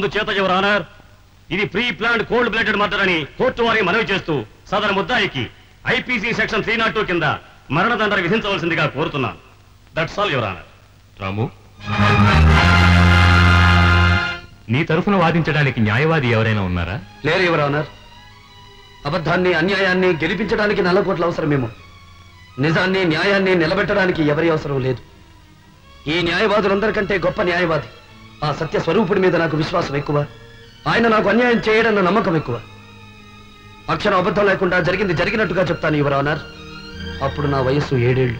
చేత your honour ఇది pre planned cold blooded murder అని కోర్టు వారి మనవి చేస్తూ సదరు ముద్దాయికి IPC section three nought two కింద మరణదండ విధించవలసిందిగా కోరుతున్నాను that's all your honour Ramu నీ తరఫున వాదించడానికి న్యాయవాది ఎవరైనా ఉన్నారా లేరు యువర్ ఆనర్ అబద్ధాన్ని అన్యాయాన్ని గెలిపించడానికి నల్లకోట్ల అవసరమేమో నిజాన్ని న్యాయాన్ని నిలబెట్టడానికి ఎవరి అవసరం లేదు ఈ న్యాయవాదులందరికంటే గొప్ప న్యాయవాది ఆ సత్య స్వరూపుడి మీద నాకు విశ్వాసం ఎక్కువ ఆయన నాకు అన్యాయం చేయడన్న నమ్మకం ఎక్కువ అక్షరం అబద్ధం లేకుండా జరిగింది జరిగినట్టుగా చెప్తాను యువర్ ఆనర్ అప్పుడు నా వయస్సు ఏడేళ్లు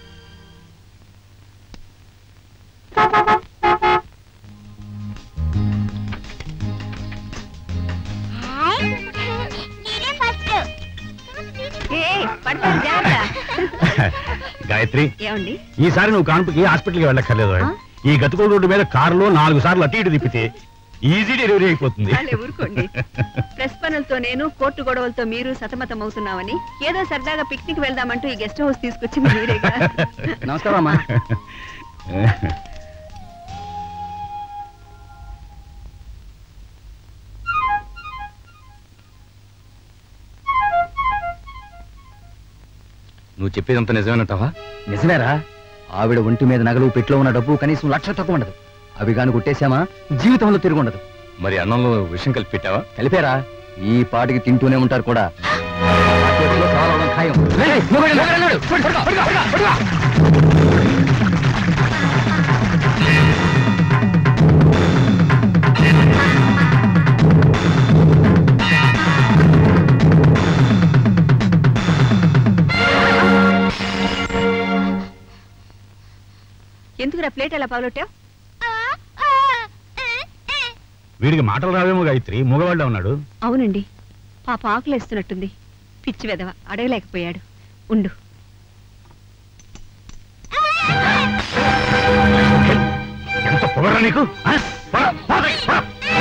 గాయత్రి ఏమండి ఈసారి నువ్వు కాన్పుకి హాస్పిటల్కి వెళ్ళక్కర్లేదు ఈ గతుకుల రోడ్డు మీద కారులో నాలుగు సార్లు అటు ఇటు తిప్పితే ఈజీ డెలివరీ అయిపోతుంది చాలే ఊరుకోండి ప్రెస్ పనులతో నేను కోర్టు గొడవలతో మీరు సతమతం అవుతున్నామని ఏదో సరదాగా పిక్నిక్ వెళ్దామంటూ ఈ గెస్ట్ హౌస్ తీసుకొచ్చింది మీరేగా నమస్కారం అమ్మా నువ్వు చెప్పేదంత నిజమేనంటావా నిజమేరా ఆవిడ ఒంటి మీద నగలు పెట్లో ఉన్న డబ్బు కనీసం లక్ష తక్కువ ఉండదు అవి గాని కొట్టేశామా జీవితంలో తిరిగి ఉండదు మరి అన్నంలో విషయం కలిపి పెట్టావా కలిపారా ఈ పాటికి తింటూనే ఉంటారు కూడా ఆ చేతిలో సవాలవడం ఖాయం. రేయ్, మొగుడు, మొగుడు అన్నాడు. పడుకో, పడుకో, పడుకో, పడుకో. ఎందుకురా ప్లేట్ అలా పగలొట్టావు వీడికి మాటలు రావేమో గాయత్రి మగవాళ్ళ ఉన్నాడు అవునండి పాప ఆకులేస్తున్నట్టుంది పిచ్చి వెదవ అడగలేకపోయాడు ఉండు ఎంత పొగరా నీకు ఆ? పో, పో, పో.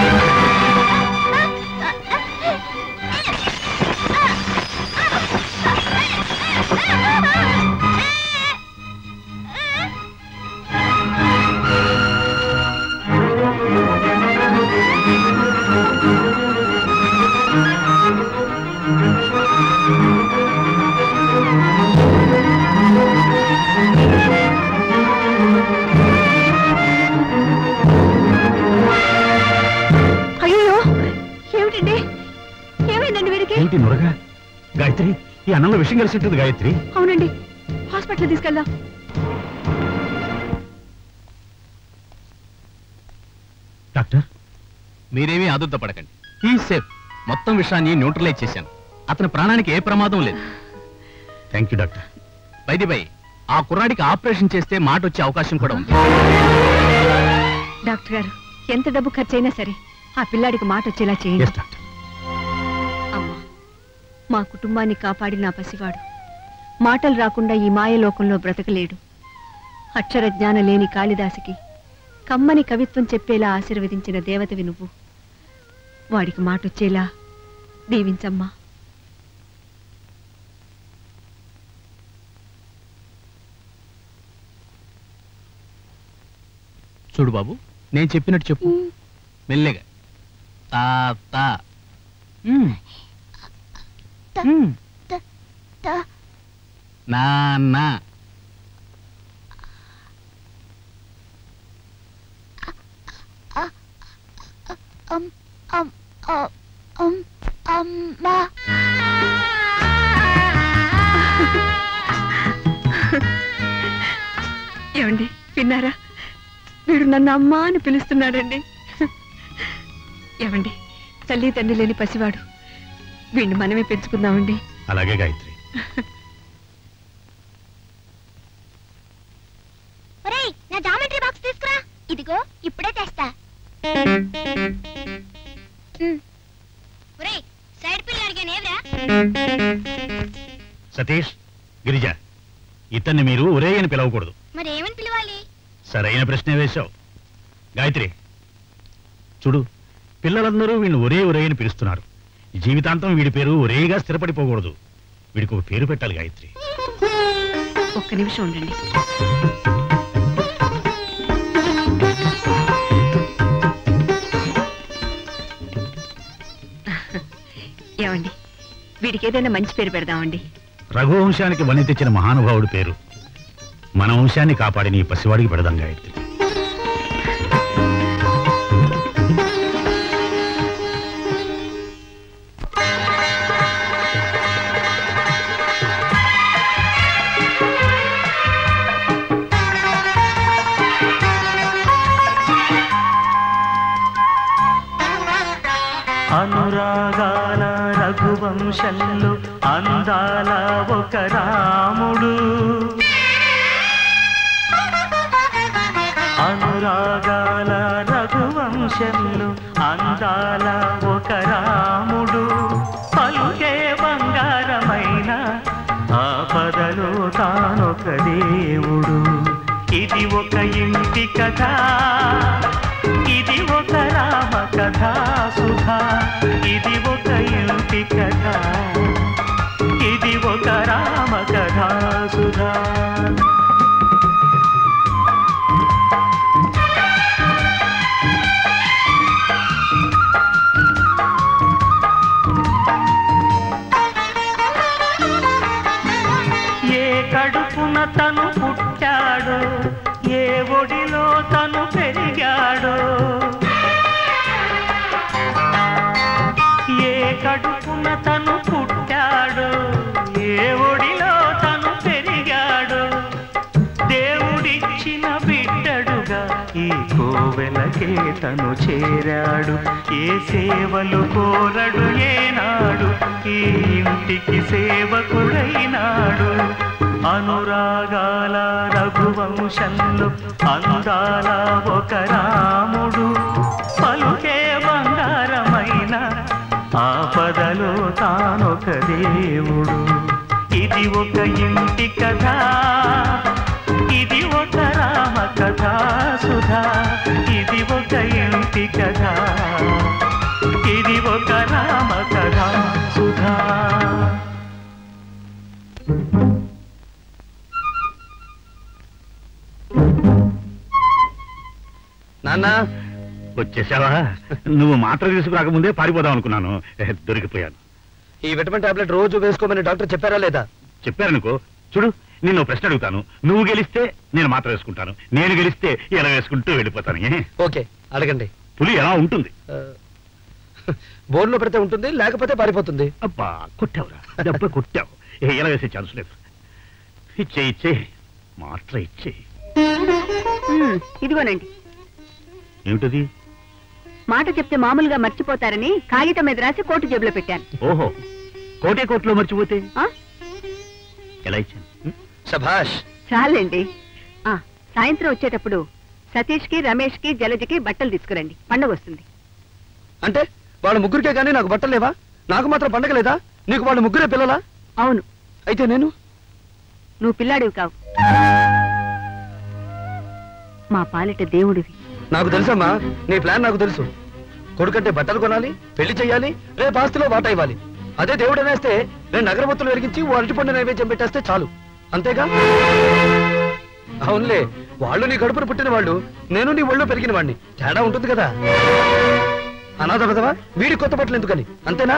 అయ్యో ఏమిటండి ఏమైందండి వీడికి ఏంటి నురగా గాయత్రి ఈ అన్నంలో విషయం కలిసి ఉంటుంది గాయత్రి అవునండి హాస్పిటల్ తీసుకెళ్దాం డాక్టర్ మీరేమీ ఆదుర్దపడకండి ఈ సేఫ్ మొత్తం విషయాన్ని న్యూట్రలైజ్ చేశాను అతని ప్రాణానికి ఏ ప్రమాదం లేదు thank you doctor by the by ఆ కుర్రాడికి ఆపరేషన్ చేస్తే మాట వచ్చే అవకాశం కూడా ఉంది డాక్టర్ గారు ఎంత డబ్బు ఖర్చైనా సరే ఆ పిల్లాడికి మాట వచ్చేలా చేయండి ఎస్ డాక్టర్ అమ్మా మా కుటుంబాన్ని కాపాడిన ఆ పసివాడు మాటలు రాకుండా ఈ మాయలోకంలో బ్రతకలేడు అక్షర జ్ఞాన లేని కాళిదాసికి కమ్మని కవిత్వం చెప్పేలా ఆశీర్వదించిన దేవతవి నువ్వు వాడికి మాటొచ్చేలా దీవించమ్మా చూడు బాబు నేను చెప్పినట్టు చెప్పు మెల్లగా తా తా మ్మ్. మ్మ్. నా నా ఏమండి విన్నారా వీడు నన్ను అమ్మా అని పిలుస్తున్నాడండి ఏమండి తల్లి తండ్రి లేని పసివాడు వీడిని మనమే పెంచుకుందామండి అలాగే గాయత్రి ఒరేయ్ నా జామెట్రీ బాక్స్ తీసుకురా ఇదిగో ఇప్పుడే తెస్తా ఉమ్. ఒరేయ్ సైడ్ పిల్ల అడిగాను ఏవ్రా సతీష్ గిరిజ ఇతన్ని మీరు ఒరే అని పిలవకూడదు మరి ఏమని పిలవాలి సరైన ప్రశ్నే వేశావు గాయత్రి చూడు పిల్లలందరూ వీడిని ఒరే ఒరే అని పిలుస్తున్నారు జీవితాంతం వీడి పేరు ఒరేగా స్థిరపడిపోకూడదు వీడికి ఒక పేరు పెట్టాలి గాయత్రి ఒక్క నిమిషం ఉండండి ఏమండి వీడికి ఏదైనా మంచి పేరు పెడదామండి రఘువంశానికి వని తెచ్చిన మహానుభావుడి పేరు మన వంశాన్ని కాపాడిన ఈ పసివాడికి పెడదాం గాయత్రి అనురాగాల రఘువంశంలో అందాల ఒక రాముడు అనురాగాల రఘువంశంలో అందాల ఒక రాముడు పలుకే బంగారమైన ఆపదలో తానొక దేవుడు ఇది ఒక ఇంటి కథ ఇది ఒక రామ కథ సుధా ఇది ఒక ఇంటి కథ ఇది ఒక రామ కథ సుధా ఏ కడుపున తను పుట్టాడో ఏ ఒడిలో తను పెరిగాడో ఏ కడుపున తను పుట్టాడో ఏ ఒడిలో తను పెరిగాడో దేవుడిచ్చిన బిడ్డడుగా ఈ కోవెలకే తను చేరాడు ఏ సేవలు కోరడు ఏనాడు ఈ ఇంటికి సేవకుడైనాడు అనురాగాల రఘువంశంలో అందాల ఒక రాముడు పలుకే బంగారమైన ఆపదలో తానొక దేవుడు ఇది ఒక ఇంటి కథ ఇది ఒక రామ కథ సుధా ఇది ఒక ఇంటి కథ ఇది ఒక రామ కథ సుధా నాన్న వచ్చేసావా నువ్వు మాత్ర తీసుకురాకముందే పారిపోదాం అనుకున్నాను ఏ, దొరికిపోయాను ఈ విటమిన్ టాబ్లెట్ రోజు వేసుకోమని డాక్టర్ చెప్పారా లేదా చెప్పారనుకో చూడు నిన్ను ఓ ప్రశ్న అడుగుతాను నువ్వు గెలిస్తే నేను మాత్ర వేసుకుంటాను నేను గెలిస్తే ఎలా వేసుకుంటూ వెళ్ళిపోతాను ఏ? ఓకే అడగండి పులి ఎలా ఉంటుంది ఆ, బోన్లో పెడితే ఉంటుంది లేకపోతే పారిపోతుంది అబ్బా కొట్టావురా దెబ్బ కొట్టావు ఏ, ఎలా వేసే ఛాన్స్ లేదు ఇచ్చే ఇచ్చే మాత్ర ఇచ్చే ఉమ్, ఇదిగోనండి ఏమిటది మాట చెప్తే మామూలుగా మర్చిపోతారని కాగితం మీద రాసి కోటు జేబులో పెట్టాను ఓహో కోటే కోట్లో మర్చిపోతే ఆ? ఎలా ఇచ్చాను ఉం? శభాష్ చాలండి ఆ సాయంత్రం వచ్చేటప్పుడు సతీష్ కి రమేష్ కి జలజకి బట్టలు తీసుకురండి పండగ వస్తుంది అంటే వాళ్ళ ముగ్గురికే కానీ నాకు బట్టలు లేవా నాకు మాత్రం పండగ లేదా నీకు వాళ్ళ ముగ్గురే పిల్లలా అవును అయితే నేను నువ్వు పిల్లాడివి కావు మా పాలిట దేవుడివి నాకు తెలుసమ్మా నీ ప్లాన్ నాకు తెలుసు కొడుకంటే బట్టలు కొనాలి పెళ్లి చేయాలి రేపు ఆస్తిలో వాటా ఇవ్వాలి అదే దేవుడు అనేస్తే నేను నగరవత్తులు వెలిగించి ఓ అరటిపండు నైవేద్యం పెట్టేస్తే చాలు అంతేగా అవునులే వాళ్ళు నీ కడుపున పుట్టిన వాళ్ళు నేను నీ ఒళ్ళో పెరిగిన వాడిని తేడా ఉంటుంది కదా అనాథ విధవా వీడి కొత్త బట్టలు ఎందుకని అంతేనా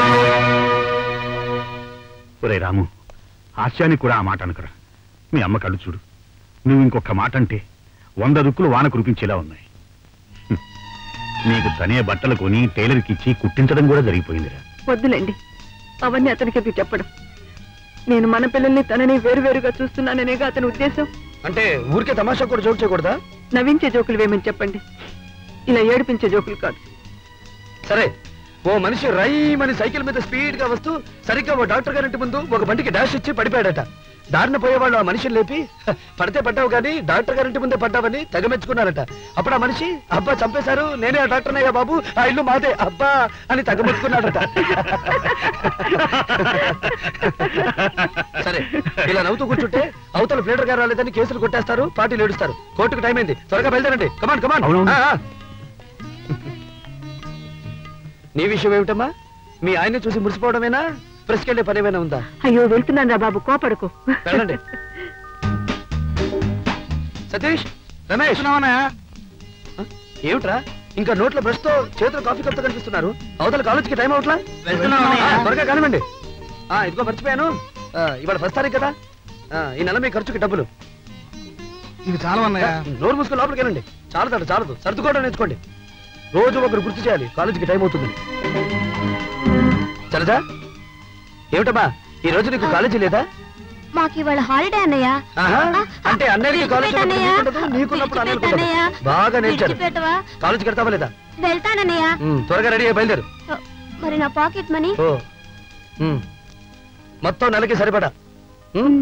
ఒరే రాము హాస్యానికి కూడా ఆ మాట అనుకురా మీ అమ్మ కళ్ళు చూడు నువ్వు ఇంకొక మాట అంటే వంద దుక్కులు వాన కురిపించేలా ఉన్నాయి హ్మ్. నీకు తనే బట్టలు కొని టైలర్కి ఇచ్చి కుట్టించడం కూడా జరిగిపోయిందిరా వద్దులేండి అవన్నీ అతనికి ఎందుకు చెప్పడం నేను మన పిల్లల్ని తనని వేరువేరుగా చూస్తున్నాననేగా అతని ఉద్దేశం అంటే ఊరికే తమాషా కూడా జోక్ చేయకూడదా నవ్వించే జోకులు వేమని చెప్పండి ఇలా ఏడిపించే జోకులు కాదు సరే ఓ మనిషి రైమని సైకిల్ మీద స్పీడ్ గా వస్తూ సరిగ్గా ఓ డాక్టర్ గారింటి ముందు ఒక బండికి డాష్ ఇచ్చి పడిపోయాడట దారిన పోయేవాళ్ళు ఆ మనిషిని లేపి "హ, పడితే పడ్డావు కానీ డాక్టర్ గారింటి ముందే పడ్డావని తెగ మెచ్చుకున్నారట అప్పుడు ఆ మనిషి అబ్బా చంపేశారు నేనే ఆ డాక్టర్ అయ్యా బాబు ఆ ఇల్లు మాదే అబ్బా అని తెగ మెచ్చుకున్నాడట సరే ఇలా నవ్వుతూ కూర్చుంటే అవతల ప్లేటర్ గారు రాలేదని కేసులు కొట్టేస్తారు పార్టీలు ఏడుస్తారు కోర్టుకు టైం అయింది త్వరగా బయలుదేరండి కమాన్ కమాన్ అవునవును. నీ విషయం ఏమిటమ్మా మీ ఆయన చూసి మురిసిపోవడమేనా ప్రెస్కెళ్ళే పని ఏమైనా ఉందా అయ్యో వెళ్తున్నాను రా బాబు కోపడకు వెళ్ళండి సతీష్ రమేష్ ఆ? ఏమిట్రా ఇంకా నోట్లో బ్రష్ తో చేతులు కాఫీ కప్తో కనిపిస్తున్నారు అవతల కాలేజీకి టైం అవట్లా వెళ్తున్నాం అన్నయ్య. ఆ, త్వరగా కానివ్వండి ఆ, ఇదిగో మర్చిపోయాను ఆ, ఇవాళ ఫస్ట్ తారీఖు కదా ఆ, ఈ నెల మీ ఖర్చుకి డబ్బులు ఇది చాలా అన్నయ్య నోరు మూసుకుని లోపలికి వెళ్ళండి చాలదు చాలదు సర్దుకోవడం నేర్చుకోండి రోజు ఒకరు గుర్తు చేయాలి కాలేజీకి టైం అవుతుంది చలజా ఏమిటమ్మా ఈ రోజు నీకు కాలేజీ లేదా మాకు ఇవాళ హాలిడే అన్నయ్య ఆహా, అంటే అన్నయ్యకి కాలేజీ ఉన్నప్పుడు విడిచిపెట్టన్నయ్య. నీకుండదు, నీకున్నప్పుడు అన్నయ్యకి ఉండదు. విడిచిపెట్టన్నయ్య. బాగా నేర్చారు విడిచిపెట్టవా? కాలేజీకి వెళ్తావా లేదా వెళ్తానన్నయ్య ఉమ్, త్వరగా రెడీ అయ్యి బయలుదేరు మరి నా పాకెట్ మనీ ఓ ఉమ్. మొత్తం నెలకి సరిపడా ఉమ్.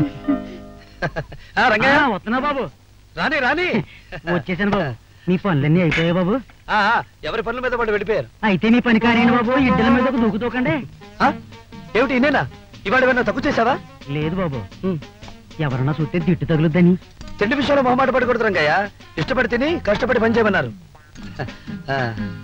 ఆ, రంగయ్య వస్తున్నా బాబు రాని రాని వచ్చేసాను బాబు నీ పనులన్నీ అయిపోయాయి బాబు ఆ, ఆ, ఎవరి పనుల మీద వాళ్ళు వెళ్ళిపోయారు అయితే నీ పని కానివ్వండి బాబు ఇడ్డల మీద దూకుతూకండి ఆ? ఏమిటి ఇన్నేనా ఇవాళ ఏమన్నా తక్కువ చేసావా లేదు బాబు ఉమ్. ఎవరన్నా చుట్టే తిట్టు తగులుద్దని తిండి విషయంలో మొహమాట పడకూడదు రంగయ్య ఇష్టపడి తిని కష్టపడి పని చేయమన్నారు ఆ,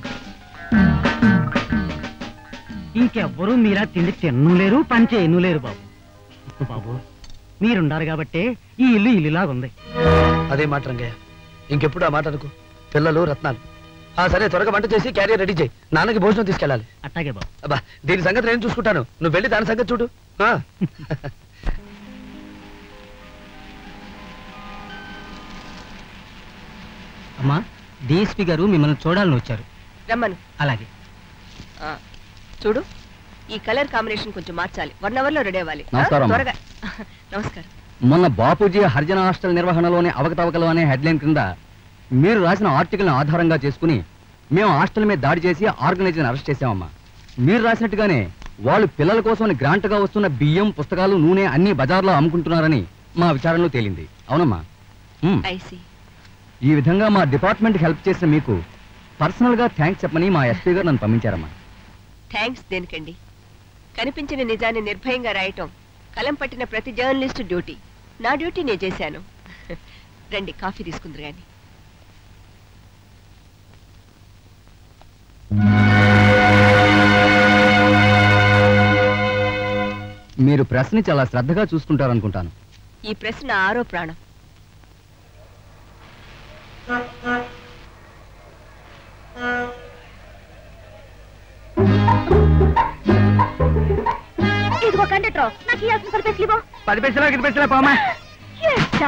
ఇంకెవ్వరూ మీరా తిండి తిన్ను లేరు పని చేయను లేరు బాబు బాబు మీరుండారు కాబట్టి ఈ ఇల్లు ఇల్లులాగా ఉంది అదే మాట రంగయ్య ఇంకెప్పుడు ఆ మాట అనుకో పిల్లలు రత్నాలు ఆ సరే త్వరగా వంట చేసి క్యారియర్ రెడీ చేయి నాన్నకి భోజనం తీసుకెళ్ళాలి అట్టాగే బాబు అబ్బా దీని సంగతి నేను చూసుకుంటాను నువ్వు వెళ్ళి దాని సంగతి చూడు ఆ. అమ్మా డిఎస్పి గారు మిమ్మల్ని చూడాలని వచ్చారు రమ్మను అలాగే ఆ, చూడు ఈ కలర్ కాంబినేషన్ కొంచెం మార్చాలి వన్ అవర్ లో రెడీ అవ్వాలి ఆ, నమస్కారం అమ్మా. త్వరగా నమస్కారం మొన్న బాపూజీ హరిజన హాస్టల్ నిర్వహణలోని అవకతవకలు అనే హెడ్లైన్ కింద మీరు రాసిన ఆర్టికల్ ఆధారంగా చేసుకుని మేము హాస్టల్ మీద దాడి చేసి ఆర్గనైజర్ని అరెస్ట్ చేశామమ్మా మీరు రాసినట్టుగానే వాళ్ళు పిల్లల కోసం గ్రాంట్గా వస్తున్న బియ్యం పుస్తకాలు నూనె అన్ని బజార్లో అమ్ముకుంటున్నారని మా విచారణలో తేలింది అవునమ్మా ఉమ్. ఐసి ఈ విధంగా మా డిపార్ట్మెంట్ హెల్ప్ చేసిన మీకు పర్సనల్ గా థ్యాంక్స్ చెప్పని మా ఎస్పీ గారు నన్ను పంపించారమ్మా థ్యాంక్స్ దేనికండి కనిపించిన నిజాన్ని నిర్భయంగా రాయటం కలం పట్టిన ప్రతి జర్నలిస్ట్ డ్యూటీ నా డ్యూటీ నేను చేశాను రండి కాఫీ తీసుకుందరు గాని మీరు ప్రెస్ని చాలా శ్రద్ధగా చూసుకుంటారనుకుంటాను ఈ ప్రశ్న ఆరో ప్రాణం ఇదిగో కండక్టర్ నాకు ఇవ్వాల్సిన పది పైసలు ఇవ్వు. పది పైసలు ఐదు పైసలు పోమా ఎట్టా?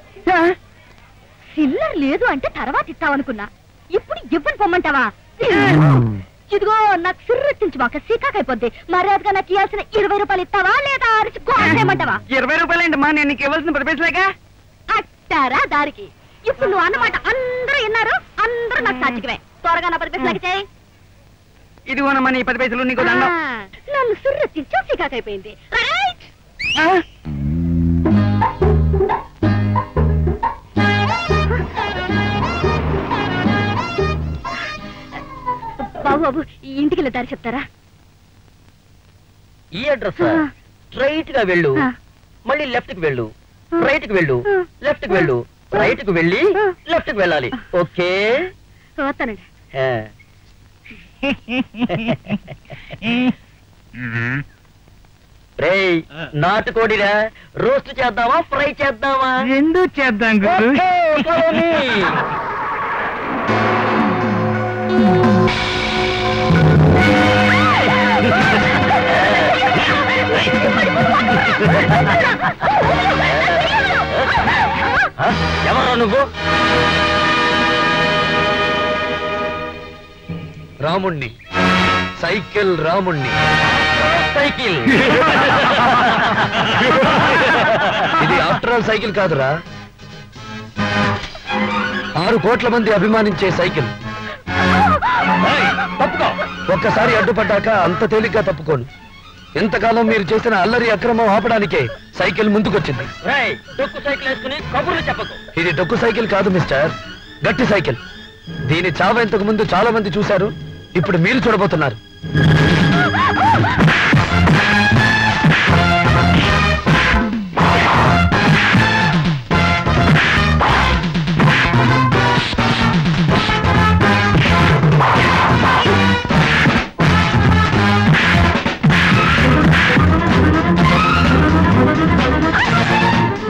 చిల్లర లేదు అంటే తర్వాత ఇస్తావనుకున్నా ఇప్పుడు ఇవ్వని పొమ్మంటావా ఇదిగో నాకు సిర్రెత్తించి మాక సీకాకైపోద్ది మర్యాదగా నాకు ఇవ్వాల్సిన ఇరవై రూపాయలు ఇస్తావా లేదా అరిచి కోసేయమంటావా ఇరవై రూపాయలు అండి మా నేను నీకు ఇవ్వాల్సిన పది పైసలేగా అట్టారా దారికి ఇప్పుడు నువ్వు అన్నమాట అందరూ విన్నారు అందరూ నాకు సాక్షికమే త్వరగా నా పది పైసలకి చేయి ఇదిగోనమ్మా నీ పది పైసలు నీకు దండం ఆ, నన్ను సిర్రెత్తించి సీకాకైపోయింది రైట్ ఆ? బాబు బాబు ఈ ఇంటికి వెళ్ళి దారి చెప్తారా ఈ అడ్రస్ స్ట్రైట్ గా వెళ్ళు ఆ. మళ్ళీ లెఫ్ట్ కి వెళ్ళు రైట్ కి వెళ్ళు ఆ. లెఫ్ట్ కి వెళ్ళు రైట్ కి వెళ్ళి ఆ. లెఫ్ట్ కి వెళ్ళాలి ఓకే వస్తానండి ఆ. రేయ్ నాటుకోడిరా రోస్ట్ చేద్దామా ఫ్రై చేద్దామా రెండు చేద్దాం గురు ఓకే, follow me. ఆ, ఎవరా నువ్వు రాముణ్ణి సైకిల్ రాముణ్ణి సైకిల్ ఇది ఆఫ్టర్ ఆల్ సైకిల్ కాదురా ఆరు కోట్ల మంది అభిమానించే సైకిల్ ఏయ్, తప్పుకో ఒక్కసారి అడ్డుపడ్డాక అంత తేలిగ్గా తప్పుకోను ఎంతకాలం మీరు చేసిన అల్లరి అక్రమం ఆపడానికే సైకిల్ ముందుకొచ్చింది డొక్కు సైకిల్ వేసుకుని కబుర్లు చెప్పకు ఇది డొక్కు సైకిల్ కాదు మిస్టర్ గట్టి సైకిల్ దీని చావ ఇంతకు ముందు చాలా మంది చూశారు ఇప్పుడు మీరు చూడబోతున్నారు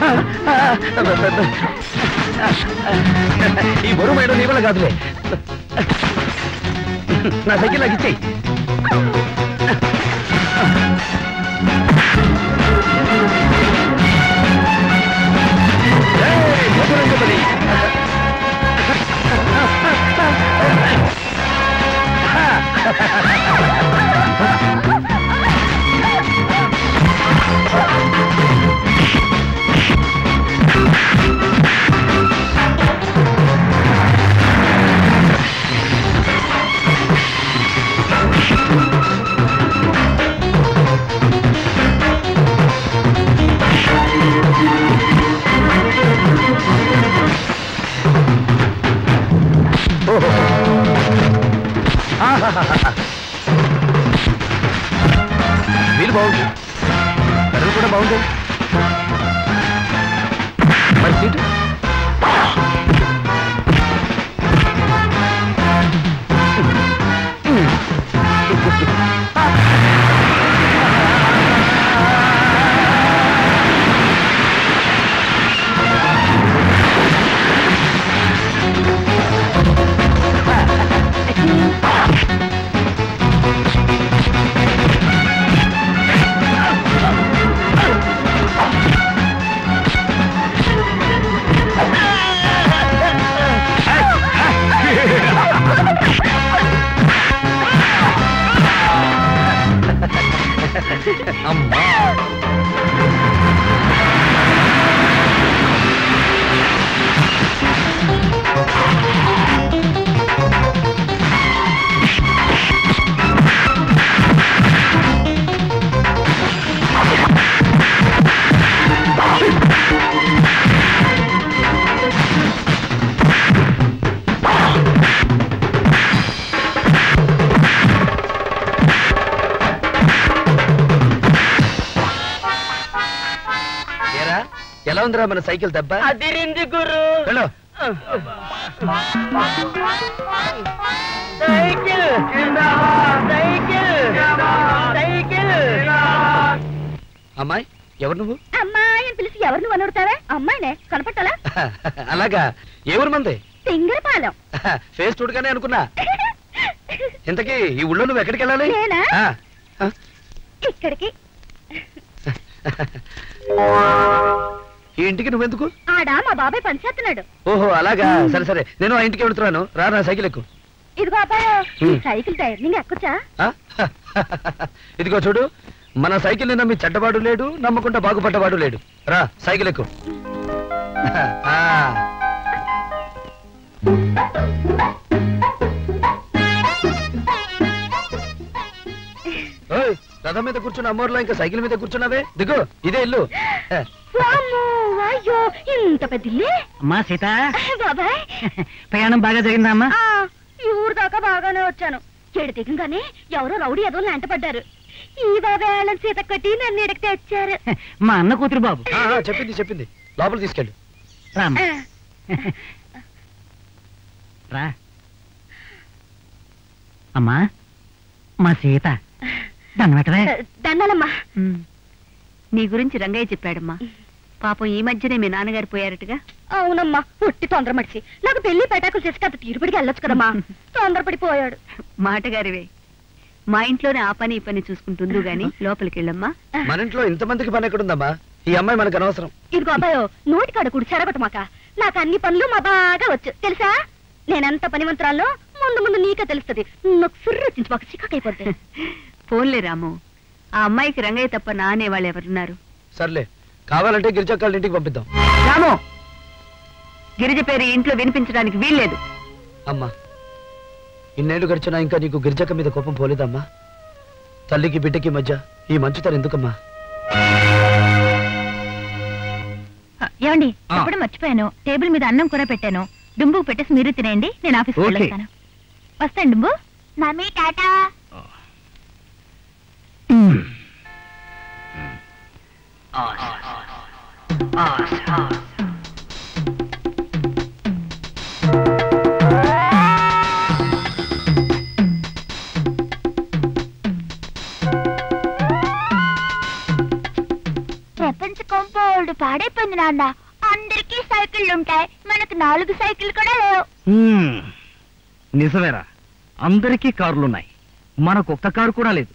ఈ బరువు మేడం నీ వల్ల కాదులే నా సైకిల్ నాకు ఇచ్చేయి ఏయ్, బజరంగబలి. వీలు బాగుంది కర్రలు కూడా బాగుంది మరి సీటు అమ్మా ఏరా ఎలా ఉందిరా మన సైకిల్ దెబ్బ అదిరింది గురు వెళ్ళు సైకిల్ సైకిల్ సైకిల్ అమ్మాయి ఎవరు నువ్వు అమ్మాయి అని పిలిచి ఎవరు నువ్వు అనుడతావే అమ్మాయినే కనపట్టాలా అలాగా ఏ ఊరు మంది సింగరపాలెం ఫేస్ చూడగానే అనుకున్నా ఇంతకీ ఈ ఊళ్ళో నువ్వు ఎక్కడికి వెళ్ళాలి నేనా? ఆ, ఆ. ఇక్కడికి ఈ ఇంటికి నువ్వెందుకు ఆడ మా బాబాయ్ పనిచేస్తున్నాడు ఓహో అలాగా సరే సరే నేను ఆ ఇంటికి వెళ్తున్నాను రా నా సైకిల్ ఎక్కు ఇదిగో అబ్బాయి ఈ హ్మ్. సైకిల్ టైర్ నీకు ఎక్కొచ్చా ఆ? ఇదిగో చూడు మన సైకిల్ నమ్మి చెడ్డవాడు లేడు నమ్మకుండా బాగుపడ్డవాడు లేడు రా సైకిల్ ఎక్కు ఆ. ఓయ్, రథం మీద కూర్చున్న అమ్మోర్లో ఇంకా సైకిల్ మీద కూర్చున్నావే దిగు ఇదే ఇల్లు వామ్మో, అయ్యో ఇంత పెద్ద ఇల్లే అమ్మా సీత బాబాయ్ ప్రయాణం బాగా జరిగిందా అమ్మా ఆ, ఈ ఊరు దాకా బాగానే వచ్చాను చెడు దిగంగానే ఎవరో రౌడీ ఏదో లాంటపడ్డారు ఈ బాబాయ్ వాళ్ళని సీత కట్టి నన్ను ఇడకి తెచ్చారు మా అన్న కూతురు బాబు ఆ, ఆ, చెప్పింది చెప్పింది లోపల తీసుకెళ్ళు రామ్మా ఆ, రా అమ్మా మా సీత దండం పెట్టవే దండాలమ్మా నీ గురించి రంగయ్య చెప్పాడమ్మా పాపం ఈ మధ్యనే మీ నాన్నగారు పోయారటగా అవునమ్మా పుట్టి తొందర మడిచి నాకు పెళ్లి పెటాకులు చేసి అంత తీరుబడికి వెళ్ళొచ్చు కదమ్మా తొందరపడిపోయాడు మాటగారివే మా ఇంట్లోనే ఆ పని ఈ పని చూసుకుంటుందు గాని లోపలికి వెళ్ళమ్మా మన ఇంట్లో ఇంతమందికి పని ఎక్కడుందమ్మా ఈ అమ్మాయి మనకు అనవసరం ఇదిగో అబ్బాయో నోటి కాడ కుడి చెరగొట్టమాక నాకు అన్ని పనులు మా బాగా వచ్చు తెలుసా నేనెంత పనివంతరాల్లో ముందు ముందు నీకే తెలుస్తుంది నాకు సుర్రు వచ్చింది మాకు చిక్కకైపోద్ది ఫోన్లే రాము ఆ అమ్మాయికి రంగయ్య తప్ప నానే వాళ్ళు ఎవరున్నారు సర్లే కావాలంటే గిరిజక్కళ్ళ ఇంటికి పంపిద్దాం రాము గిరిజ పేరు ఈ ఇంట్లో వినిపించడానికి వీల్లేదు అమ్మా ఇన్నేళ్లు గడిచినా ఇంకా నీకు గిరిజక్క మీద కోపం పోలేదమ్మా తల్లికి బిడ్డకి మధ్య ఈ మంచుతనం ఎందుకమ్మా ఏమండి ఆ. ఎప్పుడు మర్చిపోయాను టేబుల్ మీద అన్నం కూర పెట్టాను డుంబుకు పెట్టేసి మీరు తినేయండి నేను ఆఫీస్కి ఓకే. వెళ్ళొస్తాను వస్తాను డుంబు మమ్మీ టాటా ప్రపంచ కాంపౌండ్ పాడైపోయింది నాన్న అందరికీ సైకిళ్ళు ఉంటాయి మనకు నాలుగు సైకిల్ కూడా లేవు హ్మ్. నిజమేరా అందరికీ కారులున్నాయి మనకు ఒక్క కారు కూడా లేదు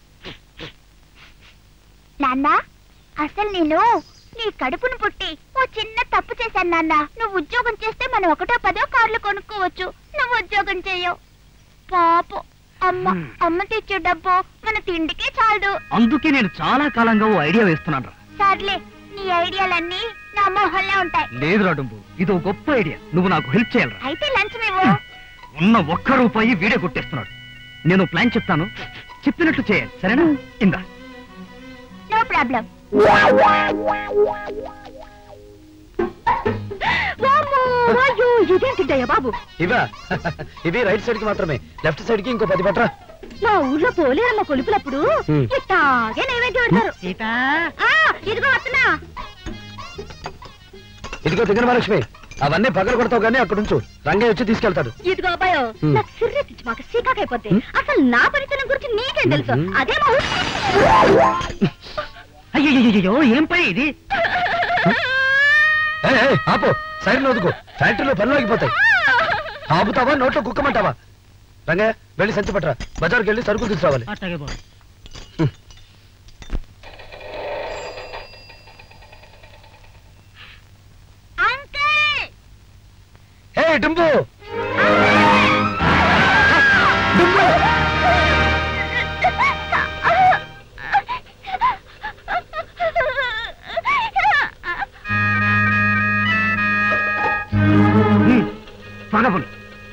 నాన్న అసలు నేను నీ కడుపును పుట్టి ఓ చిన్న తప్పు చేశాను నాన్న నువ్వు ఉద్యోగం చేస్తే మనం ఒకటో పదో కార్లు కొనుక్కోవచ్చు నువ్వు ఉద్యోగం చేయవు పాపం అమ్మ అమ్మ తెచ్చే డబ్బు మన తిండికే చాలదు అందుకే నేను చాలా కాలంగా ఓ ఐడియా వేస్తున్నాను రా సర్లే నీ ఐడియాలన్నీ నా మొహంలో ఉంటాయి లేదు రాడుంబు ఇది ఒక గొప్ప ఐడియా నువ్వు నాకు హెల్ప్ చేయాలరా అయితే లంచం ఇవ్వు ఉన్న ఒక్క రూపాయి వీడే కొట్టేస్తున్నాడు నేను ప్లాన్ చెప్తాను చెప్పినట్లు చేయాలి సరేనా ఇందా నో ప్రాబ్లం అయ్యో ఇదేంటిదయ్యా బాబు ఇవా ఇవి రైట్ సైడ్ కి మాత్రమే లెఫ్ట్ సైడ్ కి ఇంకో పది పట్రా మా ఊర్లో పోలేరమ్మ కొలుపులప్పుడు హ్మ్. ఇట్టాగే నైవేద్యం పెడతారు సీత ఆ, ఇదిగో వస్తున్నా ఇదిగో దిగన మహాలక్ష్మి అవన్నీ పగల కొడతావు కానీ అక్కడ ఉంచు రంగయ్య వచ్చి తీసుకెళ్తాడు ఇదిగో అబ్బాయో హ్మ్. నాకు సిర్రెత్తించి మాకు సీకాకైపోద్ది అసలు నా పరిచయం గురించి నీకేం తెలుసు హ్మ్. అదే మా ఊరు అయ్యో ఏం పని ఇది ఏయ్, ఏయ్, ఆపు సైడ్ లో వదుకో ఫ్యాక్టరీలో పనులు ఆగిపోతాయి ఆపుతావా నోట్లో కుక్కమంటావా రంగయ్య వెళ్ళి సంచి పట్టరా బజార్కి వెళ్ళి సరుకులు తీసుకురావాలి అట్టగే బాబు అంకుల్ హే డుంబు డుంబు పగపలు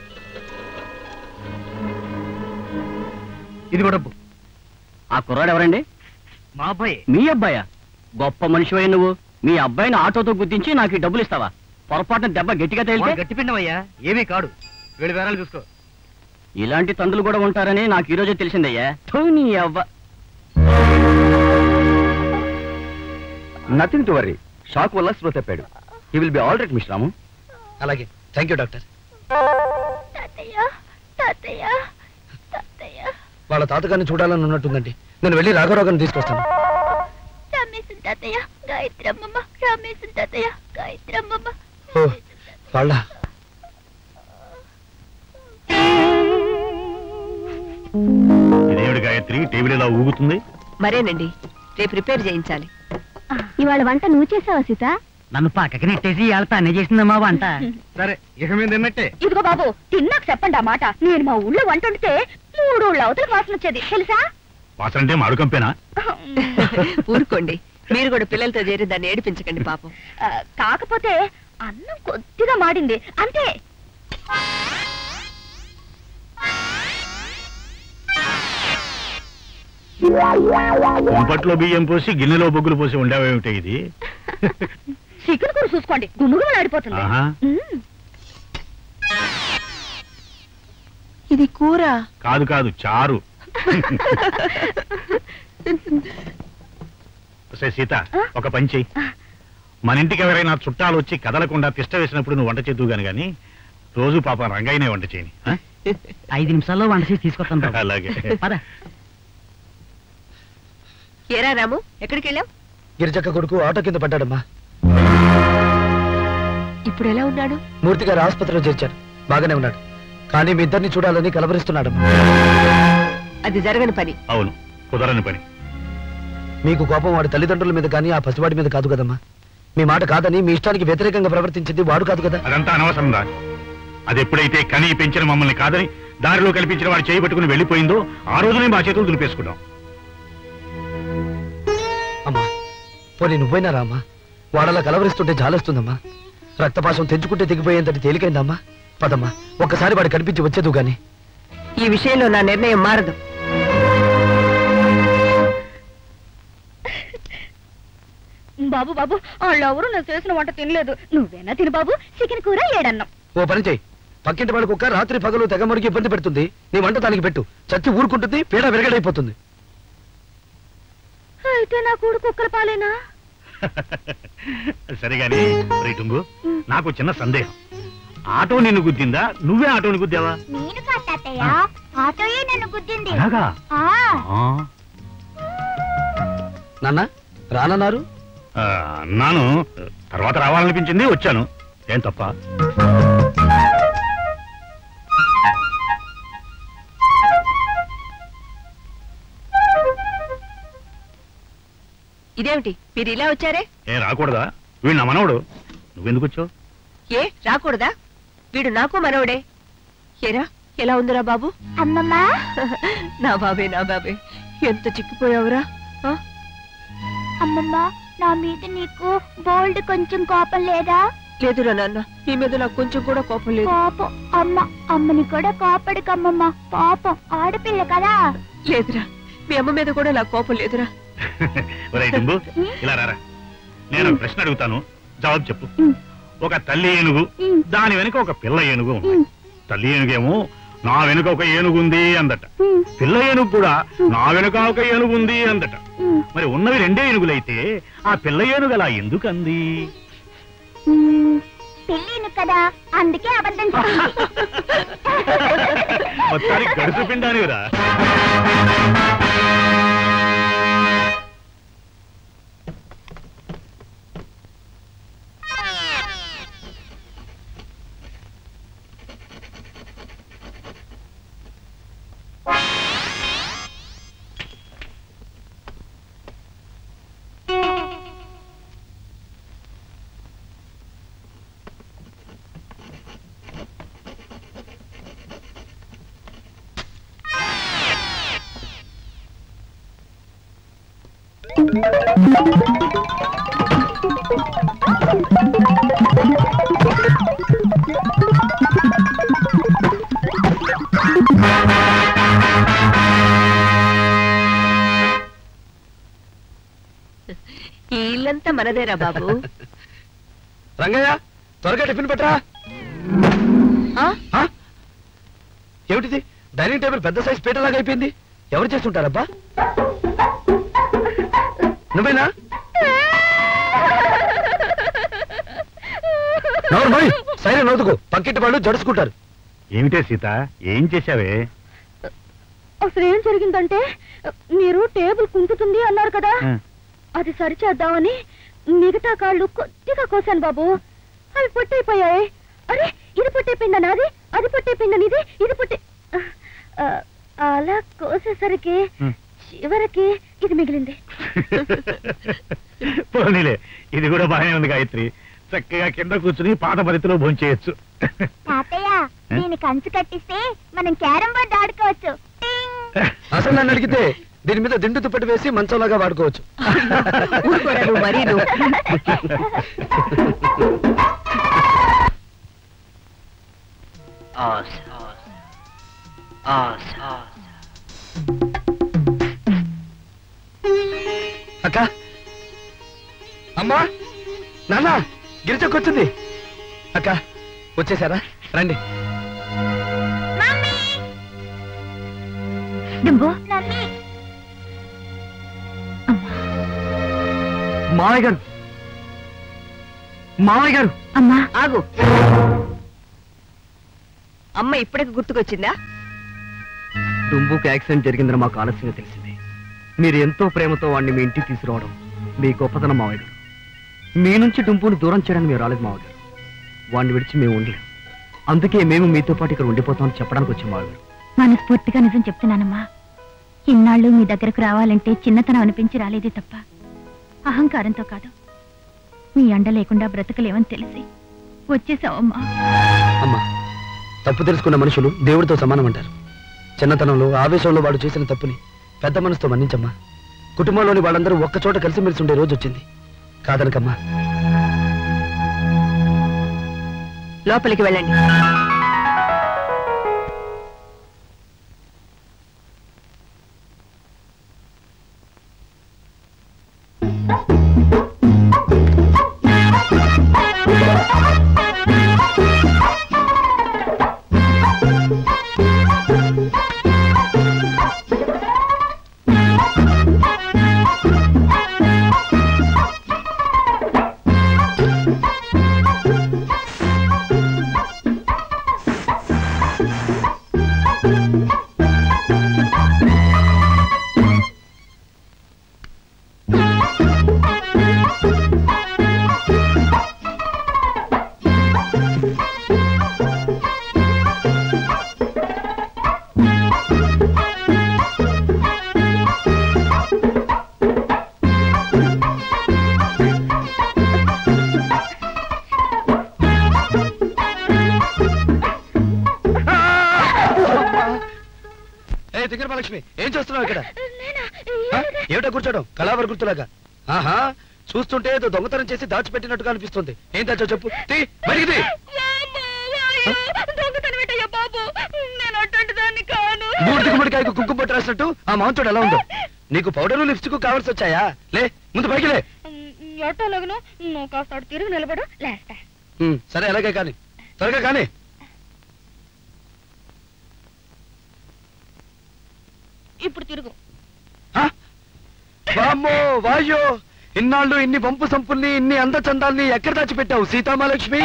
ఇదిగో డబ్బు ఆ కుర్రాడు ఎవరండి మా అబ్బాయి మీ అబ్బాయా గొప్ప మనిషివై నువ్వు మీ అబ్బాయిని ఆటోతో గుద్దించి నాకు ఈ డబ్బులు ఇస్తావా పొరపాటున దెబ్బ గట్టిగా తేలితే గట్టి పిండమయ్యా ఏమీ కాడు వీడి వేరాలు చూసుకో ఇలాంటి తందులు కూడా ఉంటారని నాకు ఈ రోజే తెలిసిందయ్యా థూ, నీ అవ్వ నథింగ్ టు వరీ షాక్ వల్ల స్లో తప్పాడు he will be all right miss Ramu అలాగే థ్యాంక్ యూ డాక్టర్ తాతయ్య తాతయ్య తాతయ్య వాళ్ళ తాతగారిని చూడాలని ఉన్నట్టుందండి నేను వెళ్ళి రాఘవరావు గారిని తీసుకొస్తాను రామేశం తాతయ్య గాయత్రమ్మమ్మ రామేశం తాతయ్య గాయత్రమ్మమ్మ ఓ వాళ్ళ ఇదేమిటి గాయత్రి టేబుల్ ఇలా ఊగుతుంది మరేనండి రేపు రిపేర్ చేయించాలి ఇవాళ వంట నువ్వు చేసావా సీత నన్ను పక్కకి నెట్టేసి ఇవాళ తనే చేసిందమ్మా వంట సరే ఇక మీద తిన్నట్టే ఇదిగో బాబు తిన్నాక చెప్పండి ఆ మాట నేను మా ఊళ్ళో వంట వండితే మూడు ఊళ్ళ అవతల వాసన వచ్చేది తెలుసా వాసన అంటే మాడు కంపేనా ఊరుకోండి మీరు కూడా పిల్లలతో చేరి దాన్ని ఏడిపించకండి పాపం ఆ, కాకపోతే అన్నం కొద్దిగా మాడింది అంతే కుంపట్లో బియ్యం పోసి గిన్నెలో బొగ్గులు పోసి ఉండేవేమిటి ఇది చికెన్ కూర చూసుకోండి గుమ్ముగులు ఆడిపోతుంది ఆహా. మ్మ్. ఇది కూర కాదు కాదు చారు సరే సీత ఒక పని చెయ్యి మన ఇంటికి ఎవరైనా చుట్టాలు వచ్చి కదలకుండా తిష్ట వేసినప్పుడు నువ్వు వంట చేద్దు గాని గాని రోజు పాప రంగయ్యనే వంట చేయని ఆ? ఐదు నిమిషాల్లో వంట చేసి తీసుకొస్తాను బాబు. అలాగే పద ఏరా రాము ఎక్కడికి వెళ్ళాం గిరిజక్క కొడుకు ఆటో కింద పడ్డాడమ్మా ఇప్పుడు ఎలా ఉన్నాడు మూర్తి గారు ఆసుపత్రిలో చేర్చారు బాగానే ఉన్నాడు కానీ మీ ఇద్దరిని చూడాలని కలవరిస్తున్నాడమ్మా అది జరగని పని అవును కుదరని పని మీకు కోపం వాడి తల్లిదండ్రుల మీద కానీ ఆ పసివాడి మీద కాదు కదమ్మా మీ మాట కాదని మీ ఇష్టానికి వ్యతిరేకంగా ప్రవర్తించింది వాడు కాదు కదా అదంతా అనవసరం రా అది ఎప్పుడైతే కని పెంచిన మమ్మల్ని కాదని దారిలో కల్పించిన వాడు చేయి పట్టుకుని వెళ్ళిపోయిందో ఆ రోజునే మా చేతులు దులిపేసుకున్నాం అమ్మా పోనీ నువ్వైనా రామ్మా వాడలా కలవరిస్తుంటే జాలేస్తుందమ్మా రక్తపాసం తెంచుకుంటే దిగిపోయేంతటి తేలికైందమ్మా పదమ్మా ఒక్కసారి వాడు కనిపించి వచ్చేదు గాని ఈ విషయంలో నా నిర్ణయం మారదు బాబు బాబు వాళ్ళెవరూ నేను చేసిన వంట తినలేదు నువ్వేనా తిను బాబు చికెన్ కూర ఏడన్నం ఓ పని చేయి పక్కింటి వాడి కుక్క రాత్రి పగలు తెగ మురిగి ఇబ్బంది పెడుతుంది నీ వంట దానికి పెట్టు చచ్చి ఊరుకుంటుంది పీడ విరగడైపోతుంది అయితే నా కూడు కుక్కల పాలేనా సరేగాని రైతుంగు నాకు చిన్న సందేహం ఆటో నిన్ను గుద్దిందా నువ్వే ఆటోని గుద్దావా నేను కాతాతయ్య ఆటోయే నన్ను గుద్దింది అలాగా ఆ, ఆ, నాన్న రానన్నారు ఆ, అన్నాను తర్వాత రావాలనిపించింది వచ్చాను ఏం తప్ప ఇదేమిటి మీరు ఇలా వచ్చారే ఏ రాకూడదా వీడు నా మనవడు నువ్వెందుకు వచ్చావు ఏ రాకూడదా వీడు నాకు మనవడే ఏరా ఎలా ఉందిరా బాబు అమ్మమ్మ నా బాబే నా బాబే ఎంత చిక్కిపోయావురా ఆ? అమ్మమ్మ నా మీద నీకు బోల్డ్ కొంచెం కోపం లేదా లేదురా నాన్న నీ మీద నాకు కొంచెం కూడా కోపం లేదు పాపం అమ్మ అమ్మని కూడా కోపడకమ్మమ్మ పాపం ఆడపిల్ల కదా లేదురా మీ అమ్మ మీద కూడా నాకు కోపం లేదురా ఒరేయ్ డింబు ఇలా రారా నేను ఒక ప్రశ్న అడుగుతాను జవాబు చెప్పు ఉమ్. ఒక తల్లి ఏనుగు ఉమ్. దాని వెనుక ఒక పిల్ల ఏనుగు ఉంది. ఉమ్. తల్లి ఏనుగేమో నా వెనుక ఒక ఏనుగు ఉంది అందట ఉమ్, పిల్ల ఏనుగు కూడా నా వెనుక ఒక ఏనుగు ఉంది అందట ఉమ్, మరి ఉన్నవి రెండే ఏనుగులైతే ఆ పిల్ల ఏనుగు అలా ఎందుకు అంది ఉమ్. పెళ్ళిను కదా అందుకే అబద్ధం చెప్పింది. మొత్తానికి గడుసు పిండానివిరా ఈ ఇల్లంతా మనదేరా బాబు రంగయ్య త్వరగా టిఫిన్ పెట్టరా ఆ? ఆ? ఏమిటిది డైనింగ్ టేబుల్ పెద్ద సైజ్ పీటలాగా అయిపోయింది ఎవరు చేస్తుంటారబ్బా నువ్వేనా నవ్వు నవ్వు సైలెంట్ నవ్వుతుకు పక్కింటి వాళ్ళు జడుచుకుంటారు ఏమిటే సీత ఏం చేశావే అసలు ఏం జరిగిందంటే మీరు టేబుల్ కుంటుతుంది అన్నారు కదా అది సరిచేద్దామని మిగతా కాళ్ళు కొద్దిగా కోసాను బాబు అవి పొట్టయిపోయాయి అరే ఇది పొట్టయిపోయిందా నాది అది పొట్టయిపోయిందా నీది ఇది పొట్టి ఆ, అలా కోసేసరికి హ్మ్. చివరికి ఇది మిగిలింది పోనీలే ఇది కూడా బాగానే ఉంది గాయత్రి చక్కగా కింద కూర్చుని పాత పరిధిలో భోంచేయచ్చు తాతయ్య దీని కంచు కట్టిస్తే మనం క్యారం బోర్డు ఆడుకోవచ్చు అసలు నన్ను అడిగితే దీని మీద దిండు దుప్పటి వేసి మంచంలాగా వాడుకోవచ్చు ఊరుకోరా నువ్వు మరీ నువ్వు. అక్క అమ్మా నాన్న గిరిజకొచ్చింది అక్క వచ్చేసారా రండి డింబు మామయ్య గారు మామయ్య గారు అమ్మా ఆగు అమ్మ ఇప్పటికి గుర్తుకొచ్చిందా డుంబుకి యాక్సిడెంట్ జరిగిందని మాకు ఆలస్యంగా తెలిసింది మీరు ఎంతో ప్రేమతో వాడిని మీ ఇంటికి తీసుకురావడం మీ గొప్పతనం మావయ్య గారు మీ నుంచి డుంపుని దూరం చేయడానికి మీరు రాలేదు మావయ్య గారు వాడిని విడిచి మేము ఉండలేం అందుకే మేము మీతో పాటు ఇక్కడ ఉండిపోతామని చెప్పడానికి వచ్చాం మావయ్య గారు మనస్ఫూర్తిగా నిజం చెప్తున్నానమ్మా ఇన్నాళ్ళు మీ దగ్గరకు రావాలంటే చిన్నతనం అనిపించి రాలేదే తప్ప అహంకారంతో కాదు మీ అండ లేకుండా బ్రతకలేమని తెలిసి వచ్చేసావమ్మా అమ్మా తప్పు తెలుసుకున్న మనుషులు దేవుడితో సమానం అంటారు చిన్నతనంలో ఆవేశంలో వాడు చేసిన తప్పుని పెద్ద మనసుతో మన్నించమ్మా కుటుంబంలోని వాళ్ళందరూ ఒక్కచోట కలిసిమెలిసి ఉండే రోజు వచ్చింది కాదనకమ్మా లోపలికి వెళ్ళండి చేస్తున్నావు ఇక్కడ ఆ? ఏమిటో కూర్చోడం కళావర గుర్తులాగా ఆహా చూస్తుంటే ఏదో దొంగతనం చేసి దాచిపెట్టినట్టుగా అనిపిస్తుంది ఏం దాచో చెప్పు తీ బయటికి తీ మూడు గుమ్మడికాయకు కుంకుమ పట్టు రాసినట్టు ఆ మాంతుడు ఎలా ఉందో నీకు పౌడరు లిప్స్టిక్ కావాల్సి వచ్చాయా లే ముందు పైకి లే ఎట్టోలగను నువ్వు కాస్త అటు తిరిగి నిలబడు లేస్తా ఉమ్, సరే అలాగే కానీ త్వరగా కానీ ఇప్పుడు తిరుగు ఆ? వామ్మో వాయో ఇన్నాళ్ళు ఇన్ని వంపు సంపుల్ని ఇన్ని అందచందాల్ని ఎక్కడ దాచిపెట్టావు సీతామహాలక్ష్మి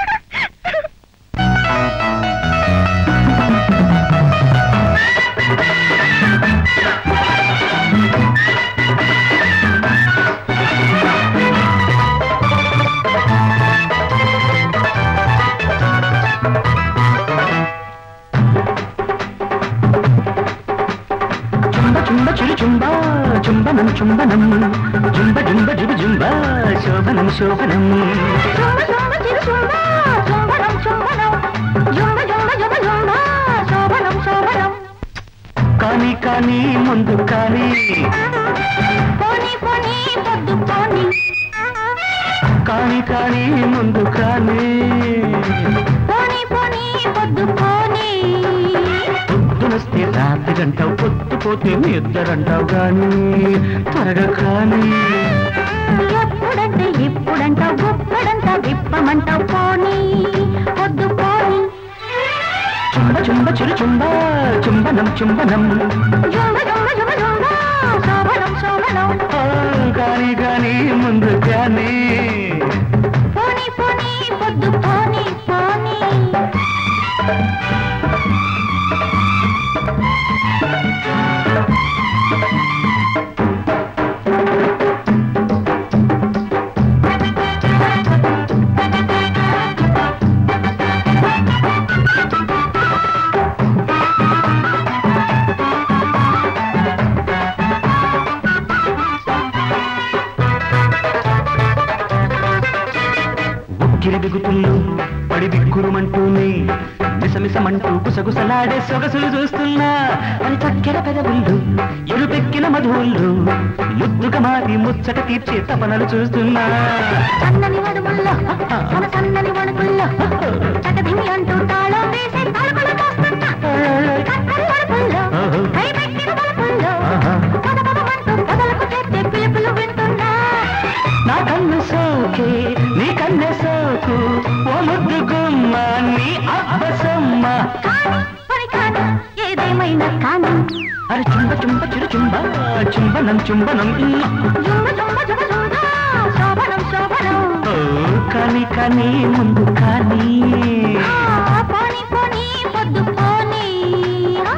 చుంబ చుంబ చిరు చుంబ చుంబనం చుంబనం జుంబ జుంబ జుబు జుంబ శోభనం శోభనం జుంబ జుంబ తిరు జుంబ జుంబనం జుంబనం జుంబ జుంబ జుబ జుంబ శోభనం శోభనం కానీ కానీ ముందు కానీ పోనీ పోనీ పొద్దు పోనీ కానీ కానీ ముందు కానీ పోనీ పోనీ పొద్దు పోనీ పొద్దునొస్తే రాత్రి గంటావు పొద్దు పోతే నిద్రంటావు గాని త్వరగా కానీ ఎప్పుడంటే ఇప్పుడంటావు గుప్పడంతా విప్పమంటావు పోనీ పొద్దు పోనీ చుంబ చుంబ చిరు చుంబ చుంబనం చుంబనం జుంబ జుంబ జుబ జుంబ శోభనం శోభనం ఆ, కానీ కానీ ముందు కానీ పోనీ పోనీ పొద్దు పోనీ పోనీ ఉక్కిరి బిగుతుల్లో పడి బిక్కురుమంటూనే మిసమిసమంటూ గుసగుసలాడే సొగసులు చూస్తున్నా అని చక్కెర పెదవుళ్ళు ఎరుపెక్కిన మధువుళ్ళు ముద్దుగా మారి ముచ్చట తీర్చే తపనలు చూస్తున్నా సన్నని వడుముల్లో మన సన్నని వణుకుల్లో చకదిమి అంటూ తాళం వేసే తలుపులు మోస్తున్నా కక్కరి వడుపుల్లో కై పెట్టిన వలుపుల్లో పదపదమంటూ పొదలకు చేస్తే పిలుపులు వింటున్నా నా కన్ను సోకే నీ కన్నె సోకు ఓ ముద్దు గుమ్మ నీ అబ్బసమ్మ కానీ పని కాని ఏదేమైనా కానీ అరే చుంబ చుంబ చిరు చుంబ చుంబనం చుంబనం జుంబ జుంబ జుబ జుంబ శోభనం శోభనం ఓ కానీ కానీ ముందు కానీ ఆ, పోనీ పోనీ పొద్దు పోనీ ఆ?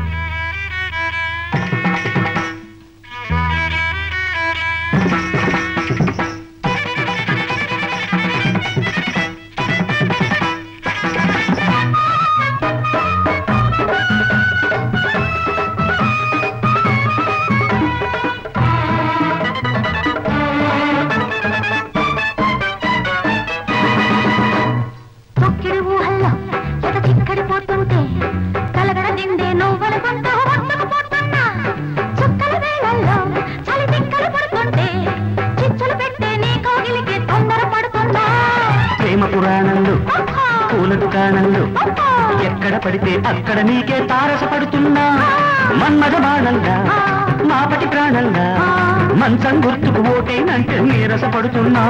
తొక్కిడి ఊహల్లో ఎద చిక్కడి పోతుంటే కలగడ దిండే నువ్వనుకుంటూ ఒత్తుకుపోతున్నా చుక్కల వేళల్లో చలి తిక్కలు పడుతుంటే చిచ్చులు పెట్టే నీ కోగిలికి తొందర పడుతుందా ప్రేమ పురాణంలో పూల దుకాణంలో ఎక్కడ పడితే అక్కడ నీకే తారసపడుతున్నా మన్మథ బాణంగా మాపటి ప్రాణంగా మంచం గుర్తుకు ఓటేనంటే నీరసపడుతున్నా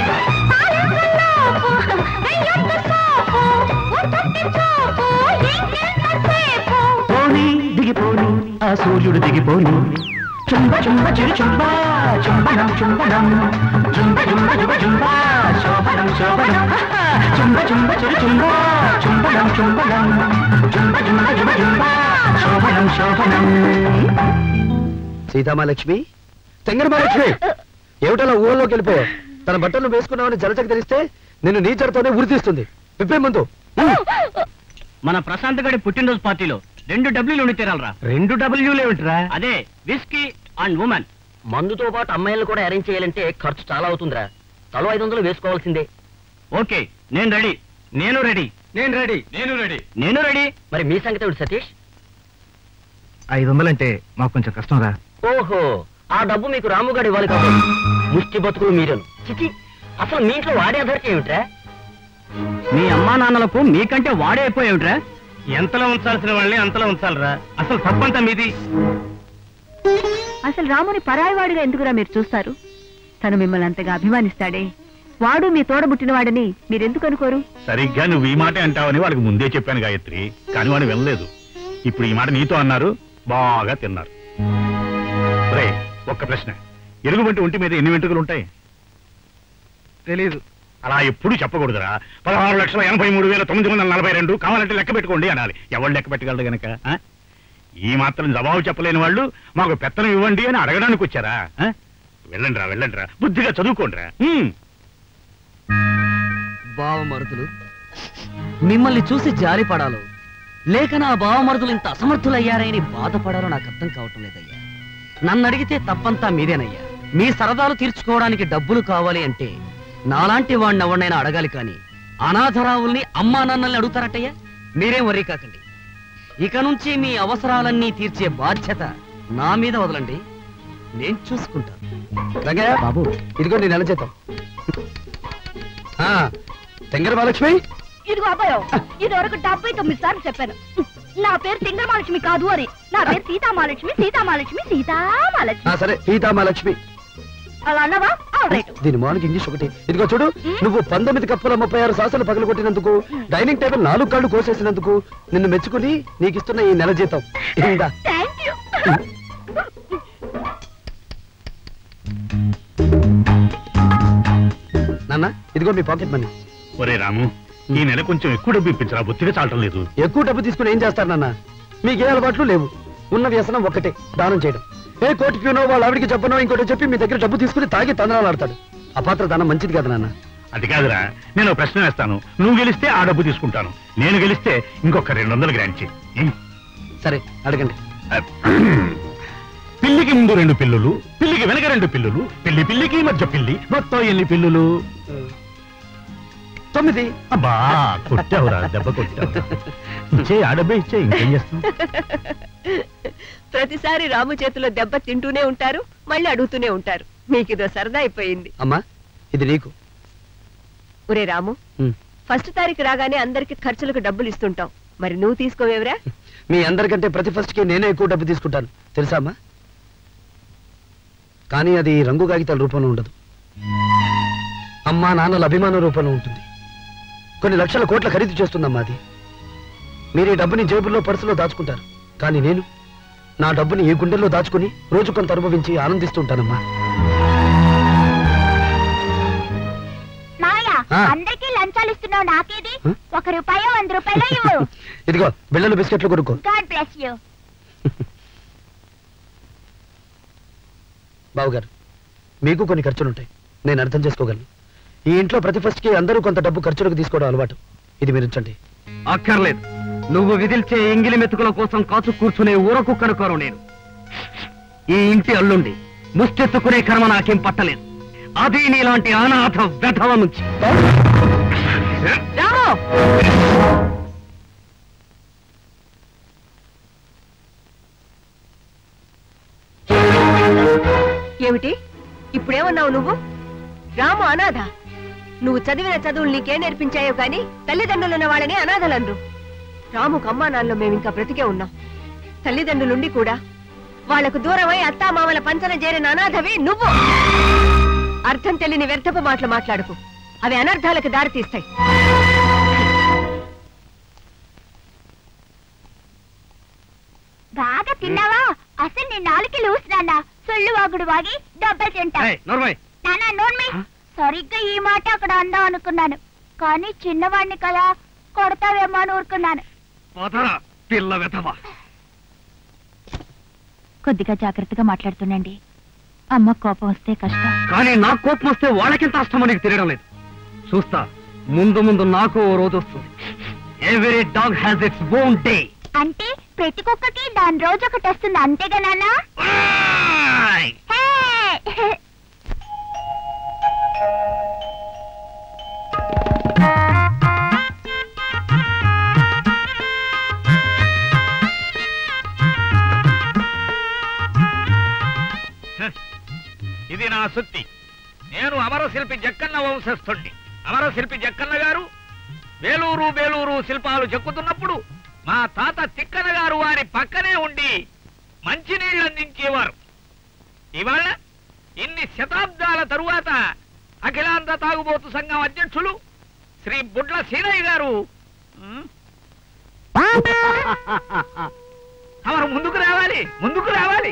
పోనీ దిగిపోని ఆ సూర్యుడు దిగిపోని చుంబ చుంబ చిరు చుంబ చుంబనం చుంబనం చుంబ చుంబ జుబ చుంబ శోభనం శోభనం చుంబ చుంబ చిరు చుంబ చుంబనం చుంబనం చుంబ చుంబ జుబ చుంబ శోభనం శోభనం సీతామహాలక్ష్మి తెంగరమహాలక్ష్మి ఏమిటలా ఊళ్ళోకి వెళ్ళిపోయావు తన బట్టలు వేసుకున్నావని జలచక తెలిస్తే నిన్ను నీ జరతోనే ఉరి తీస్తుంది విప్పే ముందు మన ప్రశాంత్ గడి పుట్టినరోజు పార్టీలో రెండు డబ్ల్యూలు ఉండి తీరాలరా రెండు డబ్ల్యూలు ఏమిట్రా అదే విస్కీ అండ్ ఉమెన్ మందుతో పాటు అమ్మాయిలను కూడా అరేంజ్ చేయాలంటే ఖర్చు చాలా అవుతుందిరా తలో ఐదు వందలు వేసుకోవాల్సిందే ఓకే నేను రెడీ నేను రెడీ నేను రెడీ నేను రెడీ నేను రెడీ మరి మీ సంగతి ఏమిటి సతీష్ ఐదు వందలంటే మాకు కొంచెం కష్టం రా ఓహో ఆ డబ్బు మీకు రాముగాడు ఇవ్వాలి కాదు ముష్టి బతుకులు మీరేను చిచి అసలు మీ ఇంట్లో వాడే అధర్తి ఏమిట్రా మీ అమ్మా నాన్నలకు మీకంటే వాడే అయిపోయేమిట్రా ఎంతలో ఉంచాల్సిన వాళ్ళని అంతలో ఉంచాలిరా అసలు తప్పంతా మీది అసలు రాముని పరాయివాడిగా ఎందుకురా మీరు చూస్తారు తను మిమ్మల్ని అంతగా అభిమానిస్తాడే వాడు మీ తోడబుట్టిన వాడని మీరెందుకు అనుకోరు సరిగ్గా నువ్వు ఈ మాట అంటావని వాళ్ళకి ముందే చెప్పాను గాయత్రి కానీ వాడు వినలేదు ఇప్పుడు ఈ మాట నీతో అన్నారు బాగా తిన్నారు రే ఒక్క ప్రశ్న ఎలుగుబంటి ఒంటి మీద ఎన్ని వెంట్రుకలు ఉంటాయి తెలీదు అలా ఎప్పుడు చెప్పకూడదురా పదహారు లక్షల ఎనభై మూడు వేల తొమ్మిది వందల నలభై రెండు కావాలంటే లెక్క పెట్టుకోండి అనాలి ఎవరు లెక్క పెట్టగలరు గనక ఆ? ఈ మాత్రం జవాబు చెప్పలేని వాళ్ళు మాకు పెత్తనం ఇవ్వండి అని అడగడానికి వచ్చారా ఆ? వెళ్ళండి రా వెళ్ళండి రా బుద్ధిగా చదువుకోండి రా బావమరుదులు మిమ్మల్ని చూసి జాలిపడాలో లేక నా బావమరుదులు ఇంత అసమర్థులయ్యారని బాధపడాలో నాకు అర్థం కావటం లేదయ్యా నన్ను అడిగితే తప్పంతా మీదేనయ్యా మీ సరదాలు తీర్చుకోవడానికి డబ్బులు కావాలి అంటే నాలాంటి వాడిని ఎవరినైనా అడగాలి కానీ అనాథరావుల్ని అమ్మా నాన్నల్ని అడుగుతారటయ్యా మీరేం వరీ కాకండి ఇక నుంచి మీ అవసరాలన్నీ తీర్చే బాధ్యత నా మీద వదలండి నేను చూసుకుంటాను రంగయ్య బాబు ఇదిగో నీ నెల జీతం ఆ, తెంగర మహాలక్ష్మి ఇదిగో అబ్బాయో ఇది వరకు డెబ్బై తొమ్మిది సార్లు చెప్పాను నా పేరు తింగరమాలక్ష్మి కాదు అని నా పేరు సీతామాలక్ష్మి సీతామాలక్ష్మి సీతామాలక్ష్మి ఆ, సరే సీతామహాలక్ష్మి అలా అన్నవా రైట్ దీని మార్నింగ్ ఇంగ్లీష్ ఒకటి ఇదిగో చూడు నువ్వు పంతొమ్మిది కప్పుల ముప్పై ఆరు సాసలు పగలగొట్టినందుకు డైనింగ్ టేబుల్ నాలుగు కాళ్ళు కోసేసినందుకు నిన్ను మెచ్చుకుని నీకు ఇస్తున్న ఈ నెల జీతం ఇందా. థ్యాంక్ యూ నాన్న ఇదిగో మీ పాకెట్ మనీ ఒరే రాము ఈ నెల కొంచెం ఎక్కువ డబ్బు ఇప్పించరా బొత్తిగా చాలటం లేదు ఎక్కువ డబ్బు తీసుకుని ఏం చేస్తారు నాన్న మీకు ఏ అలవాట్లు లేవు ఉన్న వ్యసనం ఒక్కటే దానం చేయడం ఏ కోటి ప్యూనో వాళ్ళ ఆవిడికి చెప్పనో ఇంకోటి చెప్పి మీ దగ్గర డబ్బు తీసుకుని తాగి తందనాలు ఆడతాడు అపాత్ర దానం మంచిది కదా నాన్న అది కాదురా నేను ఓ ప్రశ్న వేస్తాను నువ్వు గెలిస్తే ఆ డబ్బు తీసుకుంటాను నేను గెలిస్తే ఇంకొక రెండు వందలు గ్రాంట్ చెయ్యి ఉం? సరే అడగండి పిల్లికి ముందు రెండు పిల్లులు పిల్లికి వెనక రెండు పిల్లులు పిల్లి పిల్లికి మధ్య పిల్లి మొత్తం ఎన్ని పిల్లులు తొమ్మిది అబ్బా కొట్టావురా దెబ్బ కొట్టావురా ఇచ్చే ఆ డబ్బే ఇచ్చే ఇంకేం చేస్తాం ప్రతిసారి రాము చేతిలో దెబ్బ తింటూనే ఉంటారు మళ్ళీ అడుగుతూనే ఉంటారు మీకు ఇదో సరదా అయిపోయింది అమ్మా ఇది నీకు ఒరే రాము ఉం. ఫస్ట్ తారీఖు రాగానే అందరికి ఖర్చులకు డబ్బులు ఇస్తుంటాం మరి నువ్వు తీసుకోవేవరా మీ అందరికంటే ప్రతి ఫస్ట్ కి నేనే ఎక్కువ డబ్బు తీసుకుంటాను తెలుసా అమ్మా కానీ అది రంగు కాగితాల రూపంలో ఉండదు అమ్మా నాన్నల అభిమాన రూపంలో ఉంటుంది కొన్ని లక్షల కోట్ల ఖరీదు చేస్తుందమ్మా అది మీరు ఈ డబ్బుని జేబుల్లో పర్సులో దాచుకుంటారు కానీ నేను నా డబ్బుని ఈ గుండెల్లో దాచుకుని రోజు కొంత అనుభవించి ఆనందిస్తుంటానమ్మా మాయా ఆ. అందరికీ లంచాలు ఇస్తున్నావు నాకేది హ? ఒక రూపాయో వంద రూపాయలు ఇవ్వు ఇదిగో బిళ్ళలు బిస్కెట్లు కొనుక్కో గాడ్ బ్లెస్ యూ బావగారు మీకు కొన్ని ఖర్చులుంటాయి నేను అర్థం చేసుకోగలను ఈ ఇంట్లో ప్రతి ఫస్ట్ కి అందరూ కొంత డబ్బు ఖర్చులకు తీసుకోవడం అలవాటు ఇది మీరు ఉంచండి అక్కర్లేదు నువ్వు విదిల్చే ఎంగిలి మెతుకుల కోసం కాచు కూర్చునే ఊరకు కనుకోరు నేను ఈ ఇంటి అల్లుండి ముష్టెత్తుకునే కర్మ నాకేం పట్టలేదు అది నీలాంటి అనాథ వ్యధవ నుంచి రాము ఏమిటి ఇప్పుడేమన్నావు నువ్వు రాము అనాథ నువ్వు చదివిన చదువులు నీకే నేర్పించాయో కానీ తల్లిదండ్రులున్న వాళ్ళని అనాథలన్రు రాముకు అమ్మా నాన్నలో మేమింకా బ్రతికే ఉన్నాం తల్లిదండ్రులుండి కూడా వాళ్లకు దూరమై అత్తామామల పంచన చేరిన అనాథవి నువ్వు అర్థం తెలియని వ్యర్థపు మాటలు మాట్లాడుకు అవి అనర్థాలకు దారితీస్తాయి బాగా తిన్నావా అసలు నీ నాలుగు లూస్ నాన్న సొల్లు వాగుడు వాగి డబ్బలు తింటా నాన్న నోన్మి సరిగ్గా ఈ మాట అక్కడ అందాం అనుకున్నాను కానీ చిన్నవాడిని కదా కొడతావేమో అని ఊరుకున్నాను పిల్ల వెధవ కొద్దిగా జాగ్రత్తగా మాట్లాడుతుండండి అమ్మ కోపం వస్తే కష్టం కానీ నా కోపం వస్తే వాళ్ళకింత అష్టమో నీకు తెలియడం లేదు చూస్తా ముందు ముందు నాకు ఓ రోజు వస్తుంది every dog has its own day అంటే ప్రతి కుక్కకి దాని రోజు ఒకటి వస్తుంది అంతేగా నాన్న హే! నేను అమరశిల్పి జక్కన్న వంశస్థుణ్ణి అమరశిల్పి జక్కన్న గారు వేలూరు బేలూరు శిల్పాలు చెక్కుతున్నప్పుడు మా తాత తిక్కన గారు వారి పక్కనే ఉండి మంచినీళ్ళు అందించేవారు ఇవాళ ఇన్ని శతాబ్దాల తరువాత అఖిలాంధ్ర తాగుబోతు సంఘం అధ్యక్షులు శ్రీ బుడ్ల సీనయ్య గారు ఉమ్, తమరు ముందుకు రావాలి ముందుకు రావాలి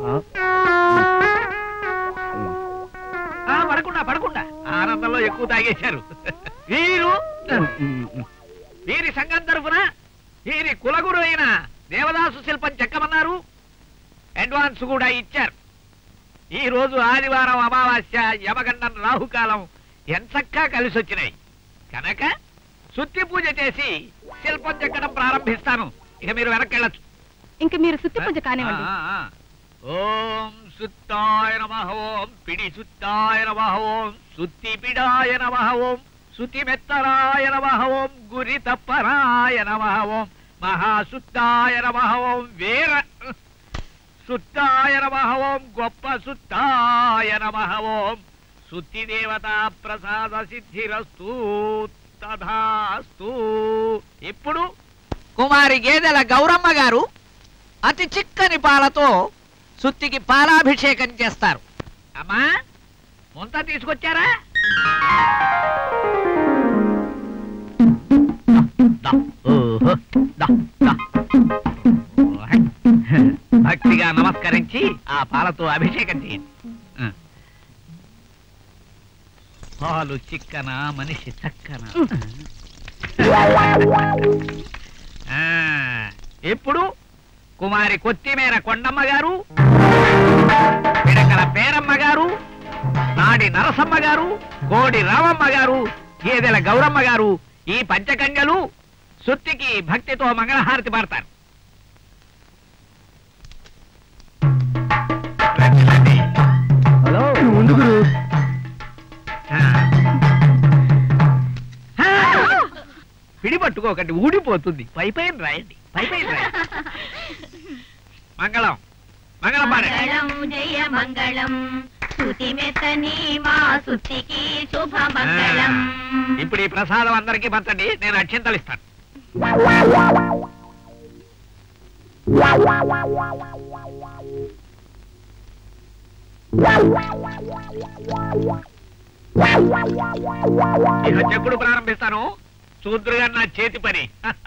ఆ, పడకుండా పడకుండా ఆనందంలో ఎక్కువ తాగేశారు వీరు వీరి సంఘం తరఫున వీరి కులగురు అయిన దేవదాసు శిల్పం చెక్కమన్నారు అడ్వాన్స్ కూడా ఇచ్చారు ఈ రోజు ఆదివారం అమావాస్య యమగండం రాహుకాలం ఎంచక్కా కలిసి వచ్చినాయి కనుక సుత్తి పూజ చేసి శిల్పం చెక్కడం ప్రారంభిస్తాను ఇక మీరు వెనక్కి వెళ్ళచ్చు ఇంక మీరు సుత్తి పూజ కానివ్వండి ఆ, ఆ, ఆ. ఓం సుత్తాయ నమ ఓం పిడి సుత్తాయ నమ ఓం సుత్తి పిడాయ నమ ఓం సుతి మెత్తరాయ నమ ఓం గురి తప్పరాయ నమ ఓం మహాసుత్తాయ నమ ఓం వీర సుత్తాయ నమ ఓం గొప్ప సుత్తాయ నమ ఓం సుత్తి దేవత ప్రసాద సిద్ధిరస్తు తథాస్తు ఇప్పుడు కుమారి గేదెల గౌరమ్మ గారు అతి చిక్కని పాలతో సుత్తికి పాలాభిషేకం చేస్తారు అమ్మా ముంత తీసుకొచ్చారా దా, ఓహో, దా, దా. భక్తిగా నమస్కరించి ఆ పాలతో అభిషేకం చేయండి ఆ. పాలు చిక్కన మనిషి చక్కన ఆ, ఇప్పుడు కుమారి కొత్తిమీర కొండమ్మ గారు పిడకల పేరమ్మ గారు నాడి నరసమ్మ గారు కోడి రామమ్మ గారు గేదెల గౌరమ్మ గారు ఈ పంచకన్యలు సుత్తికి భక్తితో మంగళహారతి పాడతారు రండి, రండి. హలో ముందుకు ఆ. ఆ! పిడి పట్టుకోకండి ఊడిపోతుంది పై పైన రాయండి పై పైన రాయండి మంగళం మంగళం పాడండి మంగళం జయ మంగళం శృతి మెత్తని మా సుత్తికి శుభ మంగళం ఇప్పుడు ఈ ప్రసాదం అందరికీ పంచండి నేను అక్షింతలు ఇస్తాను ఇక చెక్కుడు ప్రారంభిస్తాను చూద్దురుగా నా చేతి పని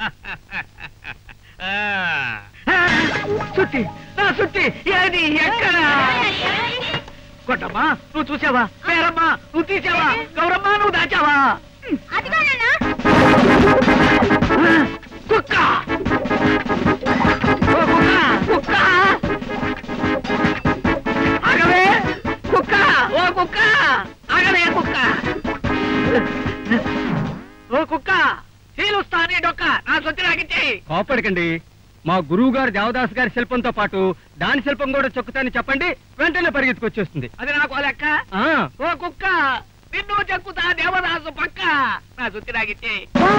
ఆ. సుత్తి నా సుత్తి ఏది ఎక్కడ కొట్టమ్మా నువ్వు చూసావా పేరమ్మా నువ్వు తీసావా గౌరమ్మా నువ్వు దాచావా అదిగోనన్నా కుక్క ఓ కుక్క కుక్క ఆగవే కుక్క ఓ కుక్క ఆగవే కుక్క ఓ కుక్క చీలుస్తా నీ డొక్క నా సొత్తి నాకిచ్చి కోపడకండి మా గురువు గారు దేవదాస్ గారి శిల్పంతో పాటు దాని శిల్పం కూడా చెక్కుతాని చెప్పండి వెంటనే పరిగెత్తుకొచ్చేస్తుంది అది నాకు ఓ లెక్క ఆ, ఓ కుక్క నిన్ను చెక్కుతా దేవదాసు పక్క నా సొత్తి నాకిచ్చి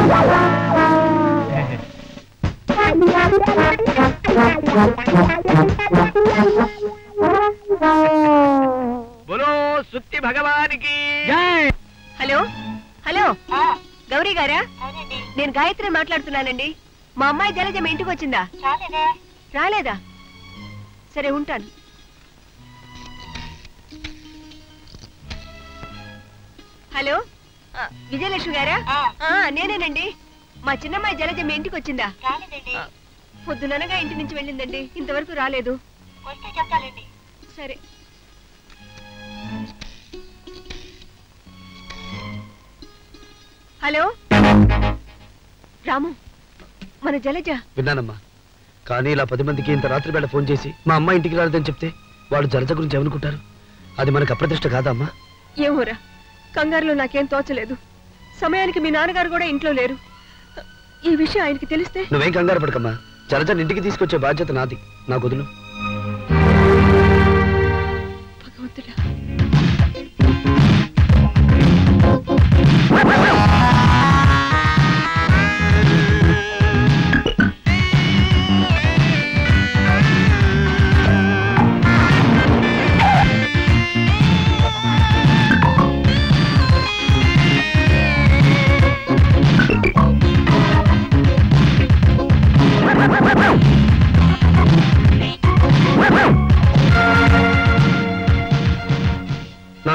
బోలో సుత్తి భగవానికి జై హలో హలో గౌరీ గారా నేను గాయత్రి మాట్లాడుతున్నానండి మా అమ్మాయి జలజ మీ ఇంటికి వచ్చిందా రాలేదా సరే ఉంటాను హలో ఆ, విజయలక్ష్మి గారా ఆ, నేనేనండి మా చిన్నమ్మాయి జలజ మీ ఇంటికి వచ్చిందా ఆ, పొద్దుననగా ఇంటి నుంచి వెళ్ళిందండి ఇంతవరకు రాలేదు సరే హలో రాము మన జలజ విన్నానమ్మా కానీ ఇలా పది మందికి ఇంత రాత్రి వేళ ఫోన్ చేసి మా అమ్మ ఇంటికి రాలేదని చెప్తే వాళ్ళు జలజ గురించి ఏమనుకుంటారు అది మనకు అప్రతిష్ట కాదా అమ్మా ఏమోరా కంగారులో నాకేం తోచలేదు సమయానికి మీ నాన్నగారు కూడా ఇంట్లో లేరు ఈ విషయం ఆయనకి తెలిస్తే నువ్వేం కంగారు పడకమ్మా జలజని ఇంటికి తీసుకొచ్చే బాధ్యత నాది నా గదులు భగవంతుడా ఆ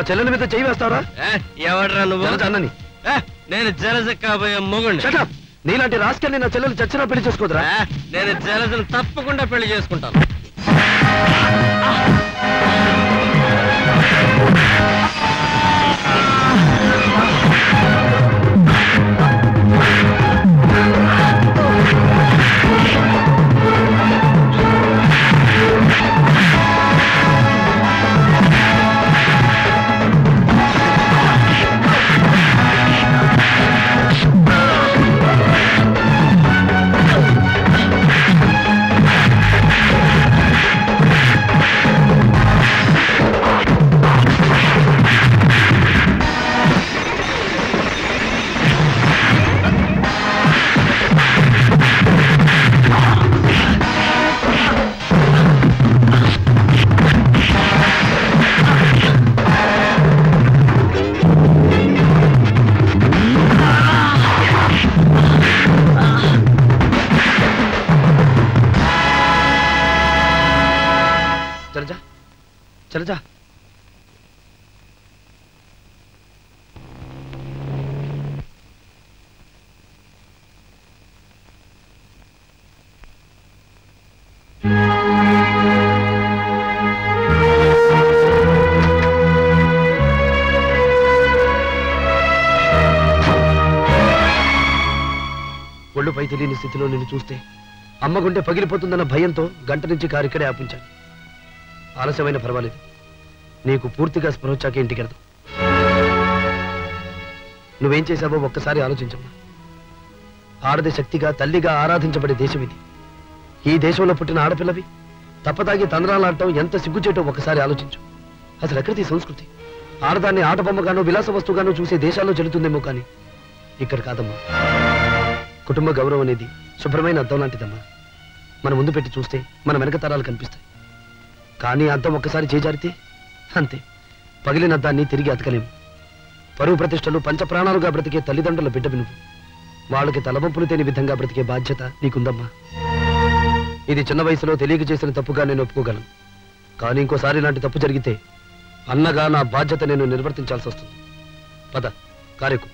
చెల్లెల మీద చేయి వేస్తావరా ఎవడరా నువ్వు జలజ అన్నని ఏ, నేను జలస కాబోయే మొగుండి Shut up! నీలాంటి రాసుకెళ్ళి నా చెల్లెలు చచ్చినా పెళ్లి చేసుకోదురా ఏ, నేను జలసను తప్పకుండా పెళ్లి చేసుకుంటాను జలజ జలజ ఒళ్ళుపై తెలియని స్థితిలో నిన్ను చూస్తే అమ్మగుంటే పగిలిపోతుందన్న భయంతో గంట నుంచి కారు ఇక్కడే ఆపించాను ఆలస్యమైన పర్వాలేదు నీకు పూర్తిగా స్పృహ వచ్చాక ఇంటికి వెళ్దాం నువ్వేం చేశావో ఒక్కసారి ఆలోచించమ్మా ఆడది శక్తిగా తల్లిగా ఆరాధించబడే దేశం ఇది ఈ దేశంలో పుట్టిన ఆడపిల్లవి తప్పదాగి తందనాలాడటం ఎంత సిగ్గుచేటో ఒకసారి ఆలోచించు అసలు ఎక్కడిది ఈ సంస్కృతి ఆడదాన్ని ఆట బొమ్మగానో విలాస వస్తువుగానో చూసే దేశాల్లో చెల్లుతుందేమో కానీ ఇక్కడ కాదమ్మా కుటుంబ గౌరవం అనేది శుభ్రమైన అద్దం లాంటిదమ్మా మన ముందు పెట్టి చూస్తే మన వెనక తరాలు కనిపిస్తాయి కానీ అద్దం ఒక్కసారి చేజారితే అంతే పగిలిన అద్దాన్ని తిరిగి అతకలేము పరువు ప్రతిష్టలు పంచప్రాణాలుగా బ్రతికే తల్లిదండ్రుల బిడ్డవి నువ్వు వాళ్ళకి తలవంపులు తెలియని విధంగా బ్రతికే బాధ్యత నీకుందమ్మా ఇది చిన్న వయసులో తెలియక చేసిన తప్పుగా నేను ఒప్పుకోగలను కానీ ఇంకోసారి ఇలాంటి తప్పు జరిగితే అన్నగా నా బాధ్యత నేను నిర్వర్తించాల్సి వస్తుంది పద కారెకు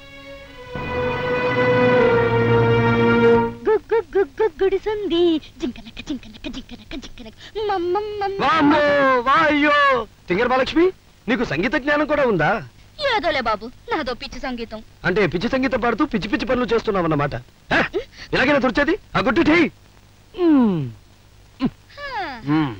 గుగ్గు గుగ్గు గుడిసుంది జింకనక్క జింకనక్క జింకనక్క జింకనక్క మమ్మమ్మ వామ్మో, వాయ్యో తింగర్ మహాలక్ష్మి నీకు సంగీత జ్ఞానం కూడా ఉందా ఏదోలే బాబు నాదో పిచ్చి సంగీతం అంటే పిచ్చి సంగీతం పాడుతూ పిచ్చి పిచ్చి పనులు చేస్తున్నావు అన్నమాట ఇలాగైనా తుడిచేది ఆ గుట్టు ఠీ మ్మ్. మ్మ్.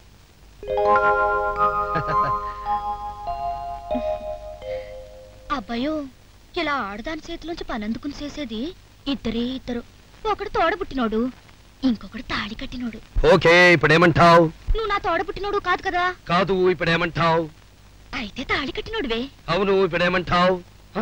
అబ్బాయో ఇలా ఆడదాని చేతిలోంచి పనందుకుని చేసేది ఇద్దరే ఇద్దరు ఒకడు తోడబుట్టినోడు ఇంకొకడు తాళి కట్టినోడు ఓకే ఇప్పుడేమంటావు నువ్వు నా తోడబుట్టినోడు కాదు కదా కాదు ఇప్పుడేమంటావు అయితే తాళి కట్టినోడువే అవును ఇప్పుడేమంటావు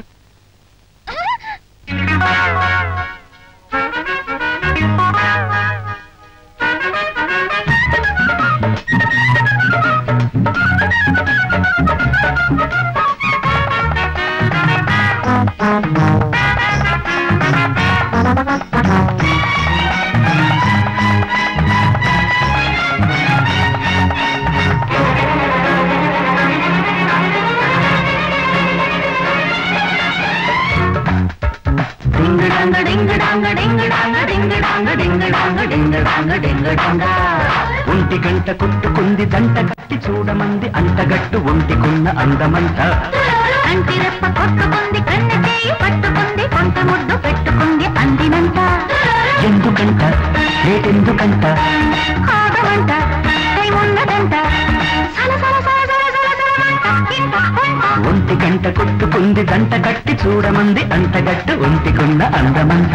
ఒంటి గంట కొట్టుకుంది దంట కట్టి చూడమంది అంటగట్టు ఒంటికున్న అందమంట కంటి రెప్ప కొట్టుకుంది కన్ను చేయి పట్టుకుంది కొంత ముద్దు పెట్టుకుంది అందినంత ఎందుకంట రేటెందుకంట ఆగమంట టైం ఉన్నదంట సల సల సల సల సల సలమంట ఇంత కొంత ఒంటి గంట కొట్టుకుంది దంట కట్టి చూడమంది అంటగట్టు ఒంటికున్న అందమంట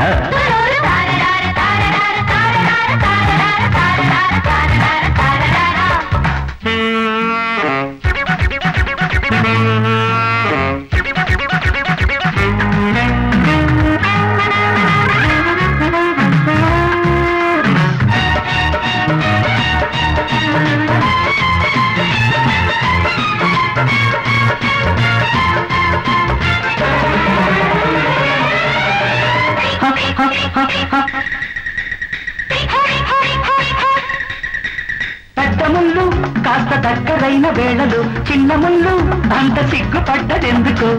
దగ్గరైన వేళలు చిన్న ముళ్ళు అంత సిగ్గుపడ్డదెందుకు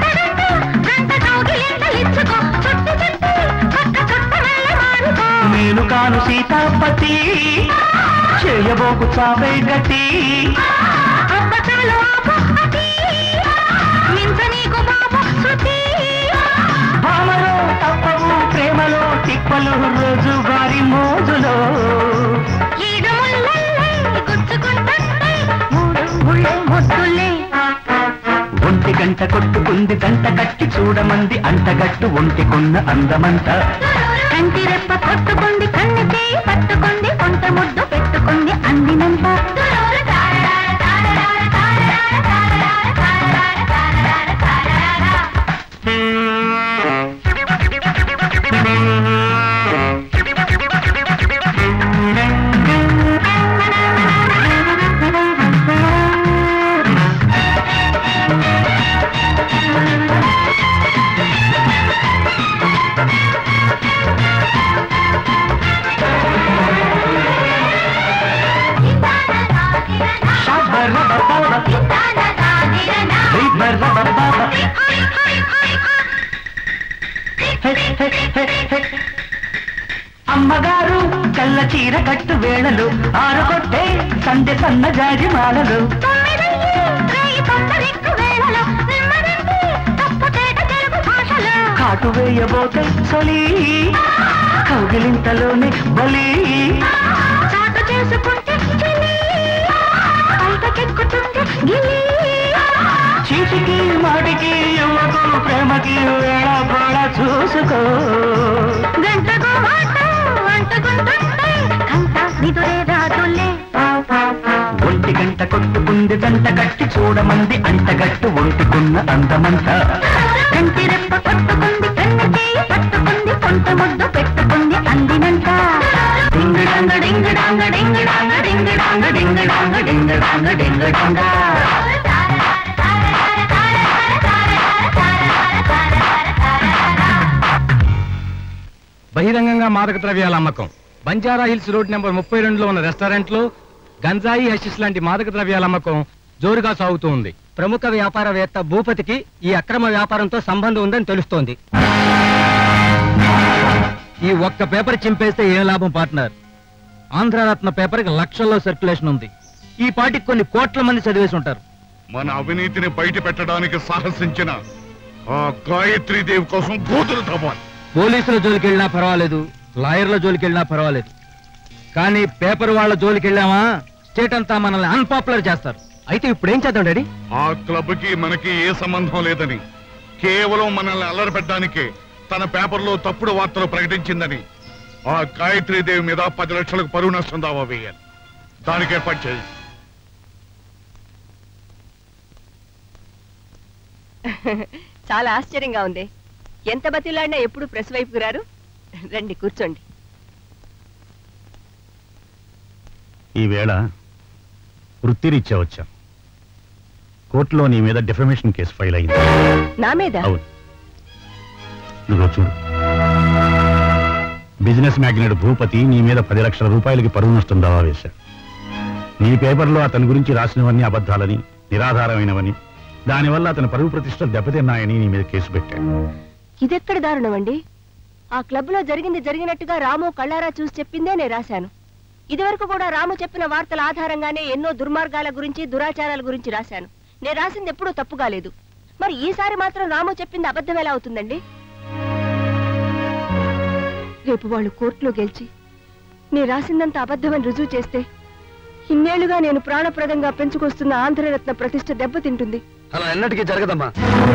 నేను కాను సీతాపతి చేయబోకు చావే గతి భామలో తప్పవు ప్రేమలో తిప్పలు రోజు వారి మోజులో ఒంటి గంట కొట్టుకుంది గంట కట్టి చూడమంది అంటగట్టు ఒంటికున్న అందమంతా కంటి రెప్ప కొట్టుకుంది కన్ను చేయి పట్టుకుంది కొంత ముద్దు పెట్టుకుంది అందినంత అమ్మగారు కళ్ళ చీర కట్టు వేళలు ఆరుకొట్టే సందె సన్న జాజి మాలలు కాటు వేయబోతే సొలి కౌగిలింతలోనే బలి చాటు చేసుకుంటే చలి బయటకెక్కుతుంది గిలి చీటికి మాటికి యువకు ప్రేమకి వేళ కోళ చూసుకో గంటకు మాట అంటుకుంటుంటే కంట నిదురే రాదులే ఒంటి గంట కొట్టుకుంది గంట కట్టి చూడమంది అంటగట్టు ఒంటికున్న అందమంతా కంటి రెప్ప కొట్టుకుంది కన్ను చేయి పట్టుకుంది కొంత ముద్దు పెట్టుకుంది అందినంత డింగ్ డాంగ డింగ్ డాంగ డింగ్ డాంగ డింగ్ డాంగ డింగ్ డాంగ డింగ్ డాంగ డింగ్ డాంగ బహిరంగంగా మాదక ద్రవ్యాల అమ్మకం బంజారా హిల్స్ రోడ్ నెంబర్ ముప్పై రెండులో ఉన్న రెస్టారెంట్లో గంజాయి హషిష్ లాంటి మాదక ద్రవ్యాల అమ్మకం జోరుగా సాగుతూ ఉంది ప్రముఖ వ్యాపారవేత్త భూపతికి ఈ అక్రమ వ్యాపారంతో సంబంధం ఉందని తెలుస్తోంది ఈ ఒక్క పేపర్ చింపేస్తే ఏం లాభం పార్ట్నర్ ఆంధ్రరత్న పేపర్కి లక్షల్లో సర్క్యులేషన్ ఉంది ఈ పాటికి కొన్ని కోట్ల మంది చదివేసి ఉంటారు మన అవినీతిని బయట పెట్టడానికి సాహసించిన ఆ గాయత్రీ దేవి కోసం కూతురు తవ్వాలి పోలీసుల జోలికి వెళ్ళినా పర్వాలేదు లాయర్ల జోలికి వెళ్ళినా పర్వాలేదు కానీ పేపర్ వాళ్ళ జోలికి వెళ్ళామా స్టేట్ అంతా మనల్ని అన్పాపులర్ చేస్తారు అయితే ఇప్పుడు ఏం చేద్దాం డాడీ ఆ క్లబ్ కి మనకి ఏ సంబంధం లేదని కేవలం మనల్ని అల్లరి పెట్టడానికే తన పేపర్లో తప్పుడు వార్తలు ప్రకటించిందని ఆ గాయత్రీ దేవి మీద పది లక్షలకు పరువు నష్టం దావా వేయాలి దానికి ఏర్పాటు చేయి చాలా ఆశ్చర్యంగా ఉంది ఎంత బతిలాడినా ఎప్పుడు ప్రెస్ వైపుకు రారు రండి కూర్చోండి ఈ వేళ వృత్తిరీత్యా వచ్చాం కోర్టులో నీ మీద డిఫమేషన్ కేసు ఫైల్ అయింది నా మీద అవును నువ్వు చూడు బిజినెస్ మ్యాగ్నెట్ భూపతి నీ మీద పది లక్షల రూపాయలకి పరువు నష్టం దావా వేశాడు నీ పేపర్లో అతని గురించి రాసినవన్నీ అబద్ధాలని నిరాధారమైనవని దానివల్ల అతని పరువు ప్రతిష్టలు దెబ్బతిన్నాయని నీ మీద కేసు పెట్టాడు ఇదెక్కడ దారుణం అండి ఆ క్లబ్ లో జరిగింది జరిగినట్టుగా రాము కళ్ళారా చూసి చెప్పిందే నేను రాశాను ఇదివరకు కూడా రాము చెప్పిన వార్తల ఆధారంగానే ఎన్నో దుర్మార్గాల గురించి దురాచారాల గురించి రాశాను నేను రాసింది ఎప్పుడూ తప్పు కాలేదు మరి ఈసారి మాత్రం రాము చెప్పింది అబద్ధం ఎలా అవుతుందండి రేపు వాళ్ళు కోర్టులో గెలిచి నేను రాసిందంత అబద్ధమని రుజువు చేస్తే ఇన్నేళ్లుగా నేను ప్రాణప్రదంగా పెంచుకొస్తున్న ఆంధ్రరత్న ప్రతిష్ట దెబ్బతింటుంది అలా ఎన్నటికీ జరగదమ్మా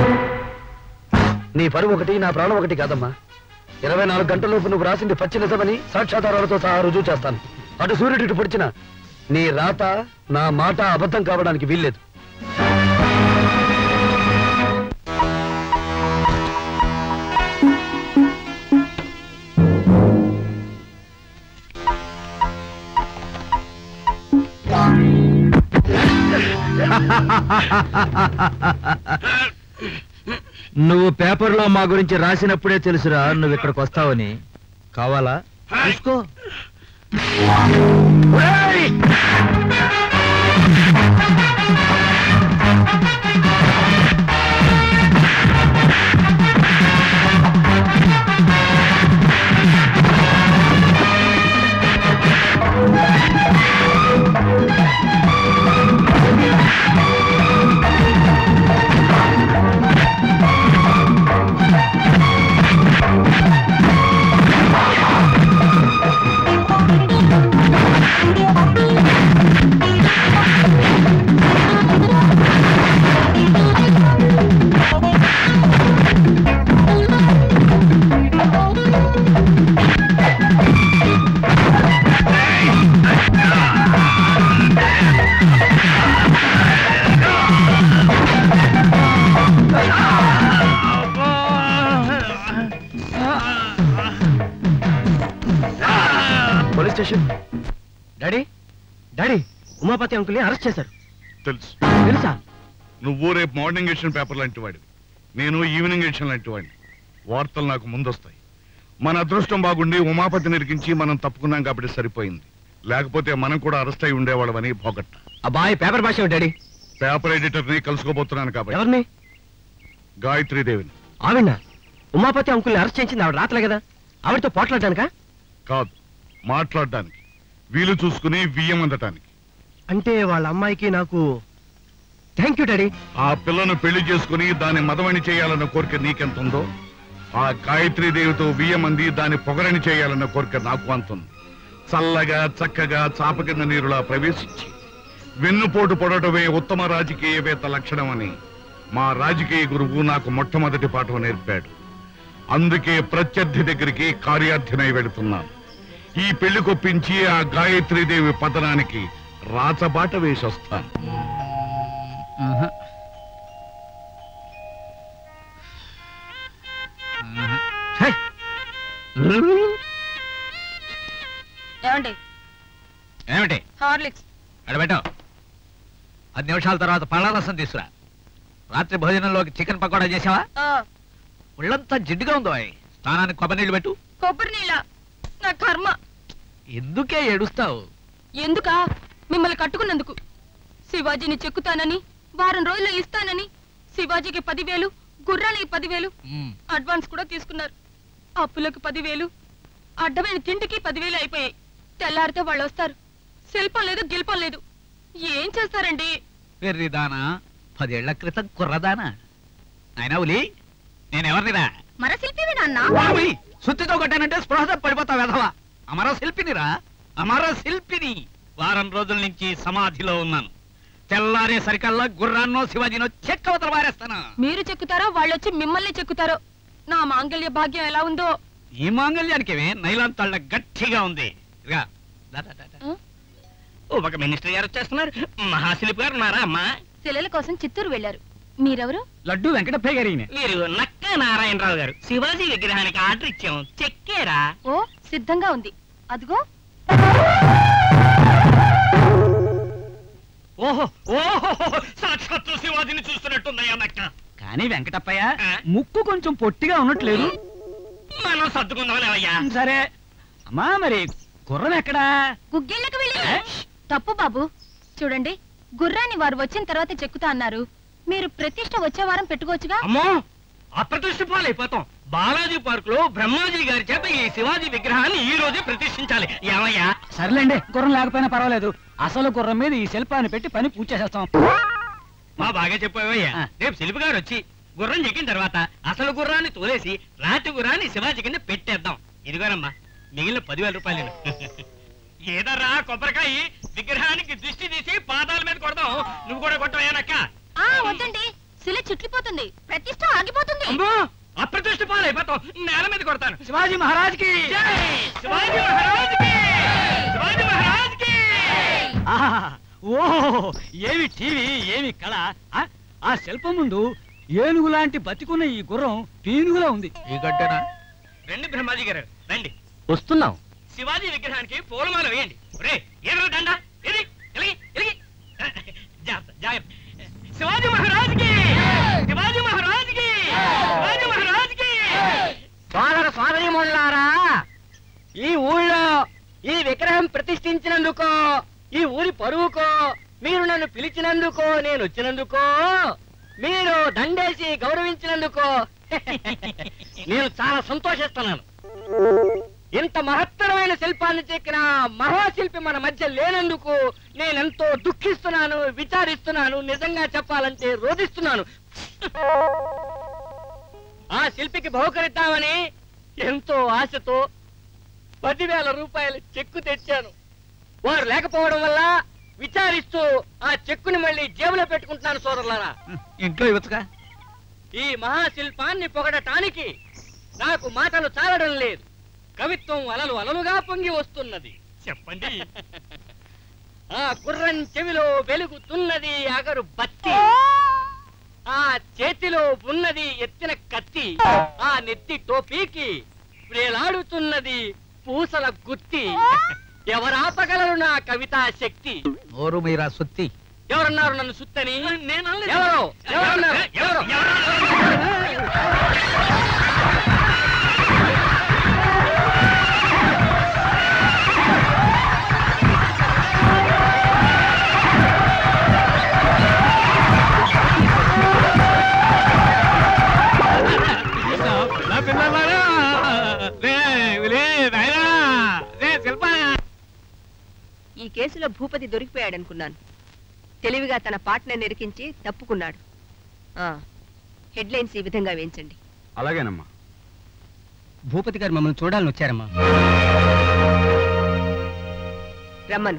నీ పరువు ఒకటి నా ప్రాణం ఒకటి కాదమ్మా ఇరవై నాలుగు గంటలలోపు నువ్వు రాసింది పచ్చి నిజమని సాక్షాధారాలతో సహా రుజువు చేస్తాను అటు సూర్యుడు ఇటు పొడిచిన నీ రాత నా మాట అబద్ధం కావడానికి వీల్లేదు నువ్వు పేపర్లో మా గురించి రాసినప్పుడే తెలుసురా నువ్వు ఇక్కడికి వస్తావని కావాలా చూసుకో ఏయ్! స్టేషన్ డాడీ డాడీ ఉమాపతి అంకుల్ని అరెస్ట్ చేశారు తెలుసు తెలుసా నువ్వు రేపు మార్నింగ్ ఎడిషన్ పేపర్ లాంటి వాడివి నేను ఈవినింగ్ ఎడిషన్ లాంటి వాడిని వార్తలు నాకు ముందొస్తాయి మన అదృష్టం బాగుండి ఉమాపతిని ఇరికించి మనం తప్పుకున్నాం కాబట్టి సరిపోయింది లేకపోతే మనం కూడా అరెస్ట్ అయి ఉండేవాళ్ళమని పోగొట్ట అబ్బాయి పేపర్ భాష డాడీ పేపర్ ఎడిటర్ ని కలుసుకోబోతున్నాను కాబట్టి ఎవరిని గాయత్రీదేవిని ఆవిడ ఉమాపతి అంకుల్ని అరెస్ట్ చేయించింది ఆవిడ రాతలే కదా ఆవిడతో పోట్లాడడానికా కాదు మాట్లాడడానికి వీలు చూసుకుని బియ్యం అందటానికి అంటే వాళ్ళ అమ్మాయికి నాకు థ్యాంక్ యూ డాడీ ఆ పిల్లను పెళ్లి చేసుకుని దాన్ని మదవని చేయాలన్న కోరిక నీకెంత ఉందో ఆ గాయత్రీదేవితో బియ్యమంది దాన్ని పొగరని చేయాలన్న కోరిక నాకు అంతుంది చల్లగా చక్కగా చాప కింద నీరులా ప్రవేశించి వెన్నుపోటు పొడటమే ఉత్తమ రాజకీయవేత్త లక్షణం అని మా రాజకీయ గురువు నాకు మొట్టమొదటి పాఠం నేర్పాడు అందుకే ప్రత్యర్థి దగ్గరికి కార్యార్థినై వెళుతున్నాను ఈ పెళ్లి కొప్పించి ఆ గాయత్రీదేవి పతనానికి రాచబాట వేసొస్తాను ఏమండి ఏమిటి హార్లిక్స్ అడబెట్టావు పది నిమిషాల తర్వాత పళ్ళ రసం తీసుకురా రాత్రి భోజనంలోకి చికెన్ పకోడా చేసావా ఆ, ఒళ్ళంతా జిడ్డుగా ఉందో ఓయ్. స్నానానికి కొబ్బరి నీళ్ళు పెట్టు కొబ్బరి నీళ్ళ నా కర్మ ఎందుకే ఏడుస్తావు ఎందుకా మిమ్మల్ని కట్టుకున్నందుకు శివాజీని చెక్కుతానని వారం రోజుల్లో ఇస్తానని శివాజీకి పదివేలు గుర్రానికి పదివేలు అడ్వాన్స్ కూడా తీసుకున్నారు అప్పులకు పదివేలు అడ్డమైన తిండికి పదివేలు అయిపోయాయి తెల్లారితే వాళ్ళు వస్తారు శిల్పం లేదు గిల్పం లేదు ఏం చేస్తారండి వెర్రిదానా పదేళ్ల క్రితం కుర్రదానా అయినా ఉలి నేనెవరినిరా మర శిల్పివి నాన్న ఉలి, సుత్తితో కొట్టానంటే స్పృహ పడిపోతావు వెధవా అమర శిల్పినిరా అమర శిల్పిని వారం రోజుల నుంచి సమాధిలో ఉన్నాను తెల్లారే సరికల్లా గుర్రాన్నో శివాజీనో చెక్కవతలు వారేస్తాను మీరు చెక్కుతారో వాళ్ళు వచ్చి మిమ్మల్ని చెక్కుతారో నా మాంగళ్య భాగ్యం ఎలా ఉందో ఈ మాంగళ్యానికి నైలాన్ తళ్ళ గట్టిగా ఉంది ఇదిగా, దా, దా, దా, దా. ఆ? ఓ, ఒక మినిస్టర్ గారు వచ్చేస్తున్నారు మహాశిల్పి గారు ఉన్నారా అమ్మా శిలల కోసం చిత్తూరు వెళ్లారు మీరెవరు లడ్డు వెంకటప్పయ్య గారి ఈయన. మీరు నక్క నారాయణరావు గారు శివాజీ విగ్రహానికి ఆర్డర్ ఇచ్చాం చెక్కేరా ఓ సిద్ధంగా ఉంది అదిగో ఓహో ఓహో సాక్షాత్తు శివాజీని చూస్తున్నట్టుందయ్యా నక్క కానీ వెంకటప్పయ్య ఆ? ముక్కు కొంచెం పొట్టిగా ఉన్నట్లేదు మనం సర్దుకుందామని సరే అమ్మా మరి గుర్రం ఎక్కడా గుగ్గిళ్ళకి వెళ్ళి తప్పు బాబు చూడండి గుర్రాన్ని వారు వచ్చిన తర్వాత చెక్కుతా అన్నారు మీరు ప్రతిష్ట వచ్చే వారం పెట్టుకోవచ్చుగా అమ్మో అప్రతిష్ట పాలైపోతాం బాలాజీ పార్క్ లో బ్రహ్మాజీ గారి చేత ఈ శివాజీ విగ్రహాన్ని ఈ రోజే ప్రతిష్ఠించాలి ఏమయ్యా సర్లేండి గుర్రం లేకపోయినా పర్వాలేదు అసలు గుర్రం మీద ఈ శిల్పాన్ని పెట్టి పని పూర్తి చేసేస్తాం మా బాగా చెప్పావయ్యా ఆ. రేపు శిల్పి గారు వచ్చి గుర్రం చెక్కిన తర్వాత అసలు గుర్రాన్ని తోలేసి రాతి గుర్రాన్ని శివాజీ కింద పెట్టేద్దాం ఇదిగోనమ్మా మిగిలిన పదివేల రూపాయలు ఏదర్రా కొబ్బరికాయ విగ్రహానికి దృష్టి తీసి పాదాల మీద కొడదాం నువ్వు కూడా కొట్టవయ్యానక్క ఆ వద్దండి శిల చిట్లిపోతుంది ప్రతిష్ట ఆగిపోతుంది అమ్మో అప్రతిష్ట పాలైపోతాం నేల మీద కొడతాను శివాజీ మహారాజ్ కి జై! శివాజీ మహారాజ్కి! శివాజీ మహారాజ్కి! ఓహో ఏమి టీవీ ఏమి కళ ఆ, ఆ శిల్పం ముందు ఏనుగు లాంటి బతికున్న ఈ గుర్రం పీనుగులా ఉంది ఈ గడ్డనా రండి బ్రహ్మాజీ గారు రండి వస్తున్నాం శివాజీ విగ్రహానికి పూలమాల వేయండి ఒరే ఏదో దండ ఇది ఎలిగి ఎలిగి జాగ్రత్త జాగ్రత్త శివాజీ మహారాజ్కి శివాజీ మహారాజ్కి శివాజీ మహారాజ్కి సోదర సోదరి మొండ్లారా ఈ ఊళ్ళో ఈ విగ్రహం ప్రతిష్ఠించినందుకో ఈ ఊరి పరువుకో మీరు నన్ను పిలిచినందుకో నేను వచ్చినందుకో మీరు దండేసి గౌరవించినందుకో నేను చాలా సంతోషిస్తున్నాను ఇంత మహత్తరమైన శిల్పాన్ని చెక్కిన మహాశిల్పి మన మధ్య లేనందుకు నేనెంతో దుఃఖిస్తున్నాను విచారిస్తున్నాను నిజంగా చెప్పాలంటే రోధిస్తున్నాను ఆ శిల్పికి బహుకరిద్దామని ఎంతో ఆశతో పదివేల రూపాయల చెక్కు తెచ్చాను వారు లేకపోవడం వల్ల విచారిస్తూ ఆ చెక్కుని మళ్ళీ జేబులో పెట్టుకుంటున్నాను సోదరులారా ఇంట్లో ఇవ్వచ్చుగా ఈ మహాశిల్పాన్ని పొగడటానికి నాకు మాటలు చాలడం లేదు కవిత్వం అలలు అలలుగా పొంగి వస్తున్నది చెప్పండి ఆ గుర్రం చెవిలో వెలుగుతున్నది అగరు బత్తి ఆ చేతిలో ఉన్నది ఎత్తిన కత్తి ఆ నెత్తి టోపీకి వేలాడుతున్నది పూసల గుత్తి ఎవరాపగలరు నా కవితా శక్తి నోరు మీరా సుత్తి ఎవరన్నారు నన్ను సుత్తని ఎవరు ఎవరన్నారు ఎవరు నా పిల్లలారా లే లే నాయనా లే శిల్ప ఈ కేసులో భూపతి దొరికిపోయాడనుకున్నాను తెలివిగా తన పార్ట్నర్ ఇరికించి తప్పుకున్నాడు ఆ, హెడ్లైన్స్ ఈ విధంగా వేయించండి అలాగేనమ్మా భూపతి గారు మమ్మల్ని చూడాలని వచ్చారమ్మా రమ్మను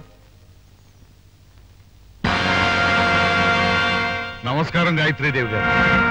నమస్కారం గాయత్రీదేవి గారు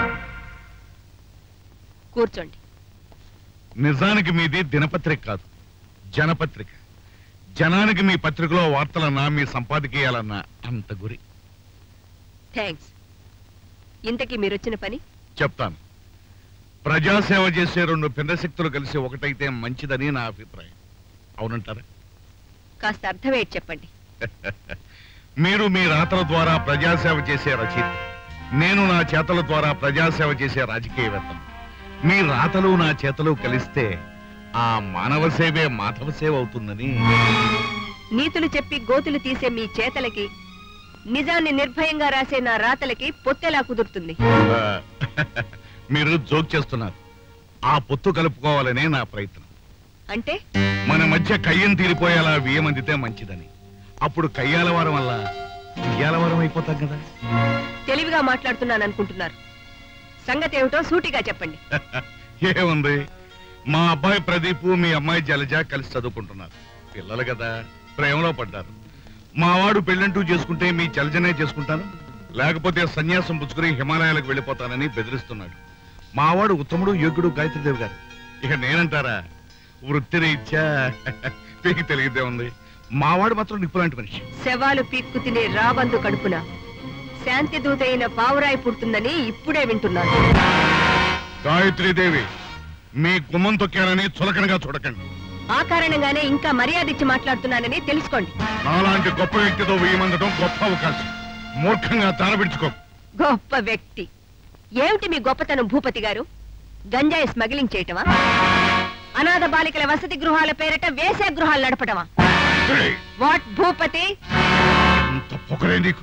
కూర్చోండి నిజానికి మీది దినపత్రిక కాదు జనపత్రిక జనానికి మీ పత్రికలో వార్తలన్నా మీ సంపాదకీయాలన్నా అంత గురి థ్యాంక్స్ ఇంతకీ మీరు వచ్చిన పని చెప్తాను ప్రజాసేవ చేసే రెండు పిండశక్తులు కలిసి ఒకటైతే మంచిదని నా అభిప్రాయం అవునంటారా కాస్త అర్థమయ్యేది చెప్పండి మీరు మీ రాతల ద్వారా ప్రజాసేవ చేసే రచయిత నేను నా చేతల ద్వారా ప్రజాసేవ చేసే రాజకీయవేత్తను మీ రాతలు నా చేతలు కలిస్తే ఆ మానవ సేవే మాధవ సేవ అవుతుందని నీతులు చెప్పి గోతులు తీసే మీ చేతలకి నిజాన్ని నిర్భయంగా రాసే నా రాతలకి పొత్తెలా కుదురుతుంది ఆ, మీరు జోక్ చేస్తున్నారు ఆ పొత్తు కలుపుకోవాలనే నా ప్రయత్నం అంటే మన మధ్య కయ్యం తీరిపోయేలా వేయమందితే మంచిదని అప్పుడు కయ్యాల వారం వల్ల ఉయ్యాల వారం అయిపోతాం కదా తెలివిగా మాట్లాడుతున్నాను అనుకుంటున్నారు సంగతి ఏమిటో సూటిగా చెప్పండి ఏముంది మా అబ్బాయి ప్రదీప్ మీ అమ్మాయి జలజ కలిసి చదువుకుంటున్నారు పిల్లలు కదా ప్రేమలో పడ్డారు మా వాడు పెళ్ళంటూ చేసుకుంటే మీ జలజనే చేసుకుంటాను లేకపోతే సన్యాసం పుచ్చుకుని హిమాలయాలకు వెళ్ళిపోతానని బెదిరిస్తున్నాడు మావాడు ఉత్తముడు యోగ్యుడు గాయత్రీదేవి గారు ఇక నేనంటారా వృత్తిరీత్యా మీకు తెలియదే ఉంది మావాడు మాత్రం నిప్పులాంటి మనిషి శవాలు పీక్కు తినే రాబందు కడుపున శాంతి దూత అయిన పావురాయి పుడుతుందని ఇప్పుడే వింటున్నాను గాయత్రీదేవి మీ గుమ్మం తొక్కారని చులకనగా చూడకండి ఆ కారణంగానే ఇంకా మర్యాద ఇచ్చి మాట్లాడుతున్నానని తెలుసుకోండి నాలాంటి గొప్ప వ్యక్తితో వేయమందడం గొప్ప అవకాశం మూర్ఖంగా తానబిడ్చుకో గొప్ప వ్యక్తి ఏమిటి మీ గొప్పతనం భూపతి గారు గంజాయి స్మగ్లింగ్ చేయటమా అనాథ బాలికల వసతి గృహాల పేరిట వేసే గృహాలు నడపటమా వాట్ భూపతి అంత పొగరే నీకు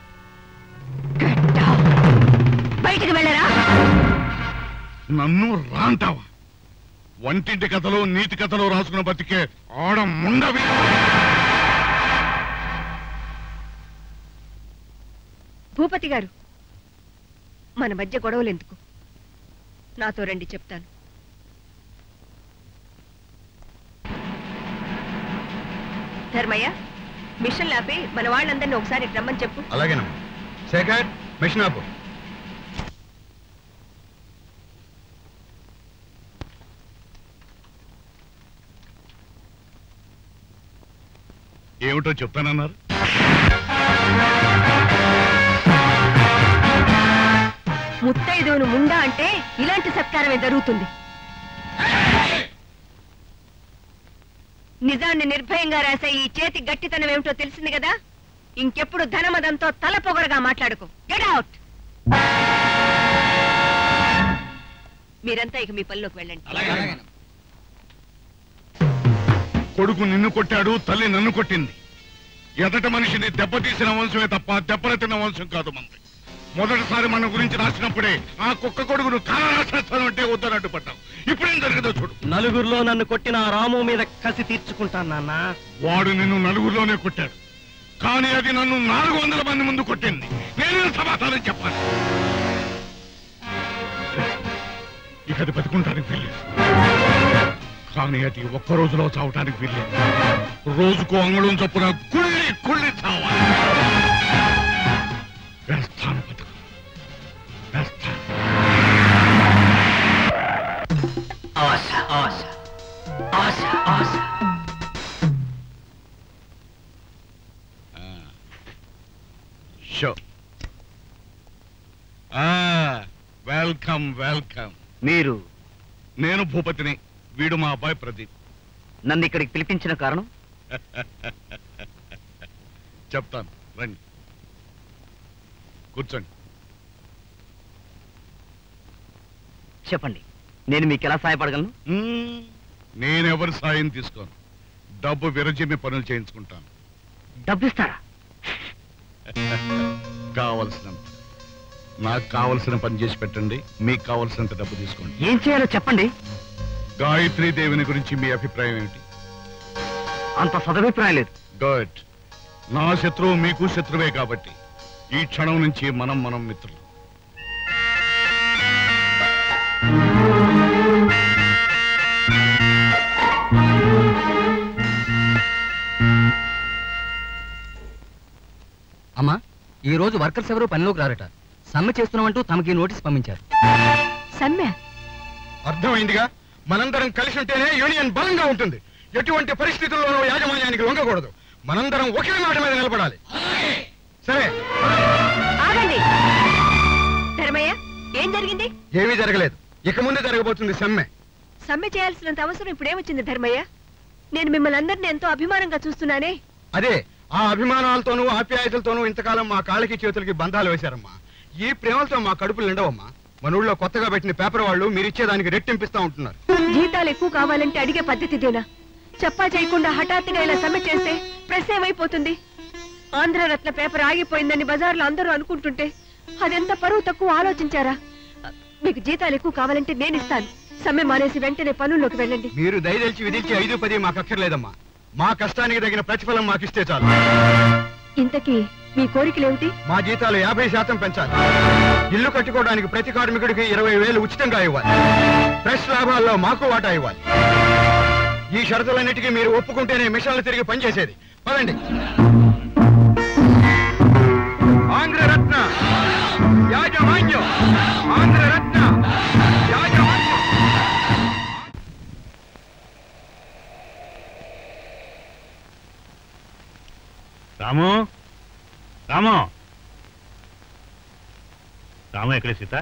బయటికి వెళ్ళరా నన్ను రాంటావా వంటింటి కథలు నీతి కథలు రాసుకున్న బతికే ఆడ ముండవి భూపతి గారు మన మధ్య గొడవలు ఎందుకు నాతో రండి చెప్తాను ధర్మయ్య మిషన్ లాపి మన వాళ్ళందరినీ ఒకసారి ఇటు రమ్మని చెప్పు అలాగేనమ్మా శేఖర్ మిషన్ ఆపు ఏమిటో చెప్తానన్నారు ముత్తైదువును ముండా అంటే ఇలాంటి సత్కారమే జరుగుతుంది నిజాన్ని నిర్భయంగా రాసే ఈ చేతి గట్టితనం ఏమిటో తెలిసింది కదా ఇంకెప్పుడు ధనమదంతో తల పొగరగా మాట్లాడుకో గెట్ అవుట్ మీరంతా ఇక మీ పనిలోకి వెళ్ళండి కొడుకు నిన్ను కొట్టాడు తల్లి నన్ను కొట్టింది ఎదట మనిషిని దెబ్బతీసిన వంశమే తప్ప దెబ్బలు తిన్న వంశం కాదు మనది మొదటిసారి మన గురించి రాసినప్పుడే ఆ కుక్క కొడుకును కాలరాసేస్తాను అంటే వద్దని అడ్డుపడ్డావు ఇప్పుడేం జరగదో చూడు నలుగురిలో నన్ను కొట్టిన ఆ రాము మీద కసి తీర్చుకుంటాను నాన్న వాడు నిన్ను నలుగురిలోనే కొట్టాడు కానీ అది నన్ను నాలుగు వందల మంది ముందు కొట్టింది నేనే సమాధానం చెప్పాలి ఇక అది బతుకుంటానికి వీల్లేదు కానీ అది ఒక్క రోజులో చావటానికి వీల్లేదు రోజుకు అంగుళం చొప్పున కుళ్ళి కుళ్ళి చావాలి వేస్తాను బతుకు వేస్తాను ఆశ ఆశ ఆశ ఆశ షో వెల్కమ్ వెల్కమ్ మీరు నేను భూపతిని వీడు మా అబ్బాయి ప్రదీప్ నన్ను ఇక్కడికి పిలిపించిన కారణం చెప్తాను రండి కూర్చోండి చెప్పండి నేను మీకు ఎలా సహాయపడగలను మ్మ్. నేనెవరి సాయం తీసుకోను డబ్బు విరజిమ్మి పనులు చేయించుకుంటాను డబ్బు ఇస్తారా కావలసినంత నాకు కావలసిన పని చేసి పెట్టండి మీకు కావలసినంత డబ్బు తీసుకోండి ఏం చేయాలో చెప్పండి గాయత్రీ దేవిని గురించి మీ అభిప్రాయం ఏమిటి అంత సదభిప్రాయం లేదు గుడ్ నా శత్రువు మీకు శత్రువే కాబట్టి ఈ క్షణం నుంచి మనం మనం మిత్రులు అమ్మా ఈ రోజు వర్కర్స్ ఎవరు పనిలోకి రారట సమ్మె చేస్తున్నామంటూ తమకి నోటీస్ పంపించారు సమ్మె అర్థమైందిగా మనందరం కలిసి ఉంటేనే యూనియన్ బలంగా ఉంటుంది ఎటువంటి పరిస్థితుల్లోనూ యాజమాన్యానికి లొంగకూడదు మనందరం ఒకే మాట మీద నిలబడాలి సరే ఆగండి ధర్మయ్య ఏం జరిగింది ఏమీ జరగలేదు ఇక ముందు జరగబోతుంది సమ్మె సమ్మె చేయాల్సినంత అవసరం ఇప్పుడేమొచ్చింది ధర్మయ్య నేను మిమ్మల్ని అందరిని ఎంతో అభిమానంగా చూస్తున్నానే అదే ఆ అభిమానాలతోనూ ఆప్యాయతలతోనూ ఇంతకాలం మా కాళ్ళకి చేతులకి బంధాలు వేశారమ్మా ఈ ప్రేమలతో మా కడుపులు నిండవమ్మా మన ఊళ్ళో కొత్తగా పెట్టిన పేపర్ వాళ్ళు మీరు ఇచ్చేదానికి రెట్టింపిస్తా ఉంటున్నారు జీతాలు ఎక్కువ కావాలంటే అడిగే పద్ధతిదేనా చెప్పా చేయకుండా హఠాత్తుగా ఇలా సమ్మె చేస్తే ప్రెస్ ఏమైపోతుంది ఆంధ్రరత్న పేపర్ ఆగిపోయిందని బజార్లో అందరూ అనుకుంటుంటే అదెంత పరువు తక్కువ ఆలోచించారా మీకు జీతాలు ఎక్కువ కావాలంటే నేను ఇస్తాను సమ్మె మానేసి వెంటనే పనుల్లోకి వెళ్ళండి మీరు దయదలిచి విధించి ఐదు పది మాకు అక్కర్లేదమ్మా మా కష్టానికి తగిన ప్రతిఫలం మాకిస్తే చాలు ఇంతకీ మీ కోరికలేమిటి మా జీతాలు యాభై శాతం పెంచాలి ఇల్లు కట్టుకోవడానికి ప్రతి కార్మికుడికి ఇరవై వేలు ఉచితంగా ఇవ్వాలి ప్రెస్ లాభాల్లో మాకు వాటా ఇవ్వాలి ఈ షరతులన్నిటికీ మీరు ఒప్పుకుంటేనే మిషన్లు తిరిగి పనిచేసేది పదండి ఆంధ్రరత్న యాజమాన్యం ఆంధ్రరత్న యాజమాన్యం రాము రాము రాము ఎక్కడ సీత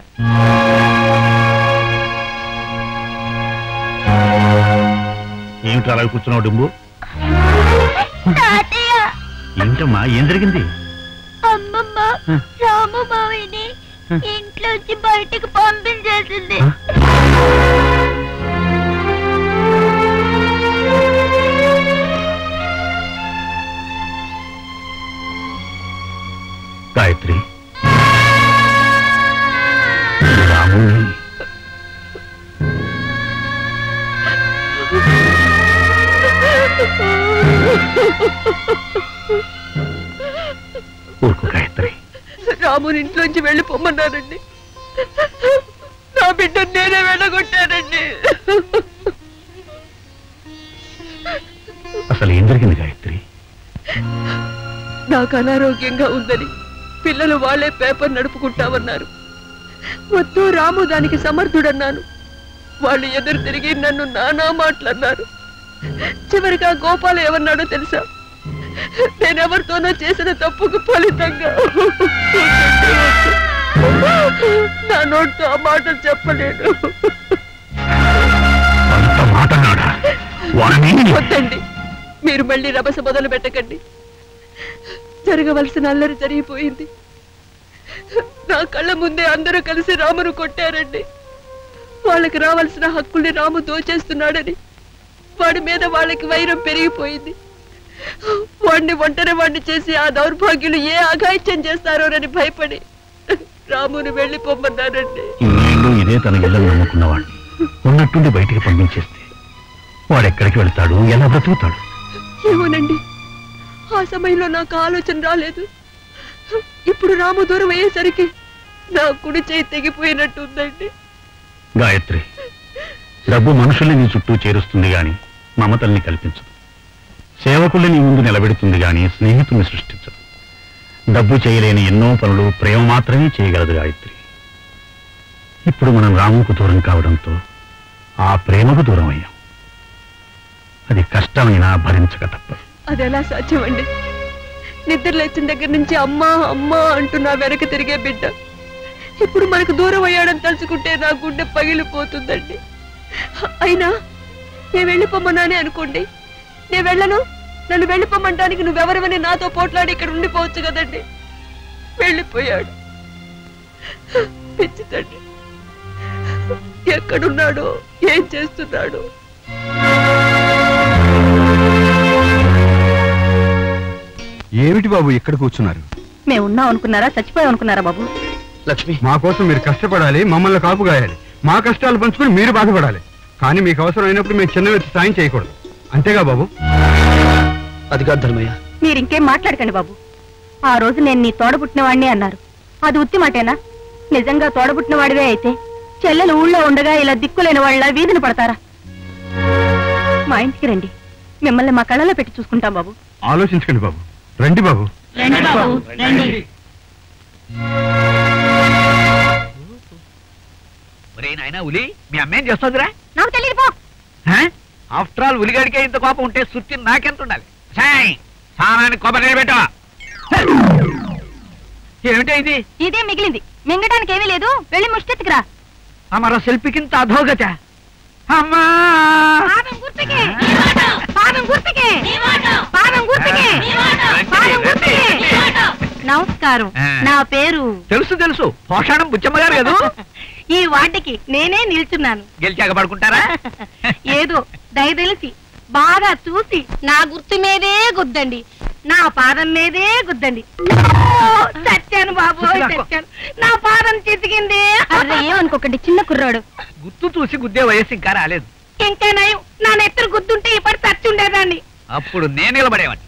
ఏమిటి అలా కూర్చున్నావు డుంబు తాతయ్య ఏమిటమ్మా ఏం జరిగింది అమ్మమ్మ రాము మావిని ఇంట్లోంచి బయటికి పంపించేసింది గాయత్రి రాముని ఊరుకో గాయత్రి రాముని ఇంట్లోంచి వెళ్ళిపోమన్నారండి నా బిడ్డ నేనే వెళ్ళగొట్టానండి అసలు ఏం జరిగింది గాయత్రి నాకు అనారోగ్యంగా ఉందని పిల్లలు వాళ్ళే పేపర్ నడుపుకుంటామన్నారు వద్దు రాము దానికి సమర్థుడన్నాను వాళ్ళు ఎదురు తిరిగి నన్ను నానా మాటలన్నారు చివరిగా గోపాల్ ఏమన్నాడో తెలుసా నేనెవరితోనో చేసిన తప్పుకు ఫలితంగా నా నోటితో ఆ మాటలు చెప్పలేను అంత మాటన్నాడా వాణ్ణి వద్దండి మీరు మళ్ళీ రభస మొదలు పెట్టకండి జరగవలసిన అల్లరి జరిగిపోయింది నా కళ్ళ ముందే అందరూ కలిసి రామును కొట్టారండి వాళ్ళకి రావాల్సిన హక్కుల్ని రాము దోచేస్తున్నాడని వాడి మీద వాళ్ళకి వైరం పెరిగిపోయింది వాడిని ఒంటరి వాడిని చేసి ఆ దౌర్భాగ్యులు ఏ అఘాయిత్యం చేస్తారోనని భయపడి రామును వెళ్ళిపోమన్నారండి ఇన్నేళ్ళు ఇదే తన ఇళ్ళని నమ్ముకున్నవాణ్ణి ఉన్నట్టుండి బయటికి పంపించేస్తే వాడెక్కడికి వెళ్తాడు ఎలా బ్రతుకుతాడు ఏమోనండి ఆ సమయంలో నాకు ఆలోచన రాలేదు ఇప్పుడు రాము దూరం అయ్యేసరికి నా కుడి చేయి తెగిపోయినట్టు ఉందండి గాయత్రి డబ్బు మనుషుల్ని నీ చుట్టూ చేరుస్తుంది గాని మమతల్ని కల్పించదు సేవకుల్ని నీ ముందు నిలబెడుతుంది గాని స్నేహితుల్ని సృష్టించదు డబ్బు చేయలేని ఎన్నో పనులు ప్రేమ మాత్రమే చేయగలదు గాయత్రి ఇప్పుడు మనం రాముకు దూరం కావడంతో ఆ ప్రేమకు దూరం అయ్యాం అది కష్టమైనా భరించక తప్పదు అది ఎలా సాధ్యమండి నిద్ర లేచిన దగ్గర నుంచి అమ్మా అమ్మా అంటూ నా వెనక తిరిగే బిడ్డ ఇప్పుడు మనకు దూరం అయ్యాడని తలుచుకుంటే నా గుండె పగిలిపోతుందండి అయినా నేను వెళ్ళిపోమన్నానే అనుకోండి నేను వెళ్ళను నన్ను వెళ్ళిపోమంటానికి నువ్వెవరివని నాతో పోట్లాడి ఇక్కడ ఉండిపోవచ్చు కదండి వెళ్ళిపోయాడు పిచ్చి తండ్రి ఎక్కడున్నాడో ఏం చేస్తున్నాడు ఏమిటి బాబు ఇక్కడ కూర్చున్నారు మేము ఉన్నాం అనుకున్నారా చచ్చిపోయాం అనుకున్నారా బాబు లక్ష్మి మా కోసం మీరు కష్టపడాలి మమ్మల్ని కాపు గాయాలి మా కష్టాలు పంచుకుని మీరు బాధపడాలి కానీ మీకు అవసరం అయినప్పుడు మేము చిన్న వ్యక్తి సాయం చేయకూడదు అంతేగా బాబు అది కాదు ధర్మయ్య మీరు ఇంకేం మాట్లాడకండి బాబు ఆ రోజు నేను నీ తోడబుట్టిన వాడిని అన్నారు అది ఉత్తి మాటేనా నిజంగా తోడబుట్టిన వాడివే అయితే చెల్లెలు ఊళ్ళో ఉండగా ఇలా దిక్కులేని వాళ్ళ వీధిని పడతారా మా ఇంటికి రండి మిమ్మల్ని మా కళ్ళలో పెట్టి చూసుకుంటాం బాబు ఆలోచించకండి బాబు రండి బాబు రండి బాబు రండి ఒరే నాయనా ఉలి మీ అమ్మేం చేస్తుందిరా నాకు తెలియదు పో ఆఫ్టర్ ఆల్ ఉలిగాడికే ఇంత కోపం ఉంటే సుత్తి నాకెంత ఉండాలి సాయ్ సానాన్ని కొబ్బరి నిలబెట్ట ఏమిటి ఇది ఇదే మిగిలింది మింగడానికి ఏమీ లేదు వెళ్ళి ముష్టెత్తుకురా అమర శిల్పికింత అధోగత అమ్మా పాదం గుర్తుకే పాదం గుర్తుకే పాదం గుర్తుకే పాదం గుర్తుకే నమస్కారం ఆ. నా పేరు తెలుసు తెలుసు పోషాణం బుచ్చమ్మ గారు కదా ఈ వాటికి నేనే నిల్చున్నాను గెలిచాక పడుకుంటారా ఏదో దయదలిసి బాగా చూసి నా గుర్తు మీదే గుద్దండి నా పాదం మీదే గుద్దండి ఓ, చచ్చాను బాబు చూసిరాకో. చచ్చాను నా పాదం చితికింది ఏమనుకోకండి చిన్న కుర్రాడు గుర్తు చూసి గుద్దే వయస్సు ఇంకా రాలేదు ఇంకా నయం నా నెత్తరు గుద్దుంటే ఇప్పటి చచ్చి ఉండేదాన్ని అప్పుడు నేను నిలబడేవాడిని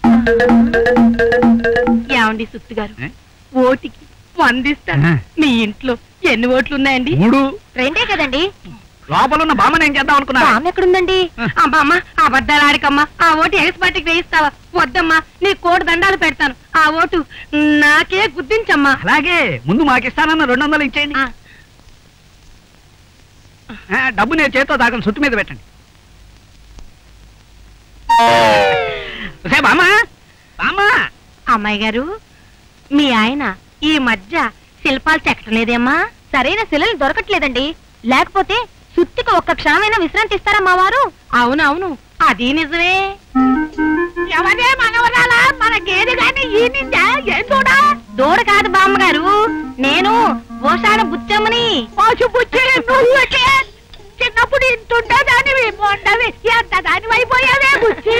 ఏమండి సుత్తు గారు ఏ? ఓటికి వందిస్తాను ఆ. మీ ఇంట్లో ఎన్ని ఓట్లు ఉన్నాయండి మూడు రెండే కదండి లోపల ఉన్న బామ్మని ఏం చేద్దాం అనుకున్నా బామ్మ ఎక్కడుందండి అమ్మమ్మ అబద్ధాలు ఆడికమ్మా ఆ ఓటు ఎగస్ పార్టీకి వేయిస్తావా వద్దమ్మా నీ కోటి దండాలు పెడతాను ఆ ఓటు నాకే గుర్తించమ్మా అలాగే ముందు మాకిస్తానన్న రెండు వందలు ఇచ్చేయండి ఆ. ఆ, డబ్బు నేను చేతితో దాకని సుట్టు మీద పెట్టండి ఒసే బామ్మ బామ్మ అమ్మాయి గారు మీ ఆయన ఈ మధ్య శిల్పాలు చెక్కట్లేదేమ్మా సరైన శిలలు దొరకట్లేదండి లేకపోతే సుత్తికి ఒక్క క్షణమైనా విశ్రాంతి ఇస్తారా మా వారు అవునవును అది నిజమే ఎవరే మనవరాలా మన గేదె గాని ఈ నింజా ఏం చూడా దూడ కాదు బామ్మగారు నేను ఓషాల బుచ్చమ్మని పోసు బుచ్చి నువ్వుకే చిన్నప్పుడు ఇంతుంటే దానివి మొండవి ఎంత దాని అయిపోయావే బుచ్చి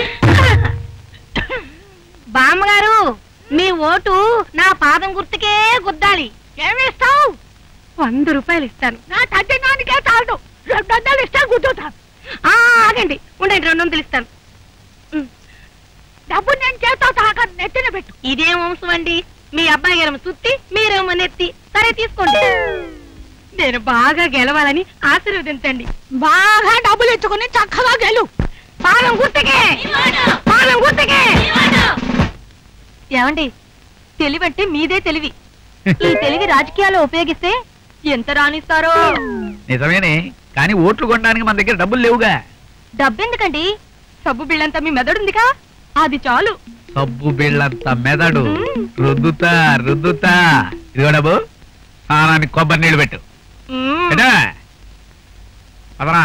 బామ్మగారు మీ ఓటు నా పాదం గుర్తుకే గుద్దాలి ఏమిస్తావు వంద రూపాయలు ఇస్తాను నా తగ్గినానికే చాలు రెండు వందలు ఇస్తాను గుద్దుతాను ఆ, ఆగండి ఉండండి రెండు వందలు ఇస్తాను ఉమ్. డబ్బు నేను చేతో తాక నెత్తిన పెట్టు ఇదేం వంశం అండి మీ అబ్బాయి గారు సుత్తి మీరేమో నెత్తి సరే తీసుకోండి నేను బాగా గెలవాలని ఆశీర్వదించండి బాగా డబ్బులు ఇచ్చుకుని చక్కగా గెలు పాదం గుర్తుకే పాదం గుర్తుకే ఏమండి తెలివంటే మీదే తెలివి ఈ తెలివి రాజకీయాల్లో ఉపయోగిస్తే ఎంత రాణిస్తారో నిజమేనే కానీ ఓట్లు కొనడానికి మన దగ్గర డబ్బులు లేవుగా డబ్బెందుకండి సబ్బు బిళ్ళంతా మీ మెదడుందిగా అది చాలు సబ్బు బిళ్ళంత మెదడు రుద్దుతా రుద్దుతా ఇదిగో డబ్బు స్నానానికి కొబ్బరి నీళ్లు పెట్టు మ్మ్. పెట్టా పదరా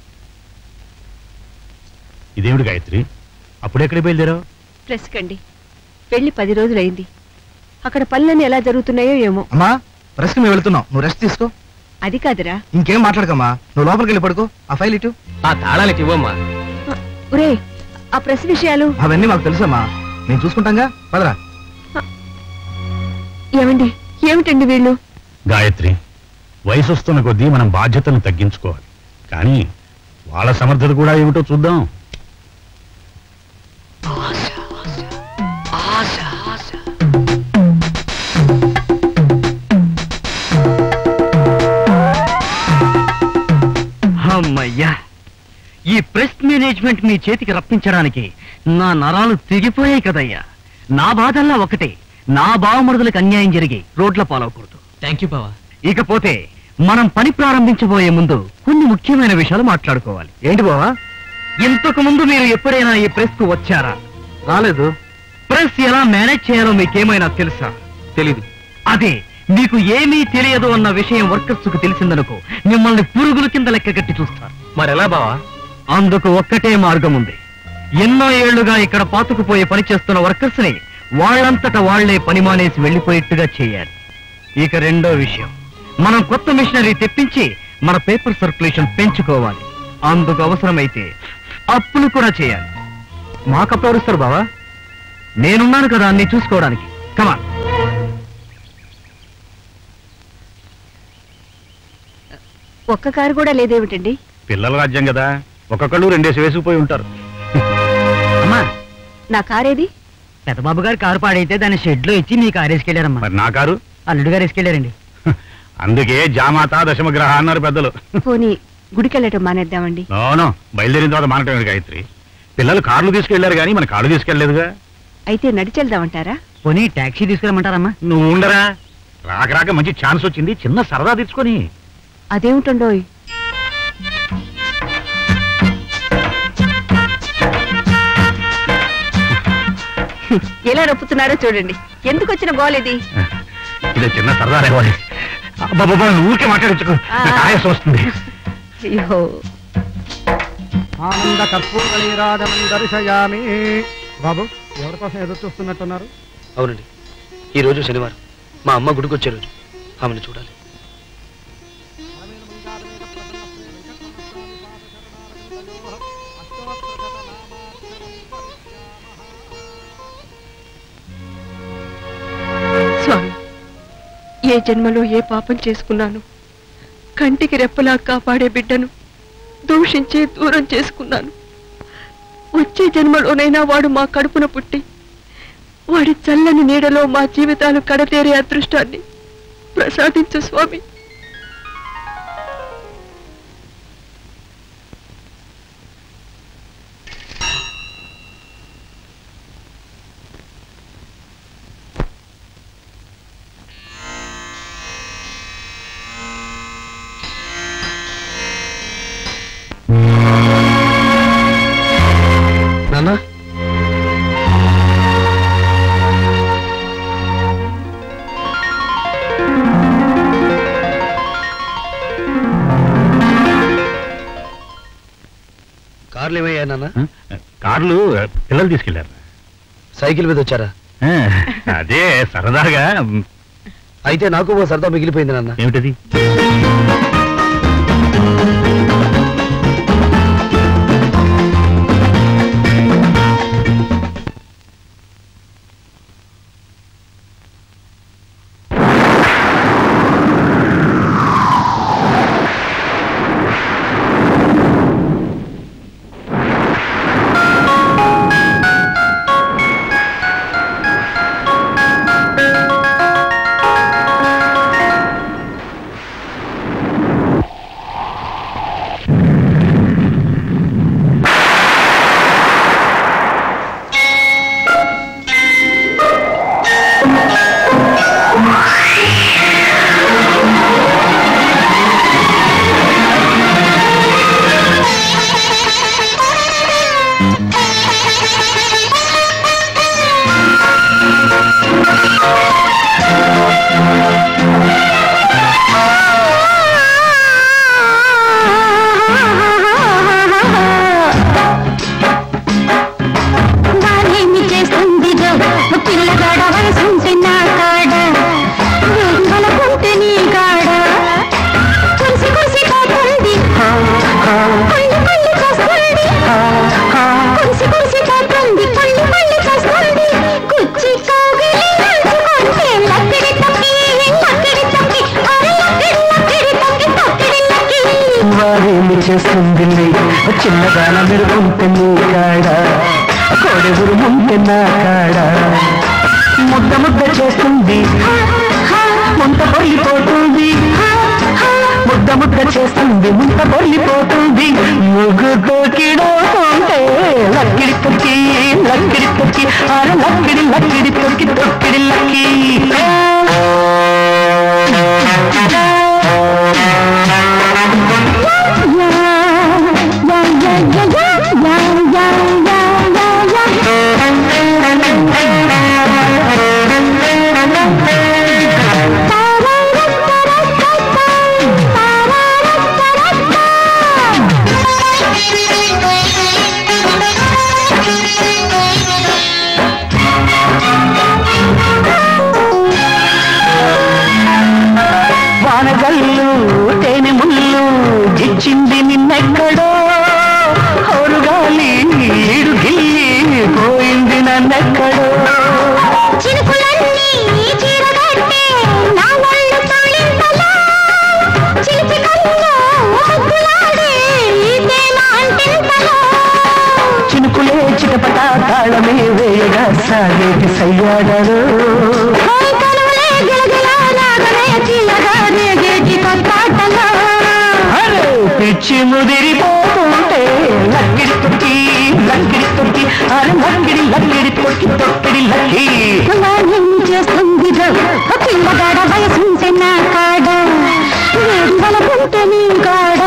ఇదేమిటి గాయత్రి అప్పుడెక్కడ బయలుదేరావు ప్రెస్ కండి వెళ్ళి పది రోజులైంది అక్కడ పనులన్నీ ఎలా జరుగుతున్నాయో ఏమో అమ్మా రెస్ట్ మేము వెళ్తున్నాం నువ్వు రెస్ట్ తీసుకో అది కాదురా ఇంకేం మాట్లాడకమ్మా నువ్వు లోపలికి వెళ్ళి పడుకో ఆ ఫైల్ ఇటు ఆ తాళాలకి ఇవ్వమ్మా ఒరే ఆ ప్రెస్ విషయాలు అవన్నీ మాకు తెలుసమ్మా నేను చూసుకుంటాంగా పదరా ఏమండి ఏమిటండి వీళ్ళు గాయత్రి వయసు వస్తున్న కొద్దీ మనం బాధ్యతలను తగ్గించుకోవాలి కానీ వాళ్ళ సమర్థత కూడా ఏమిటో చూద్దాం అమ్మయ్యా ఈ ప్రెస్ మేనేజ్మెంట్ మీ చేతికి రప్పించడానికి నా నరాలు తెగిపోయాయి కదయ్యా నా బాధల్లా ఒకటే నా బావమరుదులకు అన్యాయం జరిగి రోడ్ల పాలవకూడదు థ్యాంక్ యూ బావా ఇకపోతే మనం పని ప్రారంభించబోయే ముందు కొన్ని ముఖ్యమైన విషయాలు మాట్లాడుకోవాలి ఏంటి బావా ఇంతకు ముందు మీరు ఎప్పుడైనా ఈ ప్రెస్ కు వచ్చారా రాలేదు ప్రెస్ ఎలా మేనేజ్ చేయాలో మీకేమైనా తెలుసా తెలీదు అదే మీకు ఏమీ తెలియదు అన్న విషయం వర్కర్స్ కు తెలిసిందనుకో మిమ్మల్ని పురుగుల కింద లెక్క కట్టి చూస్తారు మరెలా బావా అందుకు ఒక్కటే మార్గం ఉంది ఎన్నో ఏళ్లుగా ఇక్కడ పాతుకుపోయే పని చేస్తున్న వర్కర్స్ ని వాళ్ళంతట వాళ్లే పని మానేసి వెళ్లిపోయేట్టుగా చేయాలి ఇక రెండో విషయం మనం కొత్త మిషనరీ తెప్పించి మన పేపర్ సర్క్యులేషన్ పెంచుకోవాలి అందుకు అవసరమైతే అప్పులు కూడా చేయాలి మాకప్పు ఎవరిస్తారు బావా నేనున్నాను కదా అన్ని చూసుకోవడానికి కమాన్ ఒక్క కారు కూడా లేదేమిటండి పిల్లల రాజ్యం కదా ఒక్కొక్కళ్ళు రెండేసి వేసుకుపోయి ఉంటారు అమ్మా నా కారేది పెద్దబాబు గారు కారు పాడైతే దాన్ని షెడ్ లో ఇచ్చి మీ కారు వేసుకెళ్లారమ్మా మరి నా కారు అల్లుడు గారు వేసుకెళ్లారండి అందుకే జామాత దశమగ్రహ అన్నారు పెద్దలు పోనీ గుడికెళ్ళటం మానేద్దామండి నోనో బయలుదేరిన తర్వాత మానటం గాయత్రి పిల్లలు కార్లు తీసుకెళ్లారు కానీ మన కాళ్ళు తీసుకెళ్లేదుగా అయితే నడిచెళ్దామంటారా పోనీ టాక్సీ తీసుకురమ్మంటారమ్మా నువ్వు ఉండరా రాక రాక మంచి ఛాన్స్ వచ్చింది చిన్న సరదా తెచ్చుకొని అదేమిటండోయ్ ఎలా రొప్పుతున్నారో చూడండి ఎందుకు వచ్చిన గోల్ ఇది ఇది చిన్న సరదా రేవాలి బాబా ఊరికే మాట్లాడించుకో నాకు ఆయాసం వస్తుంది అయ్యో ఆనంద కర్పూరలీరాజం దర్శయామి బాబు ఎవరి కోసం ఎదురు చూస్తున్నట్టున్నారు అవునండి ఈ రోజు శనివారం మా అమ్మ గుడికి వచ్చే రోజు ఆమెను చూడాలి స్వామి ఏ జన్మలో ఏ పాపం చేసుకున్నాను కంటికి రెప్పలా కాపాడే బిడ్డను దూషించి దూరం చేసుకున్నాను వచ్చే జన్మలోనైనా వాడు మా కడుపున పుట్టి వాడి చల్లని నీడలో మా జీవితాలు కడతేరే అదృష్టాన్ని ప్రసాదించు స్వామి నాన్న కార్లు ఏమయ్యా నాన్న కార్లు పిల్లలు తీసుకెళ్లారు సైకిల్ మీద వచ్చారా అదే సరదాగా అయితే నాకు ఓ సరదా మిగిలిపోయింది నాన్న ఏమిటది వారేమి చేస్తుందిగో పిల్లగాడ వయసుంటే నా కాడ వెంగలకుంటే నీ కాడ కురిసి కురిసి పోతుంది పళ్ళు పళ్ళు చేస్తుంది కురిసి కురిసి పోతుంది పళ్ళు పళ్ళు చేస్తుంది కుచ్చి కాగిలి నంచుకుంటే లక్కిడి తక్కి లక్కిడి తక్కి అరే లక్కిడి లక్కిడి తక్కి తక్కిడి లక్కి వారేమి చేస్తుంది చిన్నదాన మెరుగుంటే నీ కాడ కోడెగురు ముందు నా కాడ ముద్ద ముద్ద చేస్తుంది ముంత పొల్లిపోతుంది ముద్ద ముద్ద చేస్తుంది ముంత పొల్లిపోతుంది ముగ్గు తోకిడోతుంటే లక్కిడి తొక్కి లక్కిడి తొక్కి అర లక్కిడి లక్కిడి తొక్కి తొక్కిడి లక్కి Thank you. పిలిచింది నిన్నెక్కడో హోరుగాలి ఈడు గిల్లి పోయింది నన్నెక్కడో చినుకులన్నీ చీరగట్టే నా ఒళ్ళు తొలింతలో చిలిపి కళ్ళు ముగ్గులాడే ఈ తేమ అంటింతలో చినుకులే చిటపట తాళమే వేయగా సాగేటి సయ్యాడరు ఓయ్ కనులే గిలగిల రాగలే చిల్లగా రేగేటి కొత్తాటలో అరే పిచ్చి ముదిరిపోతుంటే లక్కిడి తొక్కి లక్కిడి తొక్కి అరే లక్కిడి లక్కిడి తొక్కి తొక్కిడి లక్కి ఏం చేస్తుంది పిల్లగాడ వయసుంటే నా కాడ వేడి వలకుంటే నీ కాడ